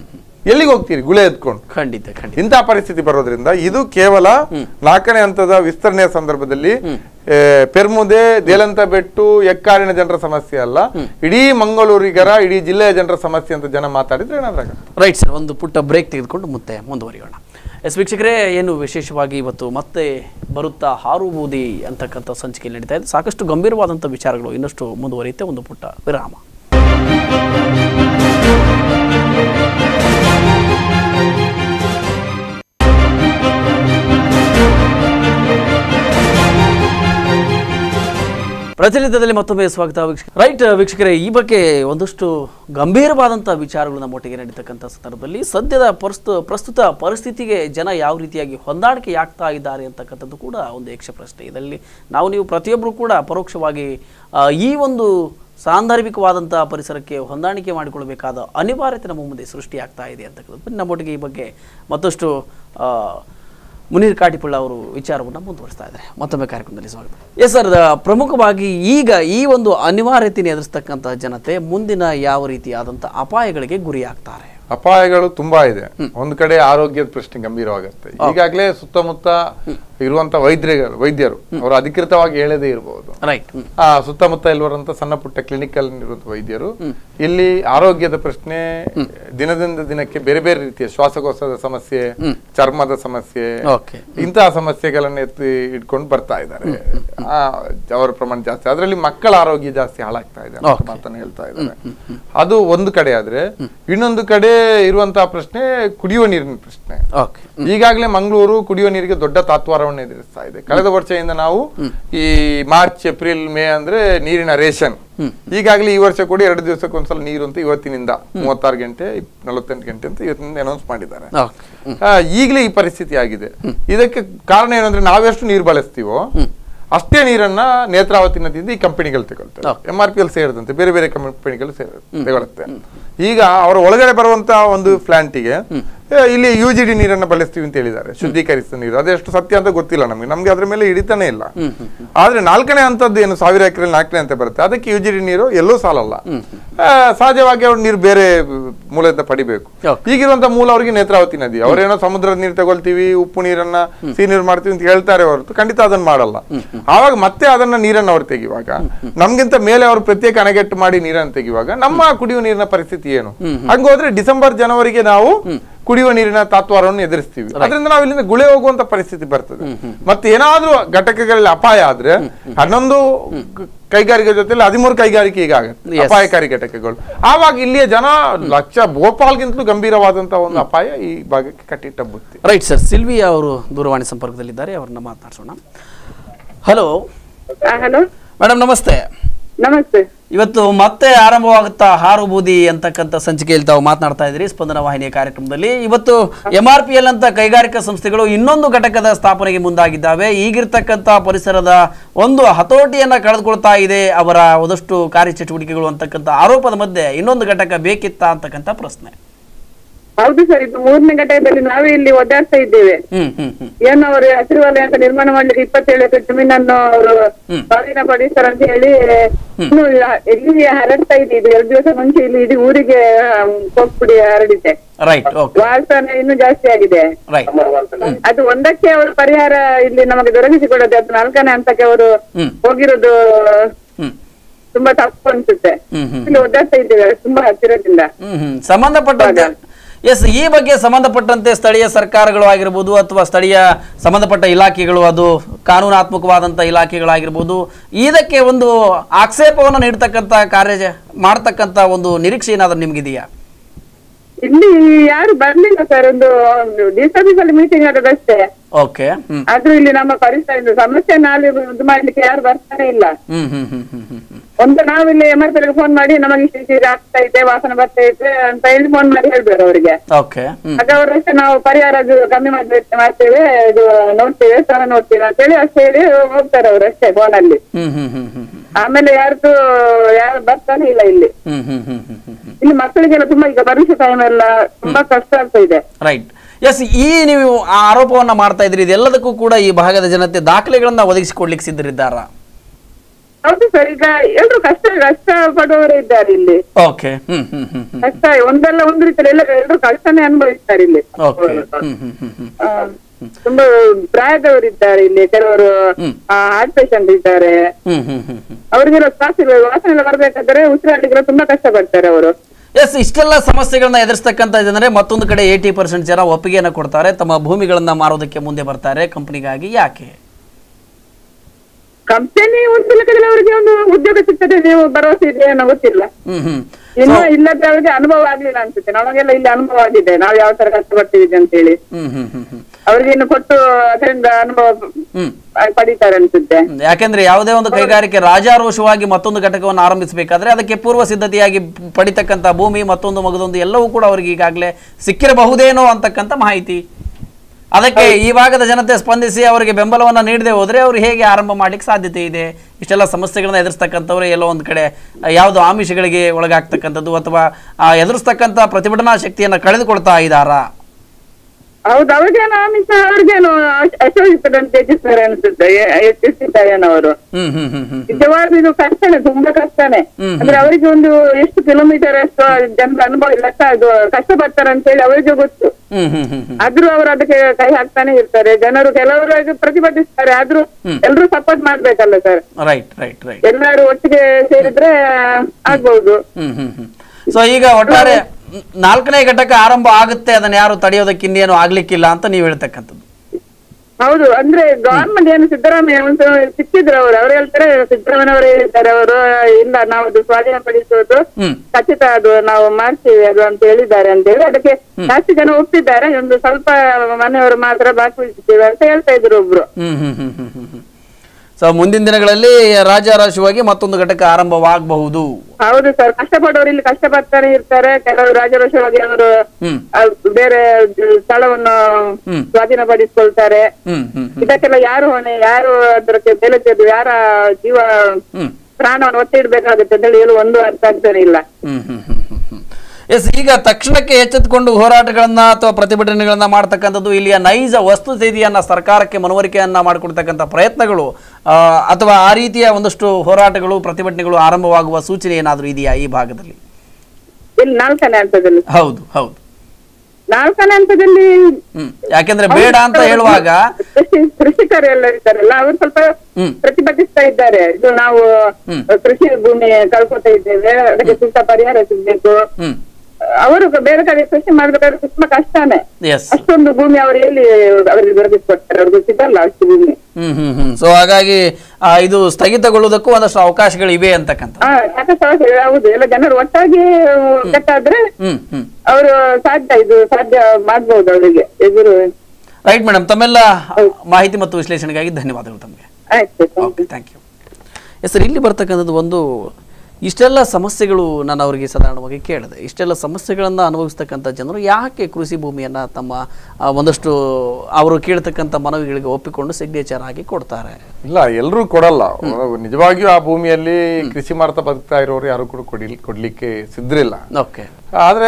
ಎಲ್ಲಿಗೆ ಹೋಗ್ತೀರಿ ಗುಳೆ ಎತ್ಕೊಂಡು ಖಂಡಿತ ಖಂಡಿತ ಇಂತಹ ಪರಿಸ್ಥಿತಿ ಬರೋದ್ರಿಂದ ಇದು ಕೇವಲ ನಾಲ್ಕನೇ ಹಂತದ ವಿಸ್ತರಣೆಯ ಸಂದರ್ಭದಲ್ಲಿ ಆ, ಪೆರ್ಮುದೆ ದೇಲಂತ ಬೆಟ್ಟು ಎಕ್ಕಾರಿನ ಜನರ ಸಮಸ್ಯೆ ಅಲ್ಲ ಇಡೀ ಮಂಗಳೂರಿಗರ ಇಡೀ ಜಿಲ್ಲೆಯ ಜನರ ಸಮಸ್ಯೆ ಅಂತ ಜನ ಮಾತಾಡಿದ್ರೆ ಏನಾದ್ರಾಗ ರೈಟ್ ಸರ್ ಒಂದು ಪುಟ್ಟ ಬ್ರೇಕ್ ತೆಗೆದುಕೊಂಡು ಮತ್ತೆ ಮುಂದುವರಿಯೋಣ ಎಸ್ ವೀಕ್ಷಕರೇ ಏನು ವಿಶೇಷವಾಗಿ ಇವತ್ತು ಮತ್ತೆ ಬರುತ್ತಾ ಹಾರು ಬೂದಿ ಅಂತಕ್ಕಂಥ ಸಂಚಿಕೆ ನಡೀತಾ ಇದೆ ಸಾಕಷ್ಟು ಗಂಭೀರವಾದಂಥ ವಿಚಾರಗಳು ಇನ್ನಷ್ಟು ಮುಂದುವರಿಯುತ್ತೆ ಒಂದು ಪುಟ್ಟ ವಿರಾಮ ಪ್ರಚಲಿತದಲ್ಲಿ ಮತ್ತೊಮ್ಮೆ ಸ್ವಾಗತ ವೀಕ್ಷಕ ರೈಟ್ ವೀಕ್ಷಕರೇ ಈ ಬಗ್ಗೆ ಒಂದಷ್ಟು ಗಂಭೀರವಾದಂಥ ವಿಚಾರಗಳು ನಮ್ಮೊಟ್ಟಿಗೆ ನಡೀತಕ್ಕಂಥ ಸಂದರ್ಭದಲ್ಲಿ ಸದ್ಯದ ಪ್ರಸ್ತು ಪ್ರಸ್ತುತ ಪರಿಸ್ಥಿತಿಗೆ ಜನ ಯಾವ ರೀತಿಯಾಗಿ ಹೊಂದಾಣಿಕೆ ಆಗ್ತಾ ಇದ್ದಾರೆ ಅಂತಕ್ಕಂಥದ್ದು ಕೂಡ ಒಂದು ಯಕ್ಷ ಪ್ರಶ್ನೆ ಇದರಲ್ಲಿ ನಾವು ನೀವು ಪ್ರತಿಯೊಬ್ಬರು ಕೂಡ ಪರೋಕ್ಷವಾಗಿ ಆ, ಈ ಒಂದು ಸಾಂದರ್ಭಿಕವಾದಂಥ ಪರಿಸರಕ್ಕೆ ಹೊಂದಾಣಿಕೆ ಮಾಡಿಕೊಳ್ಬೇಕಾದ ಅನಿವಾರ್ಯತೆ ನಮ್ಮ ಮುಂದೆ ಸೃಷ್ಟಿಯಾಗ್ತಾ ಇದೆ ಅಂತಕ್ಕಂಥದ್ದು ನಮ್ಮೊಟ್ಟಿಗೆ ಈ ಬಗ್ಗೆ ಮತ್ತಷ್ಟು ಆ, ಮುನೀರ್ ಕಾಟಿಪುಳ್ಳ ಅವರು ವಿಚಾರವನ್ನು ಮುಂದುವರಿಸ್ತಾ ಇದ್ದಾರೆ ಮತ್ತೊಮ್ಮೆ ಕಾರ್ಯಕ್ರಮದಲ್ಲಿ ಸ್ವಾಗತ ಎಸ್ ಸರ್ ಪ್ರಮುಖವಾಗಿ ಈಗ ಈ ಒಂದು ಅನಿವಾರ್ಯತೆಯನ್ನು ಎದುರಿಸ್ತಕ್ಕಂಥ ಜನತೆ ಮುಂದಿನ ಯಾವ ರೀತಿಯಾದಂಥ ಅಪಾಯಗಳಿಗೆ ಗುರಿಯಾಗ್ತಾರೆ ಅಪಾಯಗಳು ತುಂಬಾ ಇದೆ ಒಂದ್ ಕಡೆ ಆರೋಗ್ಯದ ಪ್ರಶ್ನೆ ಗಂಭೀರವಾಗುತ್ತೆ ಈಗಾಗಲೇ ಸುತ್ತಮುತ್ತ ಇರುವಂತ ವೈದ್ಯರು ವೈದ್ಯರು ಅವರು ಅಧಿಕೃತವಾಗಿ ಹೇಳದೇ ಇರಬಹುದು ರೈಟ್ ಆ ಸುತ್ತಮುತ್ತ ಇರುವಂತ ಸಣ್ಣ ಪುಟ್ಟ ಕ್ಲಿನಿಕಲ್ ಇರುವಂತ ವೈದ್ಯರು ಇಲ್ಲಿ ಆರೋಗ್ಯದ ಪ್ರಶ್ನೆ ದಿನದಿಂದ ದಿನಕ್ಕೆ ಬೇರೆ ಬೇರೆ ರೀತಿಯ ಶ್ವಾಸಕೋಶದ ಸಮಸ್ಯೆ ಚರ್ಮದ ಸಮಸ್ಯೆ ಓಕೆ ಇಂತಹ ಸಮಸ್ಯೆಗಳನ್ನ ಎತ್ತಿ ಇಟ್ಕೊಂಡು ಬರ್ತಾ ಇದ್ದಾರೆ ಆ, ಅವರ ಪ್ರಮಾಣ ಜಾಸ್ತಿ ಅದರಲ್ಲಿ ಮಕ್ಕಳ ಆರೋಗ್ಯ ಜಾಸ್ತಿ ಹಾಳಾಗ್ತಾ ಇದೆ ಅಂತ Okay. ಮಾತನ್ನ ಹೇಳ್ತಾ ಇದ್ದಾರೆ ಅದು ಒಂದು ಕಡೆ ಆದ್ರೆ ಇನ್ನೊಂದು ಕಡೆ ಇರುವಂತಹ ಪ್ರಶ್ನೆ ಕುಡಿಯುವ ನೀರಿನ ಪ್ರಶ್ನೆ ಓಕೆ ಈಗಾಗಲೇ ಮಂಗಳೂರು ಕುಡಿಯುವ ನೀರಿಗೆ ದೊಡ್ಡ ತಾತ್ವಾರವನ್ನು ಎದುರಿಸ್ತಾ ಇದೆ ಕಳೆದ ವರ್ಷದಿಂದ ನಾವು ಈ ಮಾರ್ಚ್ ಏಪ್ರಿಲ್ ಮೇ ಅಂದ್ರೆ ನೀರಿನ ರೇಷನ್ ಈಗಾಗಲೇ ಈ ವರ್ಷ ಕೂಡ ಎರಡು ದಿವಸಕ್ಕೆ ಒಂದ್ಸಲ ನೀರು ಅಂತ ಇವತ್ತಿನಿಂದ ಮೂವತ್ತಾರು ಗಂಟೆ ನಲವತ್ತೆಂಟು ಗಂಟೆ ಅಂತ ಇವತ್ತಿನಿಂದ ಅನೌನ್ಸ್ ಮಾಡಿದ್ದಾರೆ ಓಕೆ ಆ, ಈಗಲೇ ಈ ಪರಿಸ್ಥಿತಿ ಆಗಿದೆ ಇದಕ್ಕೆ ಕಾರಣ ಏನಂದ್ರೆ ನಾವೆಷ್ಟು ನೀರು ಬಳಸ್ತೀವೋ ಅಷ್ಟೇ ನೀರನ್ನ ನೇತ್ರಾವತಿ ನದಿಯಿಂದ ಈ ಕಂಪನಿಗಳು ತಗೊಳ್ತಾರೆ ಎಂ ಆರ್ ಪಿ ಎಲ್ ಸೇರಿದಂತೆ ಬೇರೆ ಬೇರೆ ಕಂಪನಿಗಳು ಸೇರ ತಗೊಳುತ್ತೆ ಈಗ ಅವರ ಒಳಗಡೆ ಬರುವಂತ ಒಂದು ಪ್ಲಾಂಟಿಗೆ ಇಲ್ಲಿ ಯು ಜಿ ಡಿ ನೀರನ್ನ ಬಳಸ್ತೀವಿ ಅಂತ ಹೇಳಿದ್ದಾರೆ ಶುದ್ಧೀಕರಿಸಿದ ನೀರು ಅದೆಷ್ಟು ಸತ್ಯ ಅಂತ ಗೊತ್ತಿಲ್ಲ ನಮಗೆ ನಮ್ಗೆ ಅದ್ರ ಮೇಲೆ ಹಿಡಿತಾನೆ ಇಲ್ಲ ಆದ್ರೆ ನಾಲ್ಕನೇ ಹಂತದ್ದು ಏನು ಸಾವಿರ ಎಕರೆ ನಾಲ್ಕನೇ ಅಂತ ಬರುತ್ತೆ ಅದಕ್ಕೆ ಯು ಜಿ ಡಿ ನೀರು ಎಲ್ಲೂ ಸಾಲಲ್ಲ ಆ, ಸಹಜವಾಗಿ ಅವ್ರು ನೀರು ಬೇರೆ ಮೂಲದಿಂದ ಪಡಿಬೇಕು Okay. ಈಗಿರುವಂತ ಮೂಲ ಅವರಿಗೆ ನೇತ್ರಾವತಿ ನದಿ ಅವರೇನೋ ಸಮುದ್ರದ ನೀರು ತಗೊಳ್ತೀವಿ ಉಪ್ಪು ನೀರನ್ನ ಸಿಹಿ ನೀರು ಮಾಡ್ತೀವಿ ಅಂತ ಹೇಳ್ತಾರೆ ಹೊರತು ಖಂಡಿತ ಅದನ್ನ ಮಾಡಲ್ಲ ಆವಾಗ ಮತ್ತೆ ಅದನ್ನ ನೀರನ್ನ ಅವ್ರು ತೆಗಿವಾಗ ನಮ್ಗಿಂತ ಮೇಲೆ ಅವರು ಪ್ರತ್ಯೇಕ ಅಣೆಗೆಟ್ಟು ಮಾಡಿ ನೀರನ್ನು ತೆಗಿವಾಗ ನಮ್ಮ ಕುಡಿಯುವ ನೀರಿನ ಪರಿಸ್ಥಿತಿ ಏನು ಹಂಗೋದ್ರೆ ಡಿಸೆಂಬರ್ ಜನವರಿಗೆ ನಾವು ಕುಡಿಯುವ ನೀರಿನ ತಾತ್ವಾರವನ್ನು ಎದುರಿಸ್ತೀವಿ ಅದರಿಂದ ನಾವು ಇಲ್ಲಿಂದ ಗುಳೆ ಹೋಗುವಂತ ಪರಿಸ್ಥಿತಿ ಬರ್ತದೆ ಮತ್ತೆ ಏನಾದ್ರೂ ಘಟಕಗಳಲ್ಲಿ ಅಪಾಯ ಆದ್ರೆ ಹನ್ನೊಂದು ಕ- ಕೈಗಾರಿಕೆ ಜೊತೆಲಿ ಹದಿಮೂರು ಕೈಗಾರಿಕೆ ಈಗ ಆಗುತ್ತೆ Yes. ಅಪಾಯಕಾರಿ ಘಟಕಗಳು ಆವಾಗ ಇಲ್ಲಿಯ ಜನ ಲಕ್ಷ ಭೋಪಾಲ್ಗಿಂತಲೂ ಗಂಭೀರವಾದಂತಹ ಒಂದು ಅಪಾಯ ಈ ಭಾಗಕ್ಕೆ ಕಟ್ಟಿಟ್ಟ ಬುತ್ತಿ ರೈಟ್ ಸರ್ ಸಿಲ್ವಿಯಾ ಅವರು ದೂರವಾಣಿ ಸಂಪರ್ಕದಲ್ಲಿದ್ದಾರೆ ಅವ್ರನ್ನ ಮಾತನಾಡಿಸೋಣ ಹಲೋ ಹಲೋ ಮೇಡಮ್ ನಮಸ್ತೆ ನಮಸ್ತೆ ಇವತ್ತು ಮತ್ತೆ ಆರಂಭವಾಗುತ್ತಾ ಹಾರು ಬೂದಿ ಅಂತಕ್ಕಂಥ ಸಂಚಿಕೆಯಲ್ಲಿ ತಾವು ಮಾತನಾಡ್ತಾ ಇದ್ರಿ ಸ್ಪಂದನ ವಾಹಿನಿಯ ಕಾರ್ಯಕ್ರಮದಲ್ಲಿ ಇವತ್ತು ಎಂ ಆರ್ ಪಿ ಎಲ್ ಅಂತ ಕೈಗಾರಿಕಾ ಸಂಸ್ಥೆಗಳು ಇನ್ನೊಂದು ಘಟಕದ ಸ್ಥಾಪನೆಗೆ ಮುಂದಾಗಿದ್ದಾವೆ ಈಗಿರ್ತಕ್ಕಂಥ ಪರಿಸರದ ಒಂದು ಹತೋಟಿಯನ್ನ ಕಳೆದುಕೊಳ್ತಾ ಇದೆ ಅವರ ಒಂದಷ್ಟು ಕಾರ್ಯಚಟುವಟಿಕೆಗಳು ಅಂತಕ್ಕಂಥ ಆರೋಪದ ಮಧ್ಯೆ ಇನ್ನೊಂದು ಘಟಕ ಬೇಕಿತ್ತಾ ಅಂತಕ್ಕಂಥ ಪ್ರಶ್ನೆ ಹೌದು ಸರ್ ಇದು ಮೂರನೇ ಘಟಕದಲ್ಲಿ ನಾವೇ ಇಲ್ಲಿ ಒದ್ದಾಡ್ತಾ ಇದ್ದೇವೆ ಹ್ಮ್ ಹ್ಮ್ ಹ್ಮ್ ಏನು ಅವರು ಹಸಿರು ವಲಯ ಅಂತ ನಿರ್ಮಾಣ ಮಾಡ್ಲಿಕ್ಕೆ ಇಪ್ಪತ್ತೇಳು ಎಕರೆ ಜಮೀನನ್ನು ಅವರು ಸ್ವಾಧೀನ ಪಡಿಸ್ತಾರೆ ಅಂತ ಹೇಳಿ ಇನ್ನು ಎಲ್ಲಿ ಹರಡ್ತಾ ಇದೆ ಇದು ಎರಡು ದಿವಸ ಮುಂಚೆ ಇಲ್ಲಿ ಇಡೀ ಊರಿಗೆ ಹೋಗ್ಬಿಡಿ ಹರಡಿದೆ ರೈಟ್ ಓಕೆ ವಾಸನೆ ಇನ್ನೂ ಜಾಸ್ತಿ ಆಗಿದೆ ರೈಟ್ ಅದು ಒಂದಕ್ಕೆ ಅವರು ಪರಿಹಾರ ಇಲ್ಲಿ ನಮಗೆ ದೊರಕಿಸಿಕೊಡೋದು ಅದು ನಾಲ್ಕನೇ ಹಂತಕ್ಕೆ ಅವರು ಹ್ಮ್. ಹೋಗಿರೋದು ಹ್ಮ್ ತುಂಬಾ ತಪ್ಪು ಅನ್ಸುತ್ತೆ ಹ್ಮ್ ಹ್ಮ್ ಇಲ್ಲಿ ಒದ್ದಾಡ್ತಾ ಇದ್ದೇವೆ ತುಂಬಾ ಹತ್ತಿರದಿಂದ ಹ್ಮ್ ಹ್ಮ್ ಸಂಬಂಧಪಟ್ಟಂತೆ ಎಸ್ ಈ ಬಗ್ಗೆ ಸಂಬಂಧಪಟ್ಟಂತೆ ಸ್ಥಳೀಯ ಸರ್ಕಾರಗಳು ಆಗಿರ್ಬೋದು ಅಥವಾ ಸ್ಥಳೀಯ ಸಂಬಂಧಪಟ್ಟ ಇಲಾಖೆಗಳು ಅದು ಕಾನೂನಾತ್ಮಕವಾದಂಥ ಇಲಾಖೆಗಳಾಗಿರ್ಬೋದು ಇದಕ್ಕೆ ಒಂದು ಆಕ್ಷೇಪವನ್ನು ನೀಡ್ತಕ್ಕಂಥ ಕಾರ್ಯ ಮಾಡ್ತಕ್ಕಂಥ ಒಂದು ನಿರೀಕ್ಷೆ ಏನಾದರೂ ನಿಮ್ಗಿದೆಯಾ ಇಲ್ಲಿ ಯಾರು ಬರ್ಲಿಲ್ಲ ಸರ್ ಒಂದು ಡಿಸ್ಟರ್ಬೆನ್ಸ್ ಅಲ್ಲಿ ಮೀಟಿಂಗ್ ಆಗೋದಷ್ಟೇ ಓಕೆ ಹ್ಮ್ ಆದ್ರೂ ಇಲ್ಲಿ ನಮ್ಮ ಪರಿಸರ ಇದು ಸಮಸ್ಯೆ ನಾಳೆ ಇದು ಮಾಡ್ಲಿಕ್ಕೆ ಯಾರು ಬರ್ತಾನೆ ಇಲ್ಲ ಹ್ಮ್ ಹ್ಮ್ ಹ್ಮ್ ಹ್ಮ್ ಹ್ಮ್ ಹ್ಮ್ ಒಂದು ನಾವಿಲ್ಲಿ ಎಮರ್ಜೆನ್ಸಿ ಫೋನ್ ಮಾಡಿ ನಮಗೆ ಇಷ್ಟು ಇಷ್ಟು ಆಗ್ತಾ ಇದೆ ವಾಸನೆ ಬರ್ತಾ ಇದೆ ಅಂತ ಹೇಳಿ ಫೋನ್ ಮಾಡಿ ಹೇಳ್ಬೇಕು ಅವರಿಗೆ ಓಕೆ ಹ್ಮ್ ಆಗ ಅವರಷ್ಟೇ ನಾವು ಪರಿಹಾರ ಅದು ಕಮ್ಮಿ ಮಾಡ್ಬೇಕು ಮಾಡ್ತೇವೆ ಇದು ನೋಡ್ತೇವೆ ಸ್ಥಳ ನೋಡ್ತೇವೆ ಅಂತ ಹೇಳಿ ಅಷ್ಟೇ ಹೇಳಿ ಹೋಗ್ತಾರೆ ಅವರು ಅಷ್ಟೇ ಫೋನ್ ಅಲ್ಲಿ ಹ್ಮ್ ಹ್ಮ್ ಹ್ಮ್ ಹ್ಮ್ ಹ್ಮ್ ಆಮೇಲೆ ಯಾರ್ದು ಯಾರು ಬರ್ತಾನೆ ಇಲ್ಲ ಇಲ್ಲಿ ಹ್ಮ್ ಹ್ಮ್ ಹ್ಮ್ ಹ್ಮ್ ಹ್ಮ್ ಹ್ಮ್ ಇಲ್ಲಿ ಮಕ್ಕಳಿಗೆಲ್ಲ ತುಂಬಾ ಈಗ ಪರೀಕ್ಷೆ ಟೈಮ್ ಎಲ್ಲ ತುಂಬಾ ಕಷ್ಟ ಆಗ್ತಾ ಇದೆ ರೈಟ್ ಎಸ್ ಈ ನೀವು ಆ ಆರೋಪವನ್ನ ಮಾಡ್ತಾ ಇದ್ರಿ ಇದೆಲ್ಲದಕ್ಕೂ ಕೂಡ ಈ ಭಾಗದ ಜನತೆ ದಾಖಲೆಗಳನ್ನ ಒದಗಿಸಿಕೊಡ್ಲಿಕ್ಕೆ ಸಿದ್ಧರಿದ್ದಾರಾ ಹೌದು ಸರ್ ಈಗ ಎಲ್ರು ಕಷ್ಟ ಕಷ್ಟ ಪಡುವವರೇ ಇದ್ದಾರೆ ಇಲ್ಲಿ ಓಕೆ ಹ್ಮ್ ಹ್ಮ್ ಹ್ಮ್ ಹ್ಮ್ ಕಷ್ಟ ಒಂದಲ್ಲ ಒಂದು ರೀತಿಯಲ್ಲಿ ಎಲ್ಲ ಎಲ್ರು ಕಷ್ಟನೇ ಅನುಭವಿಸ್ತಾರೆ ಇಲ್ಲಿ ಓಕೆ ಹ್ಮ್ ಹ್ಮ್ ಹ್ಮ್ ಹ್ಮ್ ಆ, ತುಂಬಾ ಪ್ರಾಯದವರಿದ್ದಾರೆ ಇಲ್ಲಿ ಕೆಲವರು ಹ್ಮ್. ಹಾರ್ಟ್ ಪೇಷಂಟ್ ಇದ್ದಾರೆ ಹ್ಮ್ ಹ್ಮ್ ಹ್ಮ್ ಹ್ಮ್ ಅವರಿಗೆಲ್ಲ ಶ್ವಾಸ ವಾಸನೆ ಎಲ್ಲ ಬರ್ಬೇಕಾದ್ರೆ ಉಸಿರಾಡ್ಲಿಕ್ಕೆಲ್ಲ ತುಂಬಾ ಕಷ್ಟ ಪಡ್ತಾರೆ ಅವರು ಎಸ್ ಇಷ್ಟೆಲ್ಲ ಸಮಸ್ಯೆಗಳನ್ನ ಎದುರಿಸ್ತಕ್ಕಂಥ ಜನರೇ ಮತ್ತೊಂದು ಕಡೆ ಏಯ್ಟಿ ಪರ್ಸೆಂಟ್ ಜನ ಒಪ್ಪಿಗೆಯನ್ನು ಕೊಡ್ತಾರೆ ತಮ್ಮ ಭೂಮಿಗಳನ್ನ ಮಾರೋದಕ್ಕೆ ಮುಂದೆ ಬರ್ತಾರೆ ಕಂಪನಿಗಾಗಿ ಯಾಕೆ ಕಂಪನಿ ಒಂದು ಲೆಕ್ಕದಲ್ಲಿ ಅವರಿಗೆ ಒಂದು ಉದ್ಯೋಗ ಸಿಗ್ತದೆ ನೀವು ಭರವಸೆ ಇದೆ ಅನ್ನೋ ಗೊತ್ತಿಲ್ಲ ಹ್ಮ್ ಹ್ಮ್ ಇನ್ನು ಇಲ್ಲದ್ರೆ ಅವರಿಗೆ ಅನುಭವ ಆಗ್ಲಿಲ್ಲ ಅನ್ಸುತ್ತೆ ನಮಗೆಲ್ಲ ಇಲ್ಲಿ ಅನುಭವ ಆಗಿದೆ ನಾವು ಯಾವ ತರ ಕಷ್ಟಪಡ್ತೀವಿ ಅಂತ ಹೇಳಿ ಹ್ಮ್ ಹ್ಮ್ ಹ್ಮ್ ಹ್ಮ್ ಅವರಿಗೆ ಇನ್ನು ಕೊಟ್ಟು ಅದರಿಂದ ಅನುಭವ ಹ್ಮ್ ಪಡೀತಾರೆ ಅನ್ಸುತ್ತೆ ಯಾಕೆಂದ್ರೆ ಯಾವುದೇ ಒಂದು ಕೈಗಾರಿಕೆ ರಾಜಾರೋಷವಾಗಿ ಮತ್ತೊಂದು ಘಟಕವನ್ನು ಆರಂಭಿಸಬೇಕಾದ್ರೆ ಅದಕ್ಕೆ ಪೂರ್ವ ಸಿದ್ಧತೆಯಾಗಿ ಪಡಿತಕ್ಕಂಥ ಭೂಮಿ ಮತ್ತೊಂದು ಮಗದೊಂದು ಎಲ್ಲವೂ ಕೂಡ ಅವರಿಗೆ ಈಗಾಗಲೇ ಸಿಕ್ಕಿರಬಹುದೇನೋ ಅಂತಕ್ಕಂಥ ಮಾಹಿತಿ ಅದಕ್ಕೆ ಈ ಭಾಗದ ಜನತೆ ಸ್ಪಂದಿಸಿ ಅವರಿಗೆ ಬೆಂಬಲವನ್ನು ನೀಡದೆ ಹೋದ್ರೆ ಅವರು ಹೇಗೆ ಆರಂಭ ಮಾಡ್ಲಿಕ್ಕೆ ಸಾಧ್ಯತೆ ಇದೆ ಇಷ್ಟೆಲ್ಲ ಸಮಸ್ಯೆಗಳನ್ನ ಎದುರಿಸ್ತಕ್ಕಂಥವ್ರು ಎಲ್ಲೋ ಒಂದು ಕಡೆ ಆ, ಯಾವುದು ಆಮಿಷಗಳಿಗೆ ಒಳಗಾಗ್ತಕ್ಕಂಥದ್ದು ಅಥವಾ ಆ, ಎದುರಿಸ್ತಕ್ಕಂಥ ಪ್ರತಿಭಟನಾ ಶಕ್ತಿಯನ್ನು ಕಳೆದುಕೊಳ್ತಾ ಇದ್ದಾರಾ ಹೌದು ಅವ್ರಿಗೇನು ಆಮಿಷ ಅವ್ರಿಗೇನು ಅಶೋಕಿತದಂತ ಹೆಚ್ಚಿಸ್ತಾರೆ ಅನ್ಸುತ್ತೆ ಹೆಚ್ಚಿಸ್ತಿದ್ದಾರೇನೋ ಅವರು ಹ್ಮ್ ಹ್ಮ್ ಹ್ಮ್ ಹ್ಮ್ ನಿಜವಾಗ್ಲೂ ಇದು ಕಷ್ಟನೇ ತುಂಬಾ ಕಷ್ಟನೇ ಹ್ಮ್. ಅಂದ್ರೆ ಅವರಿಗೆ ಒಂದು ಎಷ್ಟು ಕಿಲೋಮೀಟರ್ ಅಷ್ಟು ಜನರ ಅನುಭವ ಲೆಕ್ಕ ಇದು ಕಷ್ಟಪಡ್ತಾರೆ ಅಂತ ಹೇಳಿ ಅವರಿಗೆ ಗೊತ್ತು ಹ್ಮ್ ಹ್ಮ್ ಹ್ಮ್ ಹ್ಮ್ ಆದ್ರೂ ಅವರು ಅದಕ್ಕೆ ಕೈ ಹಾಕ್ತಾನೆ ಇರ್ತಾರೆ ಜನರು ಕೆಲವರು ಅದು ಪ್ರತಿಭಟಿಸ್ತಾರೆ ಆದ್ರೂ ಎಲ್ರು ಸಪೋರ್ಟ್ ಮಾಡ್ಬೇಕಲ್ಲ ಸರ್ ರೈಟ್ ರೈಟ್ ರೈಟ್ ಎಲ್ಲರೂ ಒಟ್ಟಿಗೆ ಸೇರಿದ್ರೆ ಆಗ್ಬಹುದು ಹ್ಮ್ ಹ್ಮ್ ಹ್ಮ್ ಸೊ ಈಗ ಒಟ್ಟಾರೆ ನ್- ನಾಲ್ಕನೇ ಘಟಕ ಆರಂಭ ಆಗುತ್ತೆ ಅದನ್ನ ಯಾರು ತಡೆಯೋದಕ್ಕೆ ಇನ್ನೇನು ಆಗ್ಲಿಕ್ಕಿಲ್ಲ ಅಂತ ನೀವು ಹೇಳ್ತಕ್ಕಂಥದ್ದು ಹೌದು ಅಂದ್ರೆ ಗವರ್ಮೆಂಟ್ ಏನು ಸಿದ್ದರಾಮಯ್ಯ ಒಂದು ಸಿಕ್ಕಿದ್ರು ಅವರು ಅವ್ರು ಹೇಳ್ತಾರೆ ಸಿದ್ದರಾಮಯ್ಯನವರು ಹೇಳಿದ್ದಾರೆ ಅವರು ಇಲ್ಲ ನಾವು ಅದು ಸ್ವಾಧೀನಪಡಿಸೋದು ಹ್ಮ್ ಖಚಿತ ಅದು ನಾವು ಮಾಡ್ತೀವಿ ಅದು ಅಂತ ಹೇಳಿದ್ದಾರೆ ಅಂತ ಹೇಳಿ ಅದಕ್ಕೆ ಜಾಸ್ತಿ ಜನ ಒಪ್ಪಿದ್ದಾರೆ ಒಂದು ಸ್ವಲ್ಪ ಮನೆಯವರು ಮಾತ್ರ ಬಾಕಿ ಉಳಿಸಿದ್ದೇವೆ ಅಂತ ಹೇಳ್ತಾ ಇದ್ರು ಒಬ್ರು ಹ್ಮ್ ಹ್ಮ್ ಹ್ಮ್ ಹ್ಮ್ ಹ್ಮ್ ಹ್ಮ್ ಸೊ ಮುಂದಿನ ದಿನಗಳಲ್ಲಿ ರಾಜಾರಾಶಿಯಾಗಿ ಮತ್ತೊಂದು ಘಟಕ ಆರಂಭವಾಗಬಹುದು ಹೌದು ಸರ್ ಕಷ್ಟಪಡೋರು ಇಲ್ಲಿ ಕಷ್ಟಪಡ್ತಾನೆ ಇರ್ತಾರೆ ಕೆಲವರು ರಾಜರೋಷವಾಗಿ ಅವರು ಹ್ಮ್ ಆ, ಬೇರೆ ಸ್ಥಳವನ್ನು ಹ್ಮ್. ಸ್ವಾಧೀನಪಡಿಸ್ಕೊಳ್ತಾರೆ ಹ್ಮ್ ಹ್ಮ್ ಹ್ಮ್ ಇದಕ್ಕೆಲ್ಲ ಯಾರು ಹೊಣೆ ಯಾರು ಅದಕ್ಕೆ ಬೆಲೆ ತೆಗೆದು ಯಾರ ಜೀವ ಹ್ಮ್ ಪ್ರಾಣವನ್ನು ಒತ್ತಿ ಇಡ್ಬೇಕಾಗುತ್ತೆ ಅಂತ ಹೇಳಿ ಹೇಳುವ ಒಂದು ಅರ್ಥ ಆಗ್ತಾನೆ ಇಲ್ಲ ಹ್ಮ್ ಹ್ಮ್ ಹ್ಮ್ ಹ್ಮ್ ಹ್ಮ್ ಎಸ್ ಈಗ ತಕ್ಷಣಕ್ಕೆ ಎಚ್ಚೆತ್ತುಕೊಂಡು ಹೋರಾಟಗಳನ್ನ ಅಥವಾ ಪ್ರತಿಭಟನೆಗಳನ್ನ ಮಾಡ್ತಕ್ಕಂಥದ್ದು ಇಲ್ಲಿಯ ನೈಜ ವಸ್ತುಸ್ಥಿತಿಯನ್ನ ಸರ್ಕಾರಕ್ಕೆ ಮನವರಿಕೆಯನ್ನ ಮಾಡಿಕೊಡ್ತಕ್ಕಂಥ ಪ್ರಯತ್ನಗಳು ಆ, ಅಥವಾ ಆ ರೀತಿಯ ಒಂದಷ್ಟು ಹೋರಾಟಗಳು ಪ್ರತಿಭಟನೆಗಳು ಆರಂಭವಾಗುವ ಸೂಚನೆ ಏನಾದರೂ ಇದೆಯಾ ಈ ಭಾಗದಲ್ಲಿ ಇಲ್ಲಿ ನಾಲ್ಕನೇ ಹಂತದಲ್ಲಿ ಹೌದು ಹೌದು ನಾಲ್ಕನೇ ಹಂತದಲ್ಲಿ ಹ್ಮ್ ಯಾಕೆಂದ್ರೆ ಬೇಡ ಅಂತ ಹೇಳುವಾಗ ಕೃಷಿ ಕೃಷಿಕರು ಎಲ್ಲ ಇದ್ದಾರಲ್ಲ ಅವರು ಸ್ವಲ್ಪ ಹ್ಮ್. ಪ್ರತಿಭಟಿಸ್ತಾ ಇದ್ದಾರೆ ಇದು ನಾವು ಹ್ಮ್. ಕೃಷಿ ಭೂಮಿ ಕಳ್ಕೊತಾ ಇದ್ದೇವೆ ಅದಕ್ಕೆ ಸೂಕ್ತ ಪರಿಹಾರ ಸಿಗ್ಬೇಕು ಹ್ಮ್ ಅವರು ಬೇರೆ ಕಡೆ ಕೃಷಿ ಮಾಡ್ಬೇಕಾದ್ರೆ ತುಂಬಾ ಕಷ್ಟನೇ ಎಸ್ ಅಷ್ಟೊಂದು ಭೂಮಿ ಅವರು ಎಲ್ಲಿ ಅವರಿಗೆ ದೊರಕಿಸ್ಕೊಡ್ತಾರೆ ಅವ್ರಿಗೆ ಸಿಗಲ್ಲ ಅಷ್ಟು ಭೂಮಿ ಹ್ಮ್ ಹ್ಮ್ ಹ್ಮ್ ಸೊ ಹಾಗಾಗಿ ಆ, ಇದು ಸ್ಥಗಿತಗೊಳ್ಳುವುದಕ್ಕೂ ಒಂದಷ್ಟು ಅವಕಾಶಗಳು ಇವೆ ಅಂತಕ್ಕಂಥ ಹಾ ಸಾಕಷ್ಟು ಅವಶ್ಯ ಹೌದು ಎಲ್ಲ ಜನರು ಒಟ್ಟಾಗಿ ಕಟ್ಟಾದ್ರೆ ಹ್ಮ್ ಹ್ಮ್ ಅವರು ಸಾಧ್ಯ ಇದು ಸಾಧ್ಯ ಮಾಡ್ಬೋದು ಅವರಿಗೆ ಎದುರು ರೈಟ್ ಮೇಡಮ್ ತಮ್ಮೆಲ್ಲ ಮಾಹಿತಿ ಮತ್ತು ವಿಶ್ಲೇಷಣೆಗಾಗಿ ಧನ್ಯವಾದಗಳು ತಮಗೆ ಆಯ್ತು okay thank you yes sir ಇಲ್ಲಿ ಬರ್ತಕ್ಕಂಥದ್ದು ಒಂದು ಇಷ್ಟೆಲ್ಲ ಸಮಸ್ಯೆಗಳು ನಾನು ಅವರಿಗೆ ಸಾಧಾರಣವಾಗಿ ಕೇಳಿದೆ ಇಷ್ಟೆಲ್ಲ ಸಮಸ್ಯೆಗಳನ್ನು ಅನುಭವಿಸ್ತಕ್ಕಂಥ ಜನರು ಯಾಕೆ ಕೃಷಿ ಭೂಮಿಯನ್ನು ತಮ್ಮ ಆ, ಒಂದಷ್ಟು ಅವರು ಕೇಳ್ತಕ್ಕಂಥ ಮನವಿಗಳಿಗೆ ಒಪ್ಪಿಕೊಂಡು ಸಿಗ್ನೇಚರ್ ಆಗಿ ಕೊಡ್ತಾರೆ ಇಲ್ಲ ಎಲ್ಲರೂ ಕೊಡಲ್ಲ ನಿಜವಾಗಿಯೂ ಆ ಭೂಮಿಯಲ್ಲಿ ಕೃಷಿ ಮಾಡ್ತಾ ಬದುಕ್ತಾ ಇರೋರು ಯಾರು ಕೂಡ ಕೊಡಿ ಕೊಡ್ಲಿಕ್ಕೆ ಸಿದ್ರಿಲ್ಲ ಓಕೆ ಆದ್ರೆ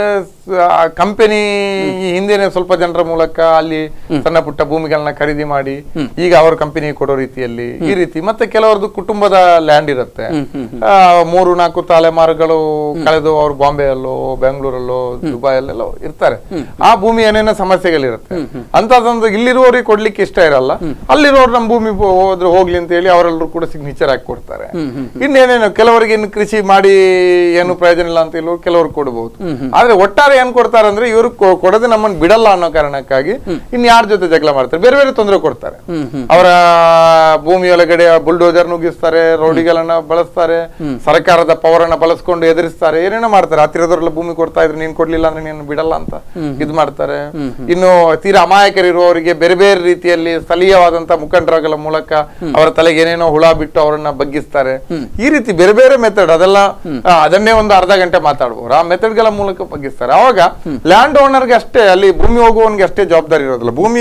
ಕಂಪನಿ ಹಿಂದೆನೆ ಸ್ವಲ್ಪ ಜನರ ಮೂಲಕ ಅಲ್ಲಿ ಸಣ್ಣ ಪುಟ್ಟ ಭೂಮಿಗಳನ್ನ ಖರೀದಿ ಮಾಡಿ ಈಗ ಅವ್ರ ಕಂಪನಿ ಕೊಡೋ ರೀತಿಯಲ್ಲಿ ಈ ರೀತಿ ಮತ್ತೆ ಕೆಲವರದ್ದು ಕುಟುಂಬದ ಲ್ಯಾಂಡ್ ಇರುತ್ತೆ ಆ, ಮೂರು ನಾಲ್ಕು ತಲೆಮಾರುಗಳು ಕಳೆದು ಅವ್ರು ಬಾಂಬೆಯಲ್ಲೋ ಬೆಂಗಳೂರಲ್ಲೋ ದುಬೈಯಲ್ಲೆಲ್ಲೋ ಇರ್ತಾರೆ ಆ ಭೂಮಿ ಏನೇನೋ ಸಮಸ್ಯೆಗಳಿರುತ್ತೆ ಅಂತದೊಂದು ಇಲ್ಲಿರುವವರಿಗೆ ಕೊಡ್ಲಿಕ್ಕೆ ಇಷ್ಟ ಇರಲ್ಲ ಅಲ್ಲಿರೋರು ನಮ್ಮ ಭೂಮಿ ಹೋ- ಹೋದ್ರೆ ಹೋಗ್ಲಿ ಅಂತ ಹೇಳಿ ಅವರೆಲ್ಲರೂ ಕೂಡ ಸಿಗ್ನೇಚರ್ ಹಾಕಿ ಕೊಡ್ತಾರೆ ಇನ್ನೇನೇನು ಕೆಲವರಿಗೆ ಇನ್ನು ಕೃಷಿ ಮಾಡಿ ಏನು ಪ್ರಯೋಜನ ಇಲ್ಲ ಅಂತ ಹೇಳುವ ಕೆಲವರು ಕೊಡಬಹುದು ಆದ್ರೆ ಒಟ್ಟಾರೆ ಏನ್ ಕೊಡ್ತಾರೆ ಅಂದ್ರೆ ಇವರು ಕೊ- ಕೊಡದೆ ನಮ್ಮನ್ನು ಬಿಡಲ್ಲ ಅನ್ನೋ ಕಾರಣಕ್ಕಾಗಿ ಇನ್ ಯಾರ ಜೊತೆ ಜಗಳ ಮಾಡ್ತಾರೆ ಬೇರೆ ಬೇರೆ ತೊಂದರೆ ಕೊಡ್ತಾರೆ ಅವರ ಭೂಮಿಯೊಳಗಡೆ ಬುಲ್ಡೋಜರ್ ನುಗ್ಗಿಸ್ತಾರೆ ರೋಡಿಗಳನ್ನ ಬಳಸ್ತಾರೆ ಸರ್ಕಾರದ ಪವರ್ ಅನ್ನ ಬಳಸ್ಕೊಂಡು ಎದುರಿಸ್ತಾರೆ ಏನೇನೋ ಮಾಡ್ತಾರೆ ಹತ್ತಿರದವರೆಲ್ಲ ಭೂಮಿ ಕೊಡ್ತಾ ಇದ್ರು ನೀನ್ ಕೊಡ್ಲಿಲ್ಲ ಅಂದ್ರೆ ನೀನು ಬಿಡಲ್ಲ ಅಂತ ಇದ್ ಮಾಡ್ತಾರೆ ಇನ್ನು ತೀರಾ ಅಮಾಯಕರಿರುವವರಿಗೆ ಬೇರೆ ಬೇರೆ ರೀತಿಯಲ್ಲಿ ಸ್ಥಳೀಯವಾದಂತ ಮುಖಂಡರುಗಳ ಮೂಲಕ ಅವರ ತಲೆಗೆ ಏನೇನೋ ಹುಳ ಬಿಟ್ಟು ಅವರನ್ನ ಬಗ್ಗಿಸ್ತಾರೆ ಈ ರೀತಿ ಬೇರೆ ಬೇರೆ ಮೆಥಡ್ ಅದೆಲ್ಲ ಆ, ಅದನ್ನೇ ಒಂದು ಅರ್ಧ ಗಂಟೆ ಮಾತಾಡ್ಬೋದು ಆ ಮೆಥಡ್ ಗಳ ಮೂಲಕ ಬಗ್ಗಿಸ್ತಾರೆ ಅವಾಗ ಲ್ಯಾಂಡ್ ಓನರ್ಗೆ ಅಷ್ಟೇ ಅಲ್ಲಿ ಭೂಮಿ ಹೋಗುವವನಿಗೆ ಅಷ್ಟೇ ಜವಾಬ್ದಾರಿ ಇರೋದಿಲ್ಲ ಭೂಮಿ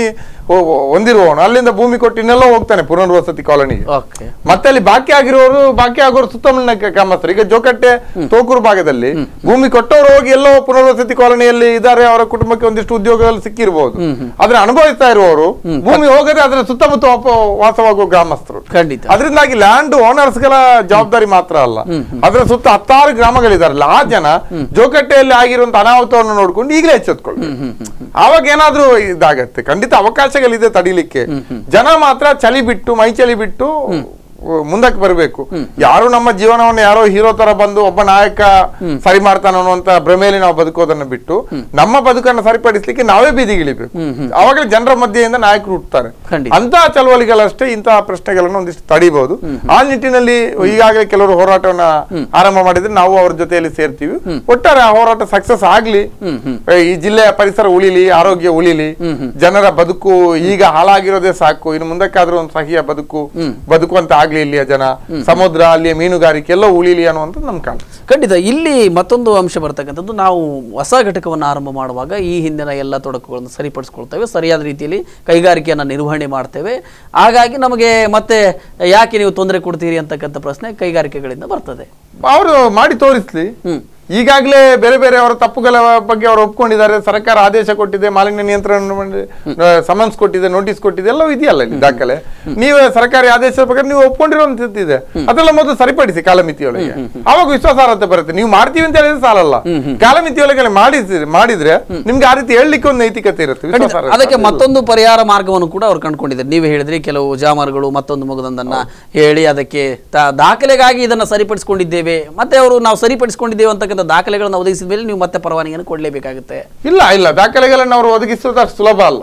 ಹೊ- ಹೊಂದಿರುವವನು ಅಲ್ಲಿಂದ ಭೂಮಿ ಕೊಟ್ಟು ಇನ್ನೆಲ್ಲ ಹೋಗ್ತಾನೆ ಪುನರ್ವಸತಿ ಕಾಲೋನಿಗೆ ಓಕೆ ಮತ್ತೆ ಅಲ್ಲಿ ಬಾಕಿ ಆಗಿರೋರು ಬಾಕಿ ಆಗೋರು ಸುತ್ತಮುತ್ತಲಿನ ಕ- ಗ್ರಾಮಸ್ಥರು ಈಗ ಜೋಕಟ್ಟೆ ತೋಕೂರು ಭಾಗದಲ್ಲಿ ಭೂಮಿ ಕೊಟ್ಟವರು ಹೋಗಿ ಎಲ್ಲೋ ಪುನರ್ವಸತಿ ಕಾಲೋನಿಯಲ್ಲಿ ಇದ್ದಾರೆ ಅವರ ಕುಟುಂಬಕ್ಕೆ ಒಂದಿಷ್ಟು ಉದ್ಯೋಗಗಳು ಸಿಕ್ಕಿರಬಹುದು ಆದ್ರೆ ಅನುಭವಿಸ್ತಾ ಇರುವವರು ಭೂಮಿ ಹೋಗದೆ ಅದರ ಸುತ್ತಮುತ್ತ ವಾಪ- ವಾಸವಾಗುವ ಗ್ರಾಮಸ್ಥರು ಖಂಡಿತ ಅದರಿಂದಾಗಿ ಲ್ಯಾಂಡ್ ಓನರ್ಸ್ ಗಳ ಜವಾಬ್ದಾರಿ ಮಾತ್ರ ಅಲ್ಲ ಅದರ ಸುತ್ತ ಹತ್ತಾರು ಗ್ರಾಮಗಳಿದಾರಲ್ಲ ಆ ಜನ ಜೋಕಟ್ಟೆಯಲ್ಲಿ ಆಗಿರುವಂತ ಅನಾಹುತವನ್ನು ನೋಡ್ಕೊಂಡು ಈಗಲೇ ಎಚ್ಚೆತ್ಕೊಳ್ಬೇಕು ಆವಾಗ ಏನಾದ್ರೂ ಇದಾಗತ್ತೆ ಖಂಡಿತ ಅವಕಾಶಗಳಿದೆ ತಡಿಲಿಕ್ಕೆ ಜನ ಮಾತ್ರ ಚಳಿ ಬಿಟ್ಟು ಮೈ ಚಳಿ ಬಿಟ್ಟು ಮುಂದಕ್ಕೆ ಬರಬೇಕು ಯಾರು ನಮ್ಮ ಜೀವನವನ್ನು ಯಾರೋ ಹೀರೋ ತರ ಬಂದು ಒಬ್ಬ ನಾಯಕ ಸರಿ ಮಾಡ್ತಾನೆ ಅನ್ನುವಂತ ಭ್ರಮೆಯಲ್ಲಿ ನಾವು ಬದುಕೋದನ್ನ ಬಿಟ್ಟು ನಮ್ಮ ಬದುಕನ್ನು ಸರಿಪಡಿಸ್ಲಿಕ್ಕೆ ನಾವೇ ಬೀದಿಗಿಳಿಬೇಕು ಅವಾಗಲೇ ಜನರ ಮಧ್ಯೆಯಿಂದ ನಾಯಕರು ಹುಟ್ಟುತ್ತಾರೆ ಖಂಡಿತ. ಅಂತಹ ಚಳವಳಿಗಳಷ್ಟೇ ಇಂತಹ ಪ್ರಶ್ನೆಗಳನ್ನು ಒಂದಿಷ್ಟು ತಡಿಬಹುದು ಆ ನಿಟ್ಟಿನಲ್ಲಿ ಈಗಾಗಲೇ ಕೆಲವರು ಹೋರಾಟವನ್ನ ಆರಂಭ ಮಾಡಿದ್ರೆ ನಾವು ಅವ್ರ ಜೊತೆಯಲ್ಲಿ ಸೇರ್ತೀವಿ ಒಟ್ಟಾರೆ ಆ ಹೋರಾಟ ಸಕ್ಸಸ್ ಆಗ್ಲಿ ಏ, ಈ ಜಿಲ್ಲೆಯ ಪರಿಸರ ಉಳಿಲಿ ಆರೋಗ್ಯ ಉಳಿಲಿ ಜನರ ಬದುಕು ಈಗ ಹಾಳಾಗಿರೋದೇ ಸಾಕು ಇನ್ನು ಮುಂದಕ್ಕಾದ್ರೂ ಒಂದು ಸಹಿಯ ಬದುಕು ಬದುಕುವಂತ ಆಗ್ಲಿ ಇಲ್ಲಿಯ ಜನ ಸಮುದ್ರ ಅಲ್ಲಿಯ ಮೀನುಗಾರಿಕೆ ಎಲ್ಲ ಉಳಿಲಿ ಅನ್ನುವಂಥದ್ದು ನಮ್ ಕಾಣ ಖಂಡಿತ ಇಲ್ಲಿ ಮತ್ತೊಂದು ಅಂಶ ಬರ್ತಕ್ಕಂಥದ್ದು ನಾವು ಹೊಸ ಘಟಕವನ್ನು ಆರಂಭ ಮಾಡುವಾಗ ಈ ಹಿಂದಿನ ಎಲ್ಲ ತೊಡಕುಗಳನ್ನು ಸರಿಪಡಿಸ್ಕೊಳ್ತೇವೆ ಸರಿಯಾದ ರೀತಿಯಲ್ಲಿ ಕೈಗಾರಿಕೆಯನ್ನು ನಿರ್ವಹಣೆ ಮಾಡ್ತೇವೆ ಹಾಗಾಗಿ ನಮಗೆ ಮತ್ತೆ ಯಾಕೆ ನೀವು ತೊಂದರೆ ಕೊಡ್ತೀರಿ ಅಂತಕ್ಕಂಥ ಪ್ರಶ್ನೆ ಕೈಗಾರಿಕೆಗಳಿಂದ ಬರ್ತದೆ ಅವರು ಮಾಡಿ ತೋರಿಸ್ಲಿ ಈಗಾಗಲೇ ಬೇರೆ ಬೇರೆ ಅವರ ತಪ್ಪುಗಳ ಬಗ್ಗೆ ಅವರು ಒಪ್ಕೊಂಡಿದ್ದಾರೆ ಸರ್ಕಾರ ಆದೇಶ ಕೊಟ್ಟಿದೆ ಮಾಲಿನ್ಯ ನಿಯಂತ್ರಣ ಮಂಡಳಿ, ಆ, ಸಮನ್ಸ್ ಕೊಟ್ಟಿದೆ ನೋಟಿಸ್ ಕೊಟ್ಟಿದೆ ಎಲ್ಲವೂ ಇದೆಯಲ್ಲ ಇಲ್ಲಿ ದಾಖಲೆ ನೀವೇ ಸರ್ಕಾರಿ ಆದೇಶದ ಪ್ರಕಾರ ನೀವು ಒಪ್ಕೊಂಡಿರುವಂತದ್ದಿದೆ ಅದೆಲ್ಲ ಮೊದಲು ಸರಿಪಡಿಸಿ ಕಾಲಮಿತಿಯೊಳಗೆ ಅವಾಗ ವಿಶ್ವಾಸಾರ್ಹತೆ ಬರುತ್ತೆ ನೀವು ಮಾಡ್ತೀವಿ ಅಂತ ಹೇಳಿದ್ರೆ ಸಾಲಲ್ಲ ಕಾಲಮಿತಿಯೊಳಗೆ ಮಾಡಿದ್ರೆ ಮಾಡಿದ್ರೆ ನಿಮ್ಗೆ ಆ ರೀತಿ ಹೇಳಲಿಕ್ಕೆ ಒಂದು ನೈತಿಕತೆ ಇರುತ್ತೆ ಖಂಡಿತ. ವಿಶ್ವಾಸಾರ್ಹತೆ ಅದಕ್ಕೆ ಮತ್ತೊಂದು ಪರಿಹಾರ ಮಾರ್ಗವನ್ನು ಕೂಡ ಅವ್ರು ಕಂಡುಕೊಂಡಿದ್ದಾರೆ ನೀವೇ ಹೇಳಿದ್ರಿ ಕೆಲವು ಜಾಮರುಗಳು ಮತ್ತೊಂದು ಮಗದೊಂದನ್ನ ಹೇಳಿ ಅದಕ್ಕೆ ತ- ದಾಖಲೆಗಾಗಿ ಇದನ್ನ ಸರಿಪಡಿಸಿಕೊಂಡಿದ್ದೇವೆ ಮತ್ತೆ ಅವರು ನಾವು ಸರಿಪಡಿಸಿಕೊಂಡಿದ್ದೇವೆ ಅಂತಕ್ಕಂಥ ದಾಖಲೆಗಳನ್ನು ಒದಗಿಸಿದ ಮೇಲೆ ನೀವು ಮತ್ತೆ ಪರವಾನಗಿಯನ್ನು ಕೊಡಲೇಬೇಕಾಗುತ್ತೆ ಇಲ್ಲ ಇಲ್ಲ ದಾಖಲೆಗಳನ್ನು ಅವರು ಒದಗಿಸುವುದು ಅಷ್ಟು ಸುಲಭ ಅಲ್ಲ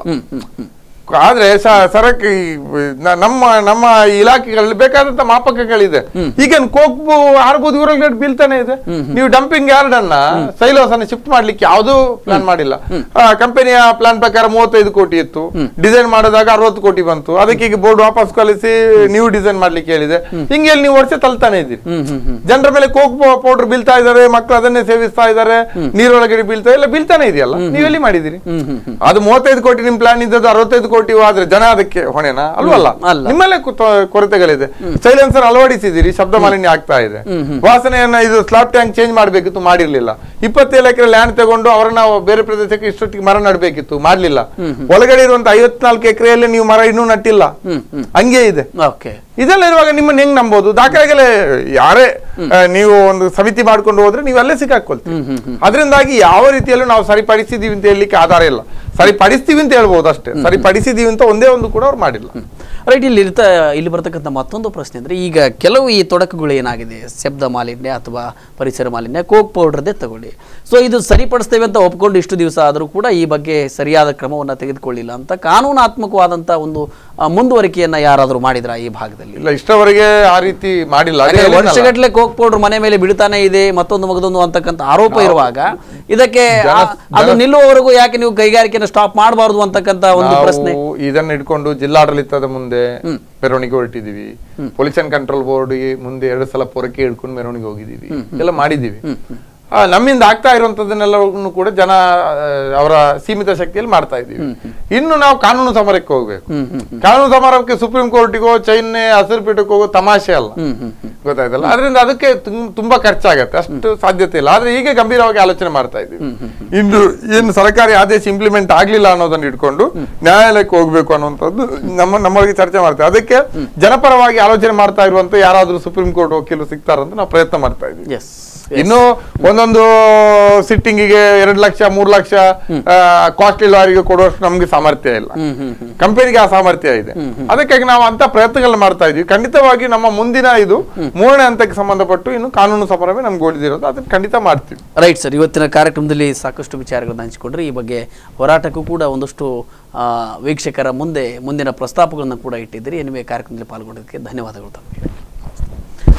ಆದ್ರೆ ಸ- ಸರಕ್ ಈ ನ- ನಮ್ಮ ನಮ್ಮ ಇಲಾಖೆಗಳಲ್ಲಿ ಬೇಕಾದಂತ ಮಾಪಕಗಳಿದೆ ಈಗ ಕೋಕ್ಬು ಆರ್ಬೋದು ಊರಲ್ಲಿ ರೇಟ್ ಬೀಳ್ತಾನೆ ಇದೆ ನೀವು ಡಂಪಿಂಗ್ ಯಾರ್ಡ್ ಅನ್ನ ಸೈಲೋಸ್ ಅನ್ನ ಶಿಫ್ಟ್ ಮಾಡ್ಲಿಕ್ಕೆ ಯಾವುದೂ ಪ್ಲಾನ್ ಮಾಡಿಲ್ಲ ಕಂಪನಿಯ ಪ್ಲಾನ್ ಪ್ರಕಾರ ಮೂವತ್ತೈದು ಕೋಟಿ ಇತ್ತು ಡಿಸೈನ್ ಮಾಡಿದಾಗ ಅರವತ್ತು ಕೋಟಿ ಬಂತು ಅದಕ್ಕೆ ಈಗ ಬೋರ್ಡ್ ವಾಪಸ್ ಕಳಿಸಿ ನೀವು ಡಿಸೈನ್ ಮಾಡ್ಲಿಕ್ಕೆ ಹೇಳಿದೆ ಹಿಂಗೆ ನೀವು ವರ್ಷ ತಲ್ತಾನೆ ಇದ್ದೀರಿ ಜನರ ಮೇಲೆ ಕೋಕ್ ಪೌಡರ್ ಬೀಳ್ತಾ ಇದಾರೆ ಮಕ್ಕಳು ಅದನ್ನೇ ಸೇವಿಸ್ತಾ ಇದಾರೆ ನೀರೊಳಗಡೆ ಬೀಳ್ತಾ ಇಲ್ಲ ಬೀಳ್ತಾನೆ ಇದೆಯಲ್ಲ ನೀವೆಲ್ಲಿ ಮಾಡಿದಿರಿ ಅದು ಮೂವತ್ತೈದು ಕೋಟಿ ನಿಮ್ ಪ್ಲಾನ್ ಇದ್ದದ್ದು ಅರವತ್ತೈದು ಕೋಟಿ ಆದ್ರೆ ಜನ ಅದಕ್ಕೆ ಹೊಣೆನಾ ಅಲ್ವಲ್ಲ ಅಲ್ಲ. ನಿಮ್ಮಲ್ಲೇ ಕುತ- ಕೊರತೆಗಳಿದೆ ಸೈಲೆನ್ಸರ್ ಅಳವಡಿಸಿದಿರಿ ಶಬ್ದ ಮಾಲಿನ್ಯ ಆಗ್ತಾ ಇದೆ ವಾಸನೆಯನ್ನ ಇದು ಸ್ಲಾಬ್ ಟ್ಯಾಂಕ್ ಚೇಂಜ್ ಮಾಡ್ಬೇಕಿತ್ತು ಮಾಡಿರ್ಲಿಲ್ಲ ಇಪ್ಪತ್ತೇಳು ಎಕರೆ ಲ್ಯಾಂಡ್ ತಗೊಂಡು ಅವರನ್ನ ಬೇರೆ ಪ್ರದೇಶಕ್ಕೆ ಇಷ್ಟೊತ್ತಿಗೆ ಮರ ನಡಬೇಕಿತ್ತು ಮಾಡ್ಲಿಲ್ಲ ಒಳಗಡೆ ಇರುವಂತ ಐವತ್ನಾಲ್ಕು ಎಕರೆಯಲ್ಲಿ ನೀವು ಮರ ಇನ್ನೂ ನಟ್ಟಿಲ್ಲ ಹಂಗೆ ಇದೆ ಓಕೆ ಇದೆಲ್ಲ ಇರುವಾಗ ನಿಮ್ಮನ್ನ ಹೆಂಗ್ ನಂಬೋದು ದಾಖಲೆಗಳೇ ಯಾರೇ ಆ, ನೀವು ಒಂದು ಸಮಿತಿ ಮಾಡ್ಕೊಂಡು ಹೋದ್ರೆ ನೀವು ಅಲ್ಲೇ ಸಿಕ್ಕಾಕೊಳ್ತೀವಿ ಅದರಿಂದಾಗಿ ಯಾವ ರೀತಿಯಲ್ಲೂ ನಾವು ಸರಿಪಡಿಸಿದೀವಿ ಅಂತ ಹೇಳಲಿಕ್ಕೆ ಆಧಾರ ಇಲ್ಲ ಸರಿಪಡಿಸ್ತೀವಿ ಅಂತ ಹೇಳ್ಬೋದು ಅಷ್ಟೇ ಸರಿಪಡಿಸಿದೀವಿ ಅಂತ ಒಂದೇ ಒಂದು ಕೂಡ ಅವ್ರು ಮಾಡಿಲ್ಲ ರೈಟ್ ಇಲ್ಲಿ ಇರ್ತ ಇಲ್ಲಿ ಬರ್ತಕ್ಕಂಥ ಮತ್ತೊಂದು ಪ್ರಶ್ನೆ ಅಂದರೆ ಈಗ ಕೆಲವು ಈ ತೊಡಕುಗಳು ಏನಾಗಿದೆ ಶಬ್ದ ಮಾಲಿನ್ಯ ಅಥವಾ ಪರಿಸರ ಮಾಲಿನ್ಯ ಕೋಕ್ ಪೌಡ್ರದೇ ತಗೊಳ್ಳಿ ಸೊ ಇದು ಸರಿಪಡಿಸ್ತೇವೆ ಅಂತ ಒಪ್ಕೊಂಡು ಇಷ್ಟು ದಿವಸ ಆದರೂ ಕೂಡ ಈ ಬಗ್ಗೆ ಸರಿಯಾದ ಕ್ರಮವನ್ನು ತೆಗೆದುಕೊಳ್ಳಿಲ್ಲ ಅಂತ ಕಾನೂನಾತ್ಮಕವಾದಂಥ ಒಂದು ಆ, ಮುಂದುವರಿಕೆಯನ್ನ ಯಾರಾದರೂ ಮಾಡಿದ್ರ ಈ ಭಾಗದಲ್ಲಿ ಇಲ್ಲ ಇಷ್ಟವರೆಗೆ ಆ ರೀತಿ ಮಾಡಿಲ್ಲ ಅದೇ ಹೇಳಿದ್ನಲ್ಲ. ವರ್ಷಗಟ್ಟಲೆ ಕೋಕ್ ಪೌಡರ್ ಮನೆ ಮೇಲೆ ಬಿಡ್ತಾನೆ ಇದೆ ಮತ್ತೊಂದು ಮಗದೊಂದು ಅಂತಕ್ಕಂಥ ಆರೋಪ ಇರುವಾಗ ಇದಕ್ಕೆ ಆ- ಅದು ನಿಲ್ಲುವವರೆಗೂ ಯಾಕೆ ನೀವು ಕೈಗಾರಿಕೆನ ಸ್ಟಾಪ್ ಮಾಡಬಾರದು ಅಂತಕ್ಕಂಥ ಒಂದು ಪ್ರಶ್ನೆ ನಾವು ಇದನ್ನ ಇಟ್ಕೊಂಡು ಜಿಲ್ಲಾಡಳಿತದ ಮುಂದೆ ಮೆರವಣಿಗೆ ಹೊರಟಿದೀವಿ ಪೊಲ್ಯೂಷನ್ ಕಂಟ್ರೋಲ್ ಬೋರ್ಡ್ ಮುಂದೆ ಎರಡು ಸಲ ಪೊರಕೆ ಹಿಡ್ಕೊಂಡು ಮೆರವಣಿಗೆ ಹೋಗಿದೀವಿ ಎಲ್ಲ ಮಾಡಿದೀವಿ ಆ, ನಮ್ಮಿಂದ ಆಗ್ತಾ ಇರುವಂತದನ್ನೆಲ್ಲವನ್ನು ಕೂಡ ಜನ ಆ, ಅವರ ಸೀಮಿತ ಶಕ್ತಿಯಲ್ಲಿ ಮಾಡ್ತಾ ಇದೀವಿ ಇನ್ನು ನಾವು ಕಾನೂನು ಸಮರಕ್ಕೆ ಹೋಗ್ಬೇಕು ಕಾನೂನು ಸಮರಕ್ಕೆ ಸುಪ್ರೀಂ ಕೋರ್ಟಿಗೋ ಚೈನ್ನೆ ಹಸಿರು ಪೀಠಕ್ಕೆ ಹೋಗೋ ತಮಾಷೆ ಅಲ್ಲ ಗೊತ್ತಾಯ್ತಲ್ಲ ಅದರಿಂದ ಅದಕ್ಕೆ ತುಂ- ತುಂಬಾ ಖರ್ಚಾಗತ್ತೆ ಅಷ್ಟು ಸಾಧ್ಯತೆ ಇಲ್ಲ ಆದ್ರೆ ಈಗ ಗಂಭೀರವಾಗಿ ಆಲೋಚನೆ ಮಾಡ್ತಾ ಇದ್ದೀವಿ ಇನ್ನು ಏನು ಸರ್ಕಾರಿ ಆದೇಶ ಇಂಪ್ಲಿಮೆಂಟ್ ಆಗ್ಲಿಲ್ಲ ಅನ್ನೋದನ್ನ ಇಟ್ಕೊಂಡು ನ್ಯಾಯಾಲಯಕ್ಕೆ ಹೋಗ್ಬೇಕು ಅನ್ನುವಂಥದ್ದು ನಮ್ಮ ನಮ್ಮೊಳಗೆ ಚರ್ಚೆ ಮಾಡ್ತೇವೆ ಅದಕ್ಕೆ ಜನಪರವಾಗಿ ಆಲೋಚನೆ ಮಾಡ್ತಾ ಇರುವಂತ ಯಾರಾದ್ರೂ ಸುಪ್ರೀಂ ಕೋರ್ಟ್ ವಕೀಲರು ಸಿಗ್ತಾರಂತ ನಾವು ಪ್ರಯತ್ನ ಮಾಡ್ತಾ ಇದ್ದೀವಿ ಎಸ್ ಇನ್ನು ಒಂದೊಂದು ಸಿಟ್ಟಿಂಗಿಗೆ ಎರಡು ಲಕ್ಷ ಮೂರು ಲಕ್ಷ ಕಾಸ್ಟ್ಲಿ ಲಾರಿಗೆ ಕೊಡುವಷ್ಟು ನಮ್ಗೆ ಸಾಮರ್ಥ್ಯ ಇಲ್ಲ ಕಂಪನಿಗೆ ಆ ಸಾಮರ್ಥ್ಯ ಇದೆ ಅದಕ್ಕಾಗಿ ನಾವು ಅಂತ ಪ್ರಯತ್ನಗಳನ್ನ ಮಾಡ್ತಾ ಇದೀವಿ ಖಂಡಿತವಾಗಿ ನಮ್ಮ ಮುಂದಿನ ಇದು ಮೂರನೇ ಹಂತಕ್ಕೆ ಸಂಬಂಧಪಟ್ಟು ಇನ್ನು ಕಾನೂನು ಸಮರವೇ ನಮ್ಗೆ ಉಳಿದಿರೋದು ಅದನ್ನ ಖಂಡಿತ ಮಾಡ್ತೀವಿ ರೈಟ್ ಸರ್ ಇವತ್ತಿನ ಕಾರ್ಯಕ್ರಮದಲ್ಲಿ ಸಾಕಷ್ಟು ವಿಚಾರಗಳನ್ನು ಹಂಚಿಕೊಂಡ್ರೆ ಈ ಬಗ್ಗೆ ಹೋರಾಟಕ್ಕೂ ಕೂಡ ಒಂದಷ್ಟು ಆ, ವೀಕ್ಷಕರ ಮುಂದೆ ಮುಂದಿನ ಪ್ರಸ್ತಾಪಗಳನ್ನು ಕೂಡ ಇಟ್ಟಿದ್ದೀರಿ ಎನಿವೆ ಕಾರ್ಯಕ್ರಮದಲ್ಲಿ ಪಾಲ್ಗೊಂಡದಕ್ಕೆ ಧನ್ಯವಾದಗಳು ತಮಗೆ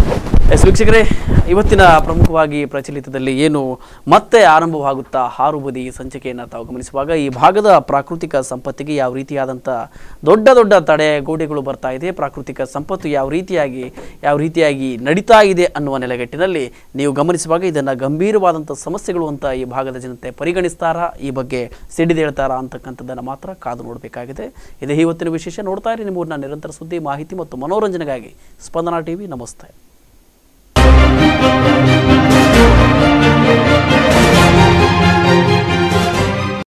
ಎಸ್ ವೀಕ್ಷಕರೇ ಇವತ್ತಿನ ಪ್ರಮುಖವಾಗಿ ಪ್ರಚಲಿತದಲ್ಲಿ ಏನು ಮತ್ತೆ ಆರಂಭವಾಗುತ್ತಾ ಹಾರುಬದಿ ಸಂಚಿಕೆಯನ್ನು ತಾವು ಗಮನಿಸುವಾಗ ಈ ಭಾಗದ ಪ್ರಾಕೃತಿಕ ಸಂಪತ್ತಿಗೆ ಯಾವ ರೀತಿಯಾದಂಥ ದೊಡ್ಡ ದೊಡ್ಡ ತಡೆಗೋಡೆಗಳು ಬರ್ತಾ ಇದೆ ಪ್ರಾಕೃತಿಕ ಸಂಪತ್ತು ಯಾವ ರೀತಿಯಾಗಿ ಯಾವ ರೀತಿಯಾಗಿ ನಡೀತಾ ಇದೆ ಅನ್ನುವ ನೆಲೆಗಟ್ಟಿನಲ್ಲಿ ನೀವು ಗಮನಿಸುವಾಗ ಇದನ್ನು ಗಂಭೀರವಾದಂಥ ಸಮಸ್ಯೆಗಳು ಅಂತ ಈ ಭಾಗದ ಜನತೆ ಪರಿಗಣಿಸ್ತಾರಾ ಈ ಬಗ್ಗೆ ಸಿಡಿದೇಳ್ತಾರಾ ಅಂತಕ್ಕಂಥದ್ದನ್ನು ಮಾತ್ರ ಕಾದು ನೋಡಬೇಕಾಗಿದೆ ಇದೇ ಇವತ್ತಿನ ವಿಶೇಷ ನೋಡ್ತಾ ಇರಿ ನಿಮ್ಮೂರಿನ ನಿರಂತರ ಸುದ್ದಿ ಮಾಹಿತಿ ಮತ್ತು ಮನೋರಂಜನೆಗಾಗಿ ಸ್ಪಂದನಾ ಟಿವಿ ನಮಸ್ತೆ